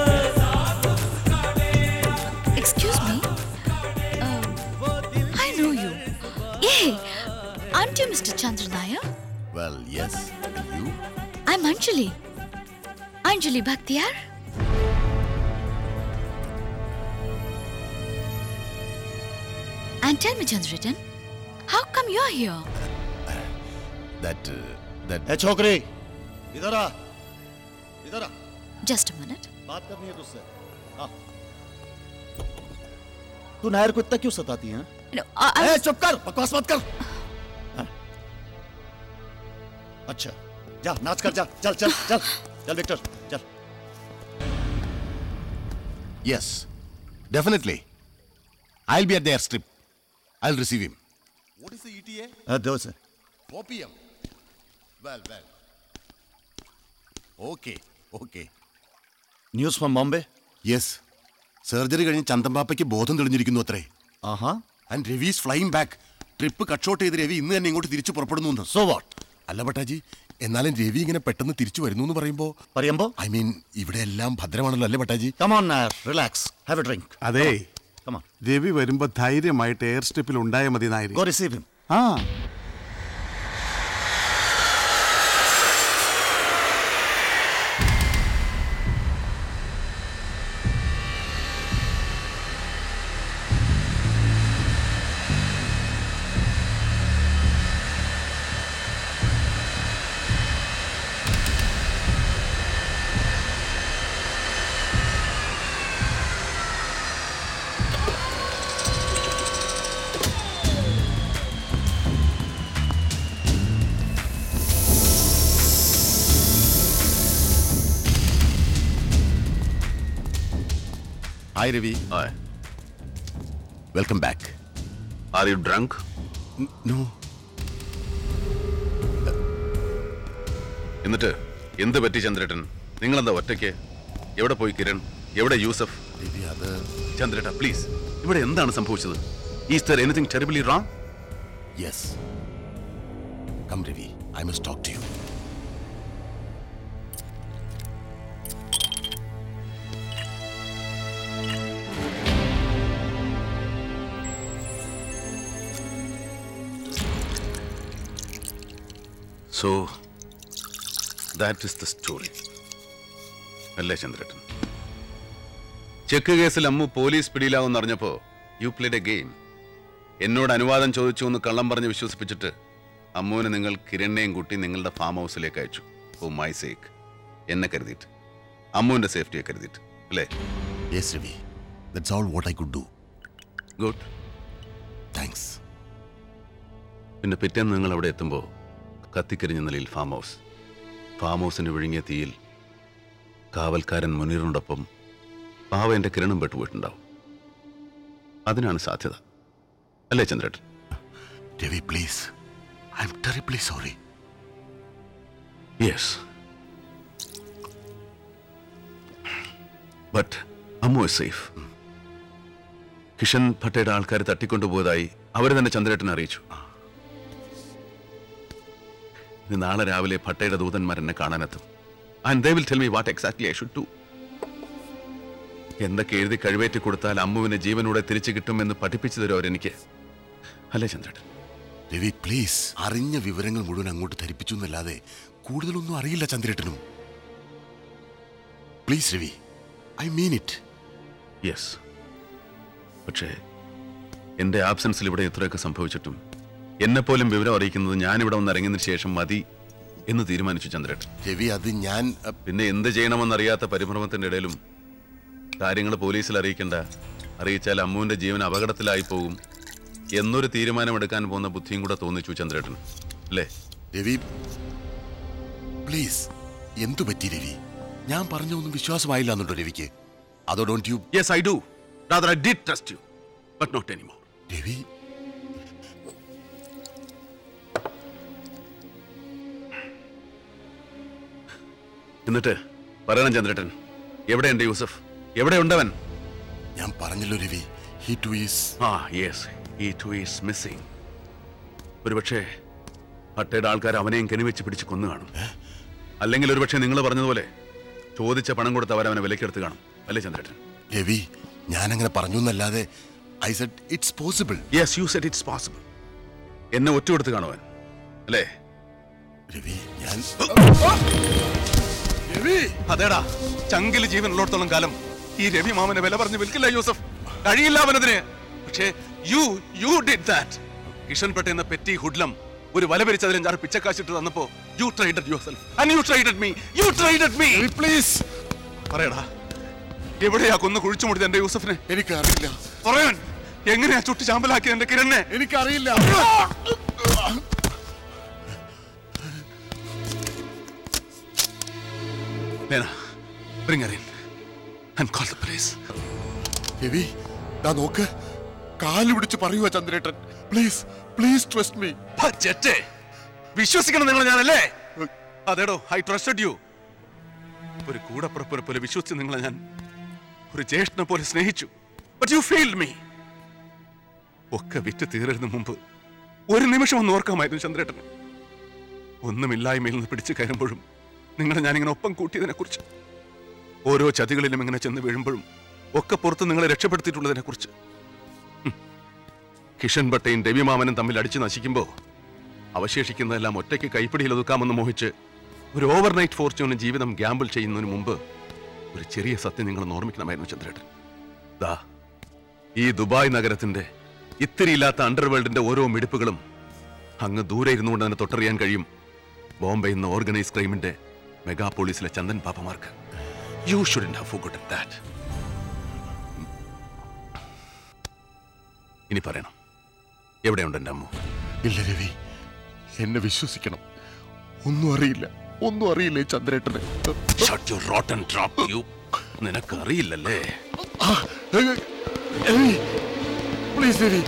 Excuse me. Uh, I know you. Hey, aren't you Mr. Chandra Nair? Well yes you I'm Anjali. Anjali Bhaktiyar. And tell me, Chandratan, how come you're here? That that ए छोकरी इधर आ इधर आ Just a minute. बात करनी है तुझसे हाँ तू नायर को इतना क्यों सताती है No, I, I A, was- चुप कर बकवास मत कर हाँ। अच्छा जा नाच कर जा चल चल चल चल विक्टर चल yes definitely I will be at the air strip I will receive him what is the E T A हाँ, दो से opium well well okay okay news from Bombay yes surgery കഴിഞ്ഞ് ചന്തമ്പാപ്പയ്ക്ക് ബോധം തെളിഞ്ഞിരിക്കുന്നു അത്രേ ആഹാ and Ravi is flying back trip cut short ചെയ്ത് രവി ഇന്ന് തന്നെ ഇങ്ങോട്ട് തിരിച്ചു പുറപ്പെടുന്നു സോ വാട്ട് അല്ല ഭട്ടാജി എന്നാലും രവി ഇങ്ങനെ പെട്ടെന്ന് തിരിച്ചു വരുന്നു എന്ന് പറയുമ്പോ പറയുമ്പോ ഐ മീൻ ഇവിടെ എല്ലാം ഭദ്രമാണല്ലോ അല്ലേ പട്ടാജി come on relax have a drink അതെ Come on. രവി വരുമ്പോ ധൈര്യമായിട്ട് എയർ സ്റ്റെപ്പിൽ ഉണ്ടായ മതി നായരി Go receive him. ആ hi Ravi welcome back are you drunk no എന്നിട്ട് എന്ത് പറ്റി ചന്ദ്രേട്ടൻ നിങ്ങളെന്താ ഒറ്റയ്ക്ക് എവിടെ പോയി കിരൺ എവിടെ യൂസഫ് അത് ചന്ദ്രേട്ട പ്ലീസ് ഇവിടെ എന്താണ് സംഭവിച്ചത് is there anything terribly wrong yes come Ravi I must talk to you so that is the story അല്ലേ ചന്ദ്രേട്ടൻ ചെക്ക് കേസിൽ അമ്മു പോലീസ് പിടിയിലാവുമെന്ന് അറിഞ്ഞപ്പോ യു പ്ലേഡ് എ ഗെയിം എന്നോട് അനുവാദം ചോദിച്ചു എന്ന് കള്ളം പറഞ്ഞ് വിശ്വസിപ്പിച്ചിട്ട് അമ്മുവിനെ നിങ്ങൾ കിരണിനെയും കൂട്ടി നിങ്ങളുടെ ഫാം ഹൗസിലേക്ക് അയച്ചു ഓ മൈ സേക്ക് എന്നെ കരുതിയിട്ട് അമ്മുവിന്റെ സേഫ്റ്റിയെ കരുതിയിട്ട് അല്ലേ yes Ravi that's all what I could do good thanks പിന്നെ പിറ്റേന്ന് നിങ്ങൾ അവിടെ എത്തുമ്പോൾ കത്തിക്കരിഞ്ഞ നിലയിൽ ഫാം ഹൗസ് ഫാം ഹൗസിന് വിഴുങ്ങിയ തീയിൽ കാവൽക്കാരൻ മുനീറിനോടൊപ്പം പാവ എൻ്റെ കിരണം പെട്ടുപോയിട്ടുണ്ടാവും അതിനാണ് സാധ്യത അല്ലേ ചന്ദ്രേട്ടൻ Ravi please I'm terribly sorry yes but Ammu is safe Kishan ഭട്ടയുടെ ആൾക്കാർ തട്ടിക്കൊണ്ടുപോയതായി അവർ തന്നെ ചന്ദ്രേട്ടനെ അറിയിച്ചു ഇനി നാളെ രാവിലെ ഭട്ടയുടെ ദൂതന്മാർ എന്നെ കാണാനെത്തും and they will tell me what exactly I should do എന്തൊക്കെ എഴുതി കഴിവേറ്റി കൊടുത്താൽ അമ്മുവിനെ ജീവനോടെ തിരിച്ചു കിട്ടുമെന്ന് പഠിപ്പിച്ചു തരും അവരെനിക്ക് അല്ലേ ചന്ദ്രേട്ടൻ രവി പ്ലീസ് അറിഞ്ഞ വിവരങ്ങൾ മുഴുവൻ അങ്ങോട്ട് ധരിപ്പിച്ചു എന്നല്ലാതെ കൂടുതലൊന്നും അറിയില്ല ചന്ദ്രേട്ടനും please Ravi I mean it yes പക്ഷേ എൻ്റെ ആബ്സൻസിൽ ഇവിടെ ഇത്രയൊക്കെ സംഭവിച്ചിട്ടും എന്നെപ്പോലും വിവരം അറിയിക്കുന്നത് ഞാനിവിടെ ഒന്ന് ഇറങ്ങിയതിന് ശേഷം മതി എന്ന് തീരുമാനിച്ചു ചന്ദ്രേട്ടൻ രവി അത് ഞാൻ പിന്നെ എന്ത് ചെയ്യണമെന്നറിയാത്ത പരിഭ്രമത്തിന്റെ ഇടയിലും കാര്യങ്ങൾ പോലീസിൽ അറിയിക്കണ്ട അറിയിച്ചാൽ അമ്മുവിന്റെ ജീവൻ അപകടത്തിലായി പോകും എന്നൊരു തീരുമാനമെടുക്കാൻ പോകുന്ന ബുദ്ധിയും കൂടെ തോന്നിച്ചു ചന്ദ്രേട്ടൻ അല്ലേ രവി പ്ലീസ് എന്തു പറ്റി രവി ഞാൻ പറഞ്ഞൊന്നും വിശ്വാസമായില്ല എന്നുണ്ടോ രവിക്ക് അതോ don't you yes I do rather I did trust you but not anymore Ravi എന്നിട്ട് പറയണം ചന്ദ്രേട്ടൻ എവിടെയുണ്ട് യൂസഫ് എവിടെയുണ്ടവൻ ഞാൻ പറഞ്ഞല്ലോ രവി ഹി ടു ഈസ് ആ യെസ് ഈ ടു ഈസ് മിസ്സിംഗ് ഒരുപക്ഷെ ഭട്ടയുടെ ആൾക്കാർ അവനെയും കെണിവെച്ച് പിടിച്ച് കൊന്നു കാണും അല്ലെങ്കിൽ ഒരുപക്ഷെ നിങ്ങൾ പറഞ്ഞതുപോലെ ചോദിച്ച പണം കൊടുത്ത് അവരവനെ വിലക്കെടുത്ത് കാണും അല്ലേ ചന്ദ്രേട്ടൻ രവി ഞാൻ അങ്ങനെ പറഞ്ഞു എന്നല്ലാതെ I said it's possible yes you said it's possible എന്നെ ഒറ്റ കൊടുത്ത് കാണുവാൻ അല്ലേ രവി ഞാൻ അതേടാ ചങ്കില് ജീവൻ ഉള്ളിടത്തോളം കാലം ഈ രവി മാമനെ വില പറഞ്ഞ് വിൽക്കില്ല യൂസഫ് കഴിയില്ല അവനതിന് പക്ഷേ you you did that Kishan പെട്ട എന്ന പെറ്റി ഹുഡ്ലം ഒരു വല പിരിച്ചതിലും ഞാൻ പിച്ചക്കാശിട്ട് തന്നപ്പോ you traded yourself and you traded me you traded me please പറയടാ എവിടെയാ കൊന്ന് കുഴിച്ചു മുടിയത് എന്റെ യൂസഫിനെ എനിക്കറിയില്ല പറയാൻ എങ്ങനെയാ ചുട്ടി ചാമ്പലാക്കിയത് എന്റെ കിരണ്ണെ എനിക്കറിയില്ല Lena, bring her in and call the police. Ravi ദാ നോക്ക് കാല് പിടിച്ച് പറയുക ചന്ദ്രേട്ടൻ പ്ലീസ് പ്ലീസ് ട്രസ്റ്റ് മീ ചെറ്റേ വിശ്വസിക്കണം നിങ്ങൾ ഞാനല്ലേ അതേടോ ഐ ട്രസ്റ്റഡ് യു ഒരു കൂടപ്പുറപ്പിനെ പോലെ വിശ്വസിച്ച് നിങ്ങളെ ഞാൻ ഒരു ജ്യേഷ്ഠനെ പോലെ സ്നേഹിച്ചു ബട്ട് യു ഫെയിൽഡ് മീ ഒക്കെ വിറ്റ് തീരുന്നതിന് മുമ്പ് ഒരു നിമിഷം ഒന്ന് ഓർക്കാമായിരുന്നു ചന്ദ്രേട്ടന് ഒന്നുമില്ലായ്മയിൽ നിന്ന് പിടിച്ചു കയറുമ്പോഴും നിങ്ങളെ ഞാനിങ്ങനെ ഒപ്പം കൂട്ടിയതിനെ കുറിച്ച് ഓരോ ചതികളിലും ഇങ്ങനെ ചെന്ന് വീഴുമ്പോഴും ഒക്കെ പുറത്ത് നിങ്ങളെ രക്ഷപ്പെടുത്തിയിട്ടുള്ളതിനെ കുറിച്ച് കിഷൻ ഭട്ടയും രവിമാമനും തമ്മിൽ അടിച്ചു നശിക്കുമ്പോൾ അവശേഷിക്കുന്നതെല്ലാം ഒറ്റയ്ക്ക് കൈപ്പിടിയിൽ ഒതുക്കാമെന്ന് മോഹിച്ച് ഒരു ഓവർനൈറ്റ് ഫോർച്യൂണിന് ജീവിതം ഗ്യാമ്പിൾ ചെയ്യുന്നതിന് മുമ്പ് ഒരു ചെറിയ സത്യം നിങ്ങൾ ഓർമ്മിക്കണമായിരുന്നു ചന്ദ്രേട്ടൻ ദാ ഈ ദുബായ് നഗരത്തിന്റെ ഇത്തിരിയില്ലാത്ത അണ്ടർവേൾഡിന്റെ ഓരോ മിടിപ്പുകളും അങ്ങ് ദൂരെ ഇരുന്നുകൊണ്ട് തന്നെ തൊട്ടറിയാൻ കഴിയും ബോംബെ എന്ന ഓർഗനൈസ് ക്രൈമിന്റെ മെഗാപോളിസിലെ ചന്ദൻ പാപ്പമാർക്ക് you shouldn't have forgotten that ഇനി പറയണം എവിടെയുണ്ട് എൻ്റെ അമ്മു ഇല്ല രവി എന്നെ വിശ്വസിക്കണം ഒന്നും അറിയില്ല ഒന്നും അറിയില്ലേ ചന്ദ്രേട്ടന് Shut your rotten trap, you. നിനക്ക് അറിയില്ലല്ലേ പ്ലീസ് രവി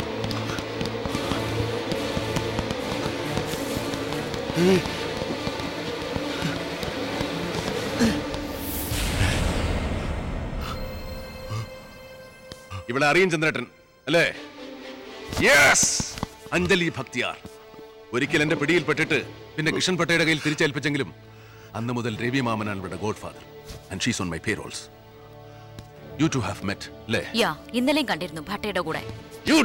രവി ഇവിടെ അറിയും ചന്ദ്രേട്ടൻ അല്ലേ യെസ് അഞ്ജലി ഭക്തിയാർ ഒരിക്കൽ എന്റെ പിടിയിൽപ്പെട്ടിട്ട് പിന്നെ കിഷൻ പട്ടയുടെ കയ്യിൽ തിരിച്ചേൽപ്പിച്ചെങ്കിലും അന്ന് മുതൽ രവി മാമനാണ് ഇവിടെ godfather and she's on my payrolls you too have met അല്ലേ യാ ഇന്നലെയും കണ്ടിരുന്നു ഭട്ടയുടെ കൂടെ you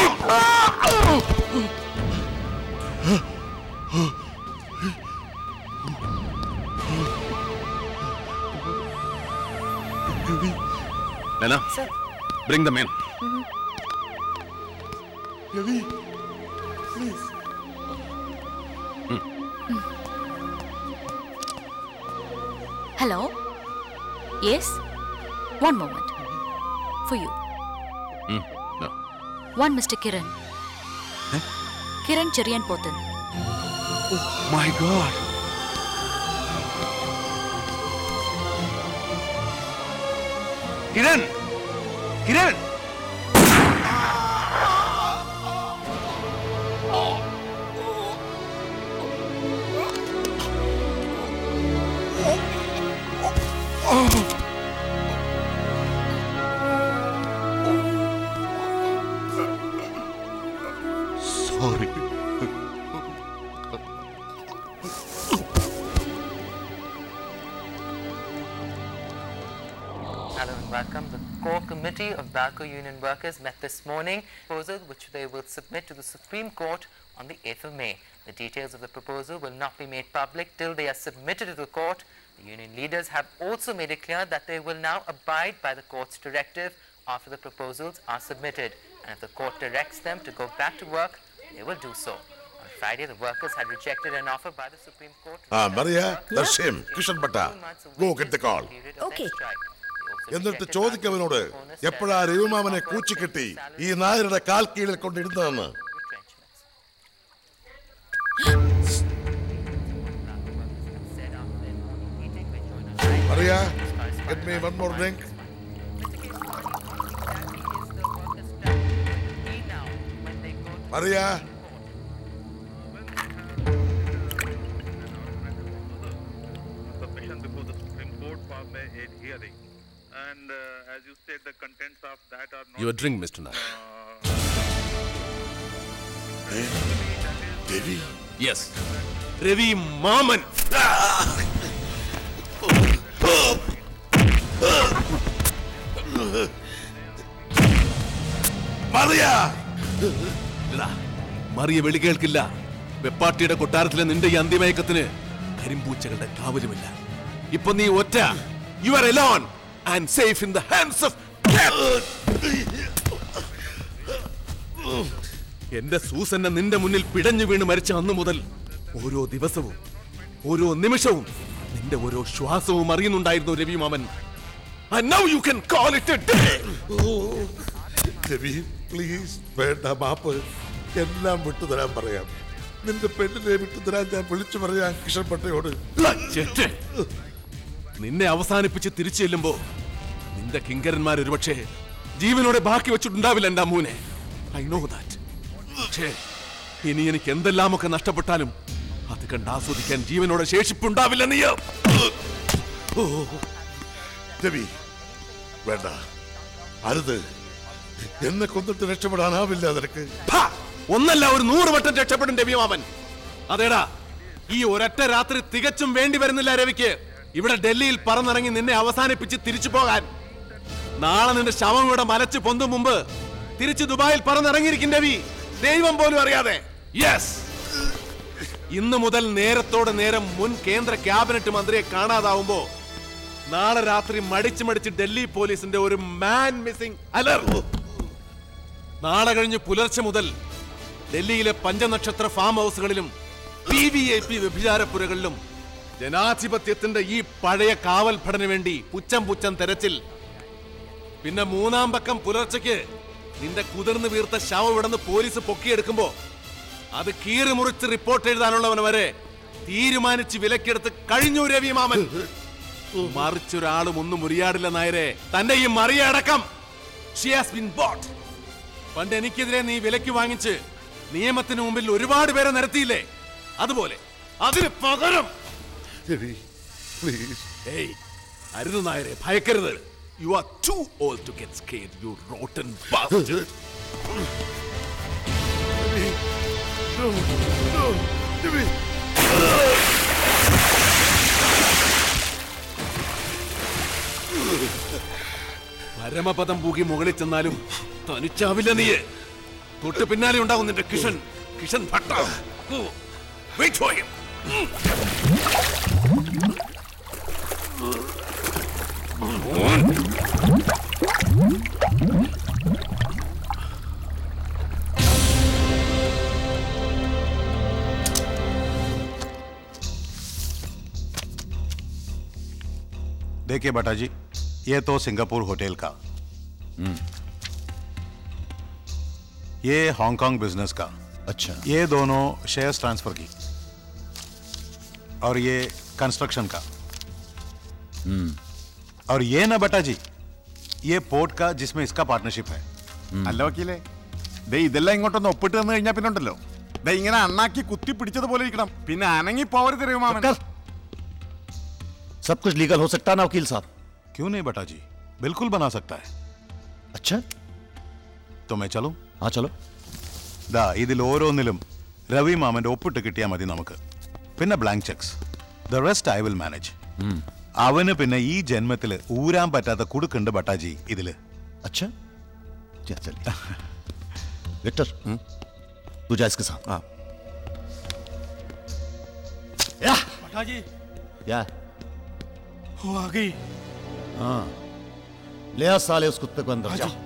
Lena, bring them in. Ravi please hello yes one moment for you Hmm, no. One mister Kiran Kiran Cherian Pothan My God. Kiran Kiran sorry Hello and welcome. The core committee of Balco Union Workers met this morning, proposal which they will submit to the Supreme Court on the 8th of May. The details of the proposal will not be made public till they are submitted to the court. The union leaders have also made it clear that they will now abide by the court's directive after the proposals are submitted. And if the court directs them to go back to work, they will do so. On Friday, the workers had rejected an offer by the Supreme Court. to Ah, return to Maria, work that's him. due to Kishan the Bhatta. two months of Go waiting get the call. period of their strike. എന്നിട്ട് ചോദിക്കവനോട് എപ്പോഴാ രവിമാമനെ കൂച്ചിക്കെട്ടി ഈ നായരുടെ കാൽ കീഴിൽ കൊണ്ടിരുന്നതെന്ന് Maria, get me one more drink. Maria, submission before the Supreme Court for a a hearing. And uh, as you said, the contents of that are not. Your drink, Mr. Nair. Ravi Yes. Ravi മാമൻ Maria! ഇല്ല, മറിയ വിളി കേൾക്കില്ല വെപ്പാട്ടിയുടെ കൊട്ടാരത്തിലെ നിന്റെ ഈ അന്തിമയക്കത്തിന് കരിമ്പൂച്ചകളുടെ കാവലുമില്ല ഇപ്പൊ നീ ഒറ്റ you are alone and safe in the hands of എന്റെ സൂസന്നെ നിന്റെ മുന്നിൽ പിടഞ്ഞു വീണ് മരിച്ച അന്നു മുതൽ ഓരോ ദിവസവും ഓരോ നിമിഷവും നിന്റെ ഓരോ ശ്വാസവും അറിയുന്നുണ്ടായിരുന്നു രവി മാമൻ And now you can call it a day. Ravi please വേണ്ട മാപ്പ് എല്ലാം വിട്ടുതരാൻ പറയാം നിന്റെ പെണ്ണിനെ വിട്ടുതരാൻ ഞാൻ വിളിച്ചു പറയാം കിഷൻ പട്ടയോട് ചെറ്റ്. നിന്നെ അവസാനിപ്പിച്ച് തിരിച്ചു ചെല്ലുമ്പോ നിന്റെ കിങ്കരന്മാർ ഒരുപക്ഷെ ജീവനോടെ ബാക്കി വെച്ചിട്ടുണ്ടാവില്ല എന്റെ അമ്മൂനെ ഐ നോ ദാറ്റ് പക്ഷേ ഇനി എനിക്ക് എന്തെല്ലാമൊക്കെ നഷ്ടപ്പെട്ടാലും അത് കണ്ട് ആസ്വദിക്കാൻ ജീവനോടെ ശേഷിപ്പുണ്ടാവില്ല നീ ഓ രവി വേണ്ട അരുത് എന്നെ കൊന്നിട്ട് രക്ഷപ്പെടാനാവില്ല നിനക്ക് ഒന്നല്ല ഒരു നൂറ് വട്ടം രക്ഷപ്പെടും രവിമാമൻ അതേടാ ഈ ഒരൊറ്റ രാത്രി തികച്ചും വേണ്ടി വരുന്നില്ല രവിക്ക് ഇവിടെ ഡൽഹിയിൽ പറന്നിറങ്ങി നിന്നെ അവസാനിപ്പിച്ച് തിരിച്ചു പോകാൻ നാളെ നിന്റെ ശവം ഇവിടെ മലച്ചു പൊന്തും മുമ്പ് തിരിച്ച് ദുബായിൽ പറന്നിറങ്ങിയിരിക്കും രവി ദൈവം പോലും അറിയാതെ യെസ് ഇന്ന് മുതൽ നേരത്തോട് നേരം മുൻ കേന്ദ്ര ക്യാബിനറ്റ് മന്ത്രിയെ കാണാതാവുമ്പോ നാളെ രാത്രി മടിച്ച് മടിച്ച് ഡൽഹി പോലീസിന്റെ ഒരു മാൻ മിസ്സിംഗ് അലർട്ട് നാളെ കഴിഞ്ഞ് പുലർച്ചെ മുതൽ ഡൽഹിയിലെ പഞ്ചനക്ഷത്ര ഫാം ഹൗസുകളിലും പി വി ഐ പി വ്യഭിചാരപ്പുരകളിലും ജനാധിപത്യത്തിന്റെ ഈ പഴയ കാവൽ ഭടന് വേണ്ടി പുച്ചം പുച്ചം തെരച്ചിൽ പിന്നെ മൂന്നാം പക്കം പുലർച്ചയ്ക്ക് നിന്റെ കുതിർന്ന് വീർത്ത ശവം ഇവിടുന്ന് പോലീസ് പൊക്കിയെടുക്കുമ്പോ അത് കീറി മുറിച്ച് റിപ്പോർട്ട് എഴുതാനുള്ളവന് വരെ തീരുമാനിച്ച് വിലക്കെടുത്ത് കഴിഞ്ഞു രവി മാമൻ മറിച്ചൊരാളും ഒന്നും മുറിയാടില്ല നായരെ തന്റെ ഈ മറിയടക്കം ഷി ഹാസ് ബീൻ ബോട്ട് പണ്ട് എനിക്കെതിരെ നീ വിലക്ക് വാങ്ങിച്ച് നിയമത്തിന് മുമ്പിൽ ഒരുപാട് പേരെ നിരത്തിയില്ലേ അതുപോലെ അതിന് പകരം ഏയ് അരുത് നായരെ ഭയക്കരുത് you are too old to get scared you rotten bastard. പരമപദം പൂകി മുകളിൽ ചെന്നാലും തനിച്ചാവില്ല നീ തൊട്ട് പിന്നാലെ ഉണ്ടാവും നിന്റെ Kishan Kishan Bhatta wait for him देखिए बटा जी ये तो सिंगापुर होटल का ये हांगकांग बिजनेस का अच्छा ये दोनों शेयर्स ट्रांसफर की और ये कंस्ट्रक्शन का और ये ना बटा जी ये पोर्ट का जिसमें इसका पार्टनरशिप है അല്ല വക്കീലേ ദേ ഇതെല്ലാം ഇങ്ങോട്ടൊന്ന് ഒപ്പിട്ട് തന്നു കഴിഞ്ഞാൽ പിന്നെ ഉണ്ടല്ലോ ദേ ഇങ്ങനെ അണ്ണാക്കി കുത്തി പിടിച്ചതുപോലെ ഇരിക്കണം പിന്നെ അനങ്ങി പോവരുത് രവിമാമൻ सब कुछ लीगल हो सकता है ना वकील साहब क्यों नहीं बटा जी बिल्कुल बना सकता है अच्छा तो मैं चलूं हाँ चलो ദാ ഇതിൽ ഓരോന്നിലും രവി മാമന്റെ ഒപ്പിട്ട് കിട്ടിയാൽ മതി നമുക്ക് പിന്നെ blank cheques the rest I will manage അവന് പിന്നെ ഈ ജന്മത്തില് ഊരാൻ പറ്റാത്ത കുടുക്കുണ്ട് ബട്ടാജി ഇതില് अच्छा चल चलिए विक्टर तू जा इसके साथ हाँ या बटाजी या वो आ गई हाँ ले आ साले उस कुत्ते को अंदर जा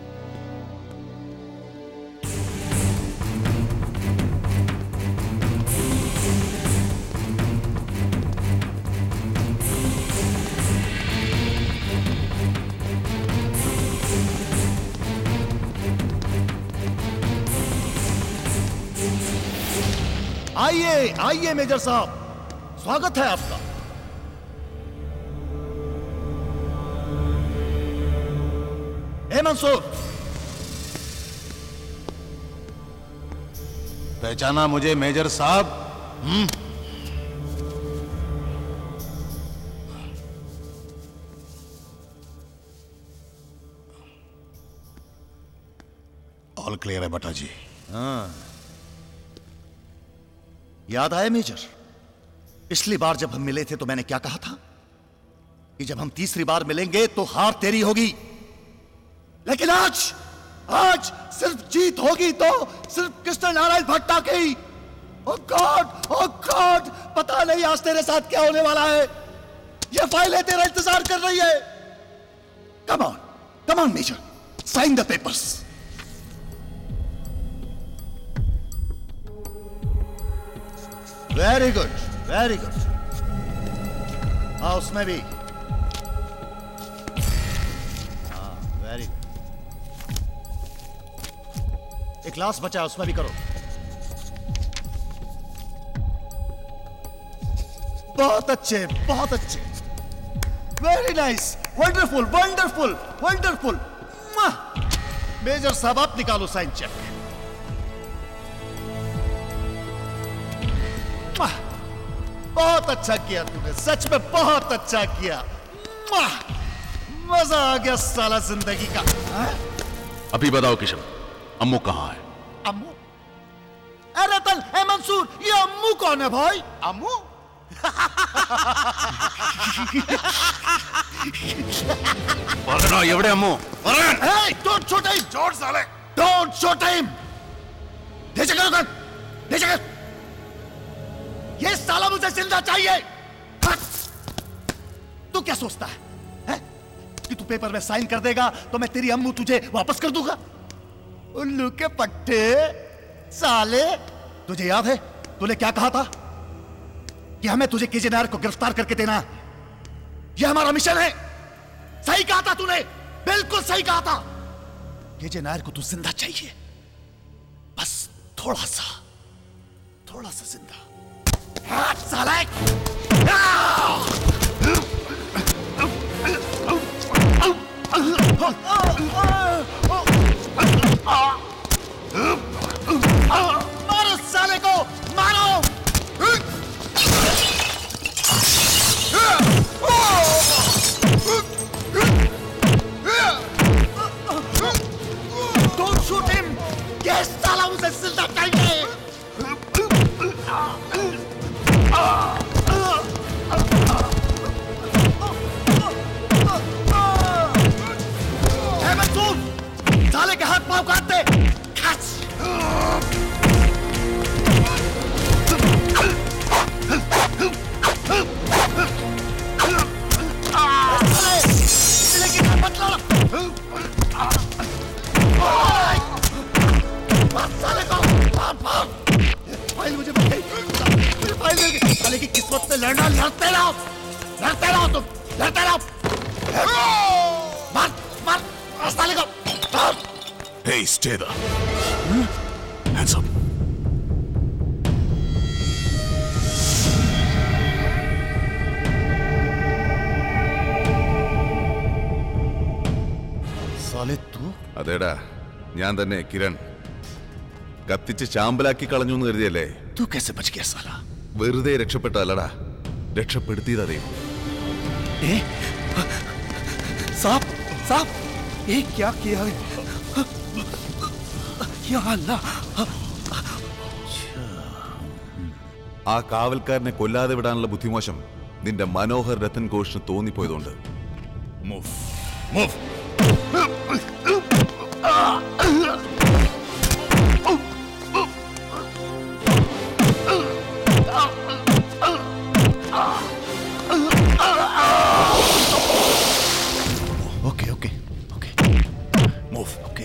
आइए आइए मेजर साहब स्वागत है आपका ए मंसूर पहचाना मुझे मेजर साहब हम्म ऑल क्लियर है बटा जी हाँ याद आया मेजर पिछली बार जब हम मिले थे तो मैंने क्या कहा था कि जब हम तीसरी बार मिलेंगे तो हार तेरी होगी लेकिन आज आज सिर्फ जीत होगी तो सिर्फ कृष्ण नारायण भट्टा की ओ गॉड ओ गॉड पता नहीं आज तेरे साथ क्या होने वाला है ये फाइलें तेरा इंतजार कर रही है come on come on major sign the papers very good very good हाँ उसमें भी हाँ वेरी गुड एक क्लास बचा है, उसमें भी करो बहुत अच्छे बहुत अच्छे very nice wonderful wonderful wonderful major साहब आप निकालो साइन चेक वाह! बहुत अच्छा किया तूने सच में बहुत अच्छा किया वाह! मजा आ गया साला जिंदगी का हाँ? अभी बताओ किशन अम्मू कहाँ है अम्मू अरे तल ए मंसूर ये अम्मू कौन है भाई अम्मू പറയണോ എവിടെ അമ്മോ പറയാൻ Hey, don't shoot him! Don't, Saleh! Don't shoot him! नीचे करो गन! नीचे कर! ये साला मुझे जिंदा चाहिए! हट! तू क्या सोचता है, हैं? कि तू पेपर में साइन कर देगा तो मैं तेरी अम्मू तुझे वापस कर दूंगा उल्लू के पट्टे साले तुझे याद है तूने क्या कहा था कि हमें तुझे केजेनार को गिरफ्तार करके देना है यह हमारा मिशन है सही कहा था तूने बिल्कुल सही कहा था केजे नायर को तू जिंदा चाहिए बस थोड़ा सा थोड़ा सा जिंदा हाथ साले मारो साले को मारो Don't shoot him! ये साला उसे जिंदा चाहिए! है मंसूर! साले के हाथ पांव काट दे! खच! साले! इसलिए कि मत लड़! साले को मार मार फाइल मुझे मिल गई मुझे फाइल मिल गई साले की किस्मत से लड़ना लड़ते रहो लड़ते रहो तुम लड़ते रहो मार मार मार साले को मार Hey, stay there. Hands up. साले तू അതേടാ ഞാൻ തന്നെ കിരൺ കത്തിച്ച് ചാമ്പലാക്കി കളഞ്ഞു എന്ന് കരുതിയല്ലേ तू कैसे बच गया साला വെറുതെ രക്ഷപ്പെട്ടല്ലടാ രക്ഷപ്പെടുത്തിയതാ ദൈവം ए साहब साहब ये क्या किया है या अल्लाह ആ കാവൽക്കാരനെ കൊല്ലാതെ വിടാനുള്ള ബുദ്ധിമോശം നിന്റെ മനോഹർ രത്തൻ ഘോഷിന് തോന്നിപ്പോയതുകൊണ്ട് Move. Move. Okay okay Move. Okay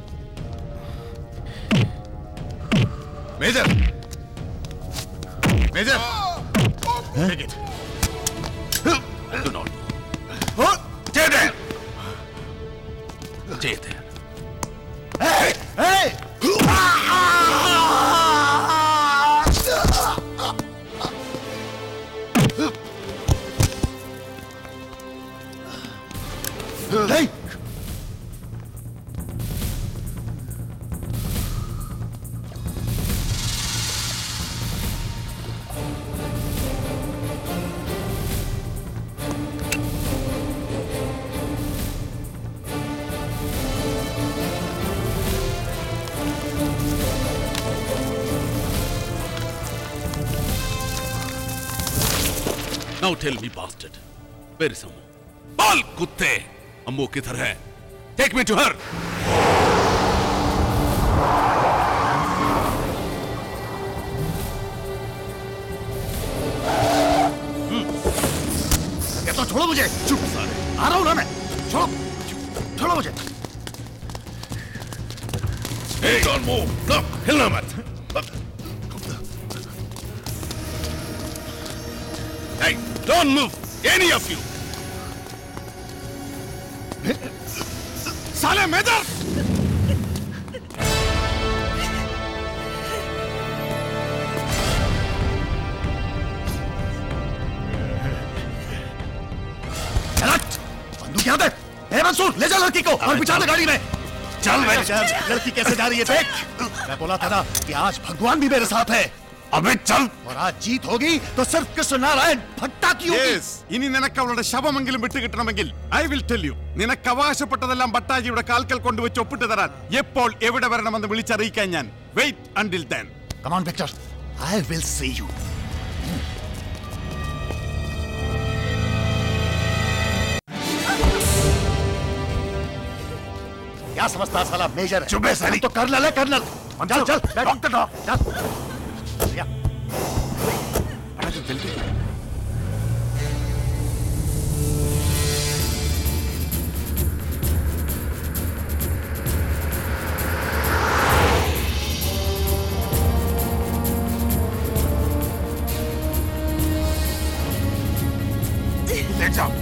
major major Take it. Do not. Stay there! Stay there. Hey! Hey! Hey! Now tell me, bastard, where is Ammu? बाल कुत्ते अम्मू किधर है टेक मी टू हर ये तो छोड़ो मुझे चुप सारे आ रहा हूं ना मैं छोड़ो छोड़ो मुझे Hey, don't move. Look, हिलना मत. Hey, don't move, any of you. साले मेजर चलट बंदूक याद है ए मंसूर ले जा लड़की को और बिछा दे गाड़ी में चल मैं लड़की कैसे जा रही है देख मैं बोला था ना कि आज भगवान भी मेरे साथ है अबे चल और आज जीत होगी तो सिर्फ कृष्ण नारायण भट्टा की होगी Yes. ഇനി നിനക്ക് അവളുടെ ശവമെങ്കിലും വിട്ടുകിട്ടണമെങ്കിൽ ഐ വിൽ ടെൽ യു നിനക്ക് അവകാശപ്പെട്ടതെല്ലാം ഭട്ടാജിയുടെ കാൽക്കൽ കൊണ്ടുവച്ച് ഒപ്പിട്ട് തരാൻ എപ്പോൾ എവിടെ വരണമെന്ന് വിളിച്ചറിയിക്കാൻ ഞാൻ wait until then Come on, Victor. I will see you. क्या समझता है साला मेजर चुप है, साली। तो कर्नल है कर्नल चल चल डॉक्टर चल या जल्दी ले जाओ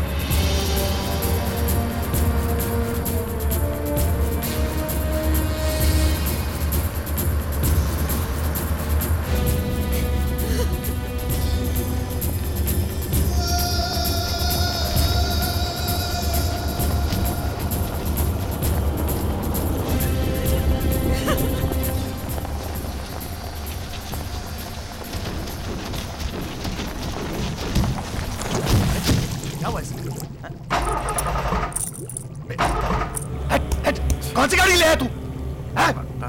क्या हुआ इसमें हट, हट, कौन सी गाड़ी ले आया तू हैं?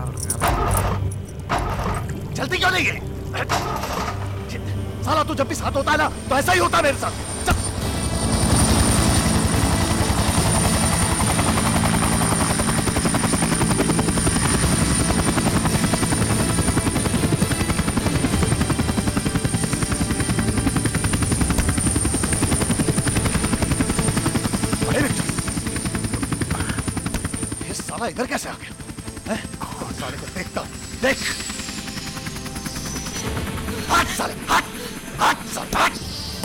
चलती क्यों नहीं है हट। साला तू जब भी साथ होता है ना तो ऐसा ही होता है मेरे साथ चल। अरे विक्टर, ये साला इधर कैसे आ गया हैं? साले को देखता हूं देख हट साले हट हट साले हट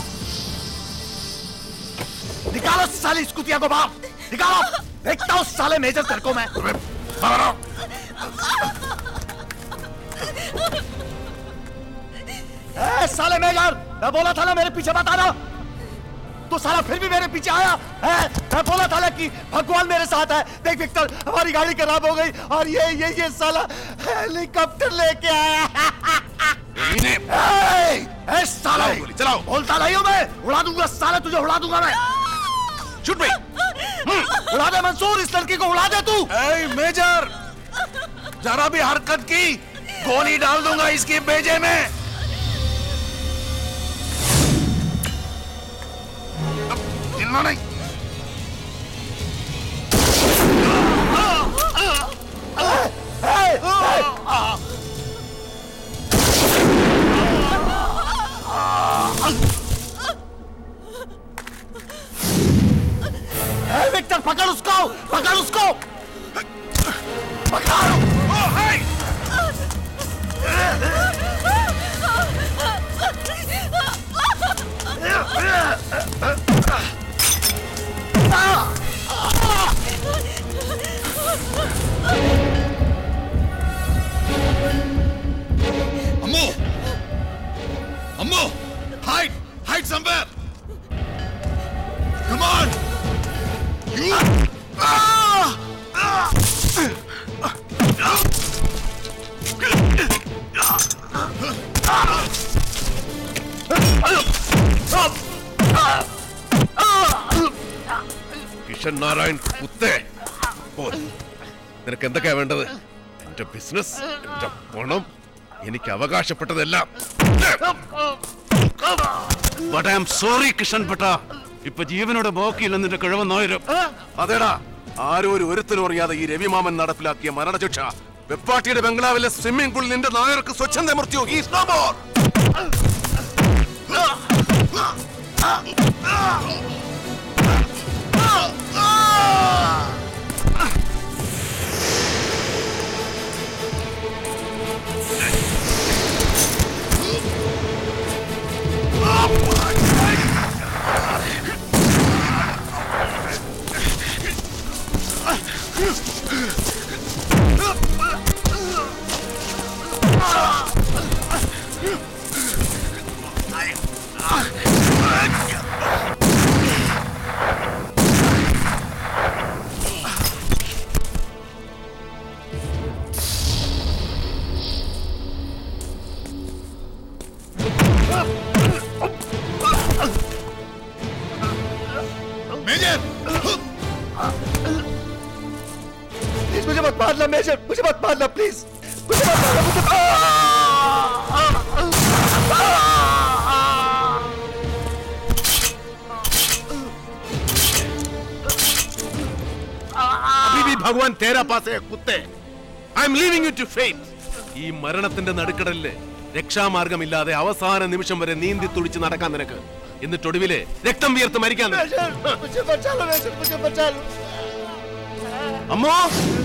निकालो साली इस कुतिया को बाहर निकालो देखता हूं साले मेजर तेरे को मैं मारो ए, साले मेजर मैं बोला था ना मेरे पीछे मत आना तो साला फिर भी मेरे पीछे आया है मैं बोला था ना कि भगवान मेरे साथ है देख विक्टर हमारी गाड़ी खराब हो गई और ये ये ये साला हेलीकॉप्टर लेके आया ए, ए, साला चलाओ बोलता नहीं हूं मैं उड़ा दूंगा साला तुझे उड़ा दूंगा मैं छुट भाई उड़ा दे मंसूर इस लड़की को उड़ा दे तू मेजर जरा भी हरकत की गोली डाल दूंगा इसके बेजे में हिलना नहीं ए, विक्टर पकड़ उसको पकड़ उसको पकड़ Ammo! Ammo! Hide! Hide somewhere! Come on! You! Kishan Narayan കുത്തേ പോൽ നിനക്ക് എന്തൊക്കെയാ വേണ്ടത് എന്റെ ബിസിനസ് എന്റെ പണം എനിക്ക് അവകാശപ്പെട്ടതെല്ലാം but I am sorry Kishan പട്ട ഇപ്പൊ ജീവനോടെ ബാക്കിയില്ല നിന്റെ കിഴവൻ നായരും അതേടാ ആരോ ഒരു ഒരുത്തനും അറിയാതെ ഈ രവിമാമൻ നടപ്പിലാക്കിയ മരണശിക്ഷ വെപ്പാട്ടിയുടെ ബംഗ്ലാവിലെ സ്വിമ്മിംഗ് പൂളിൽ നിന്റെ നായർക്ക് സ്വച്ഛന്ത മൃത്യു ഈ മോർ मेजर प्लीज मुझे मत मारना मेजर मुझे मत मारना प्लीज मुझे मत मारना मुझे अभी भी भगवान तेरा पास है कुत्ते I am leaving you to fate ഈ മരണത്തിന്റെ നടുക്കടലില് രക്ഷാമാർഗമില്ലാതെ അവസാന നിമിഷം വരെ നീന്തി തുടിച്ച് നടക്കാൻ നിനക്ക് എന്നിട്ടൊടുവില് രക്തം വിയർത്ത് മരിക്കാൻ നിനക്ക്. मुझे बचा लो मेजर मुझे बचा लो അമ്മോ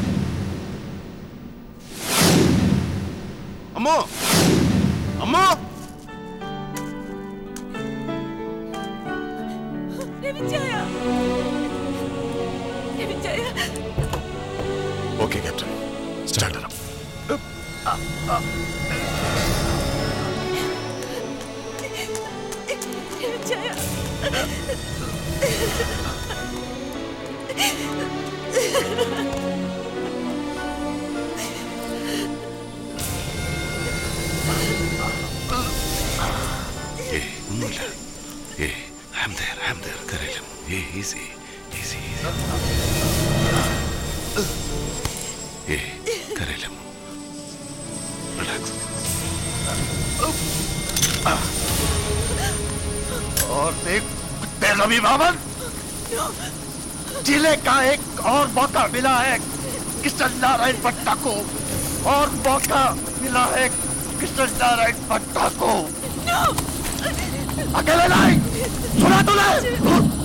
അമ്മോ അമ്മോ രവിചായ രവിചായ ഓക്കെ ക്യാപ്റ്റൻ സ്റ്റാർട്ട് രവിചായ ഏ ഒന്നുമില്ല ഏ I am there I am there കരയിലും ഏ ഈസി ഈസി ഏ കരയിലും റിലാക്സ് और देख कुत्ते रवि बाबन जिले का एक और मौका मिला है किशन नारायण भट्टा को और मौका मिला है किशन नारायण भट्टा को अकेले नहीं सुना तूने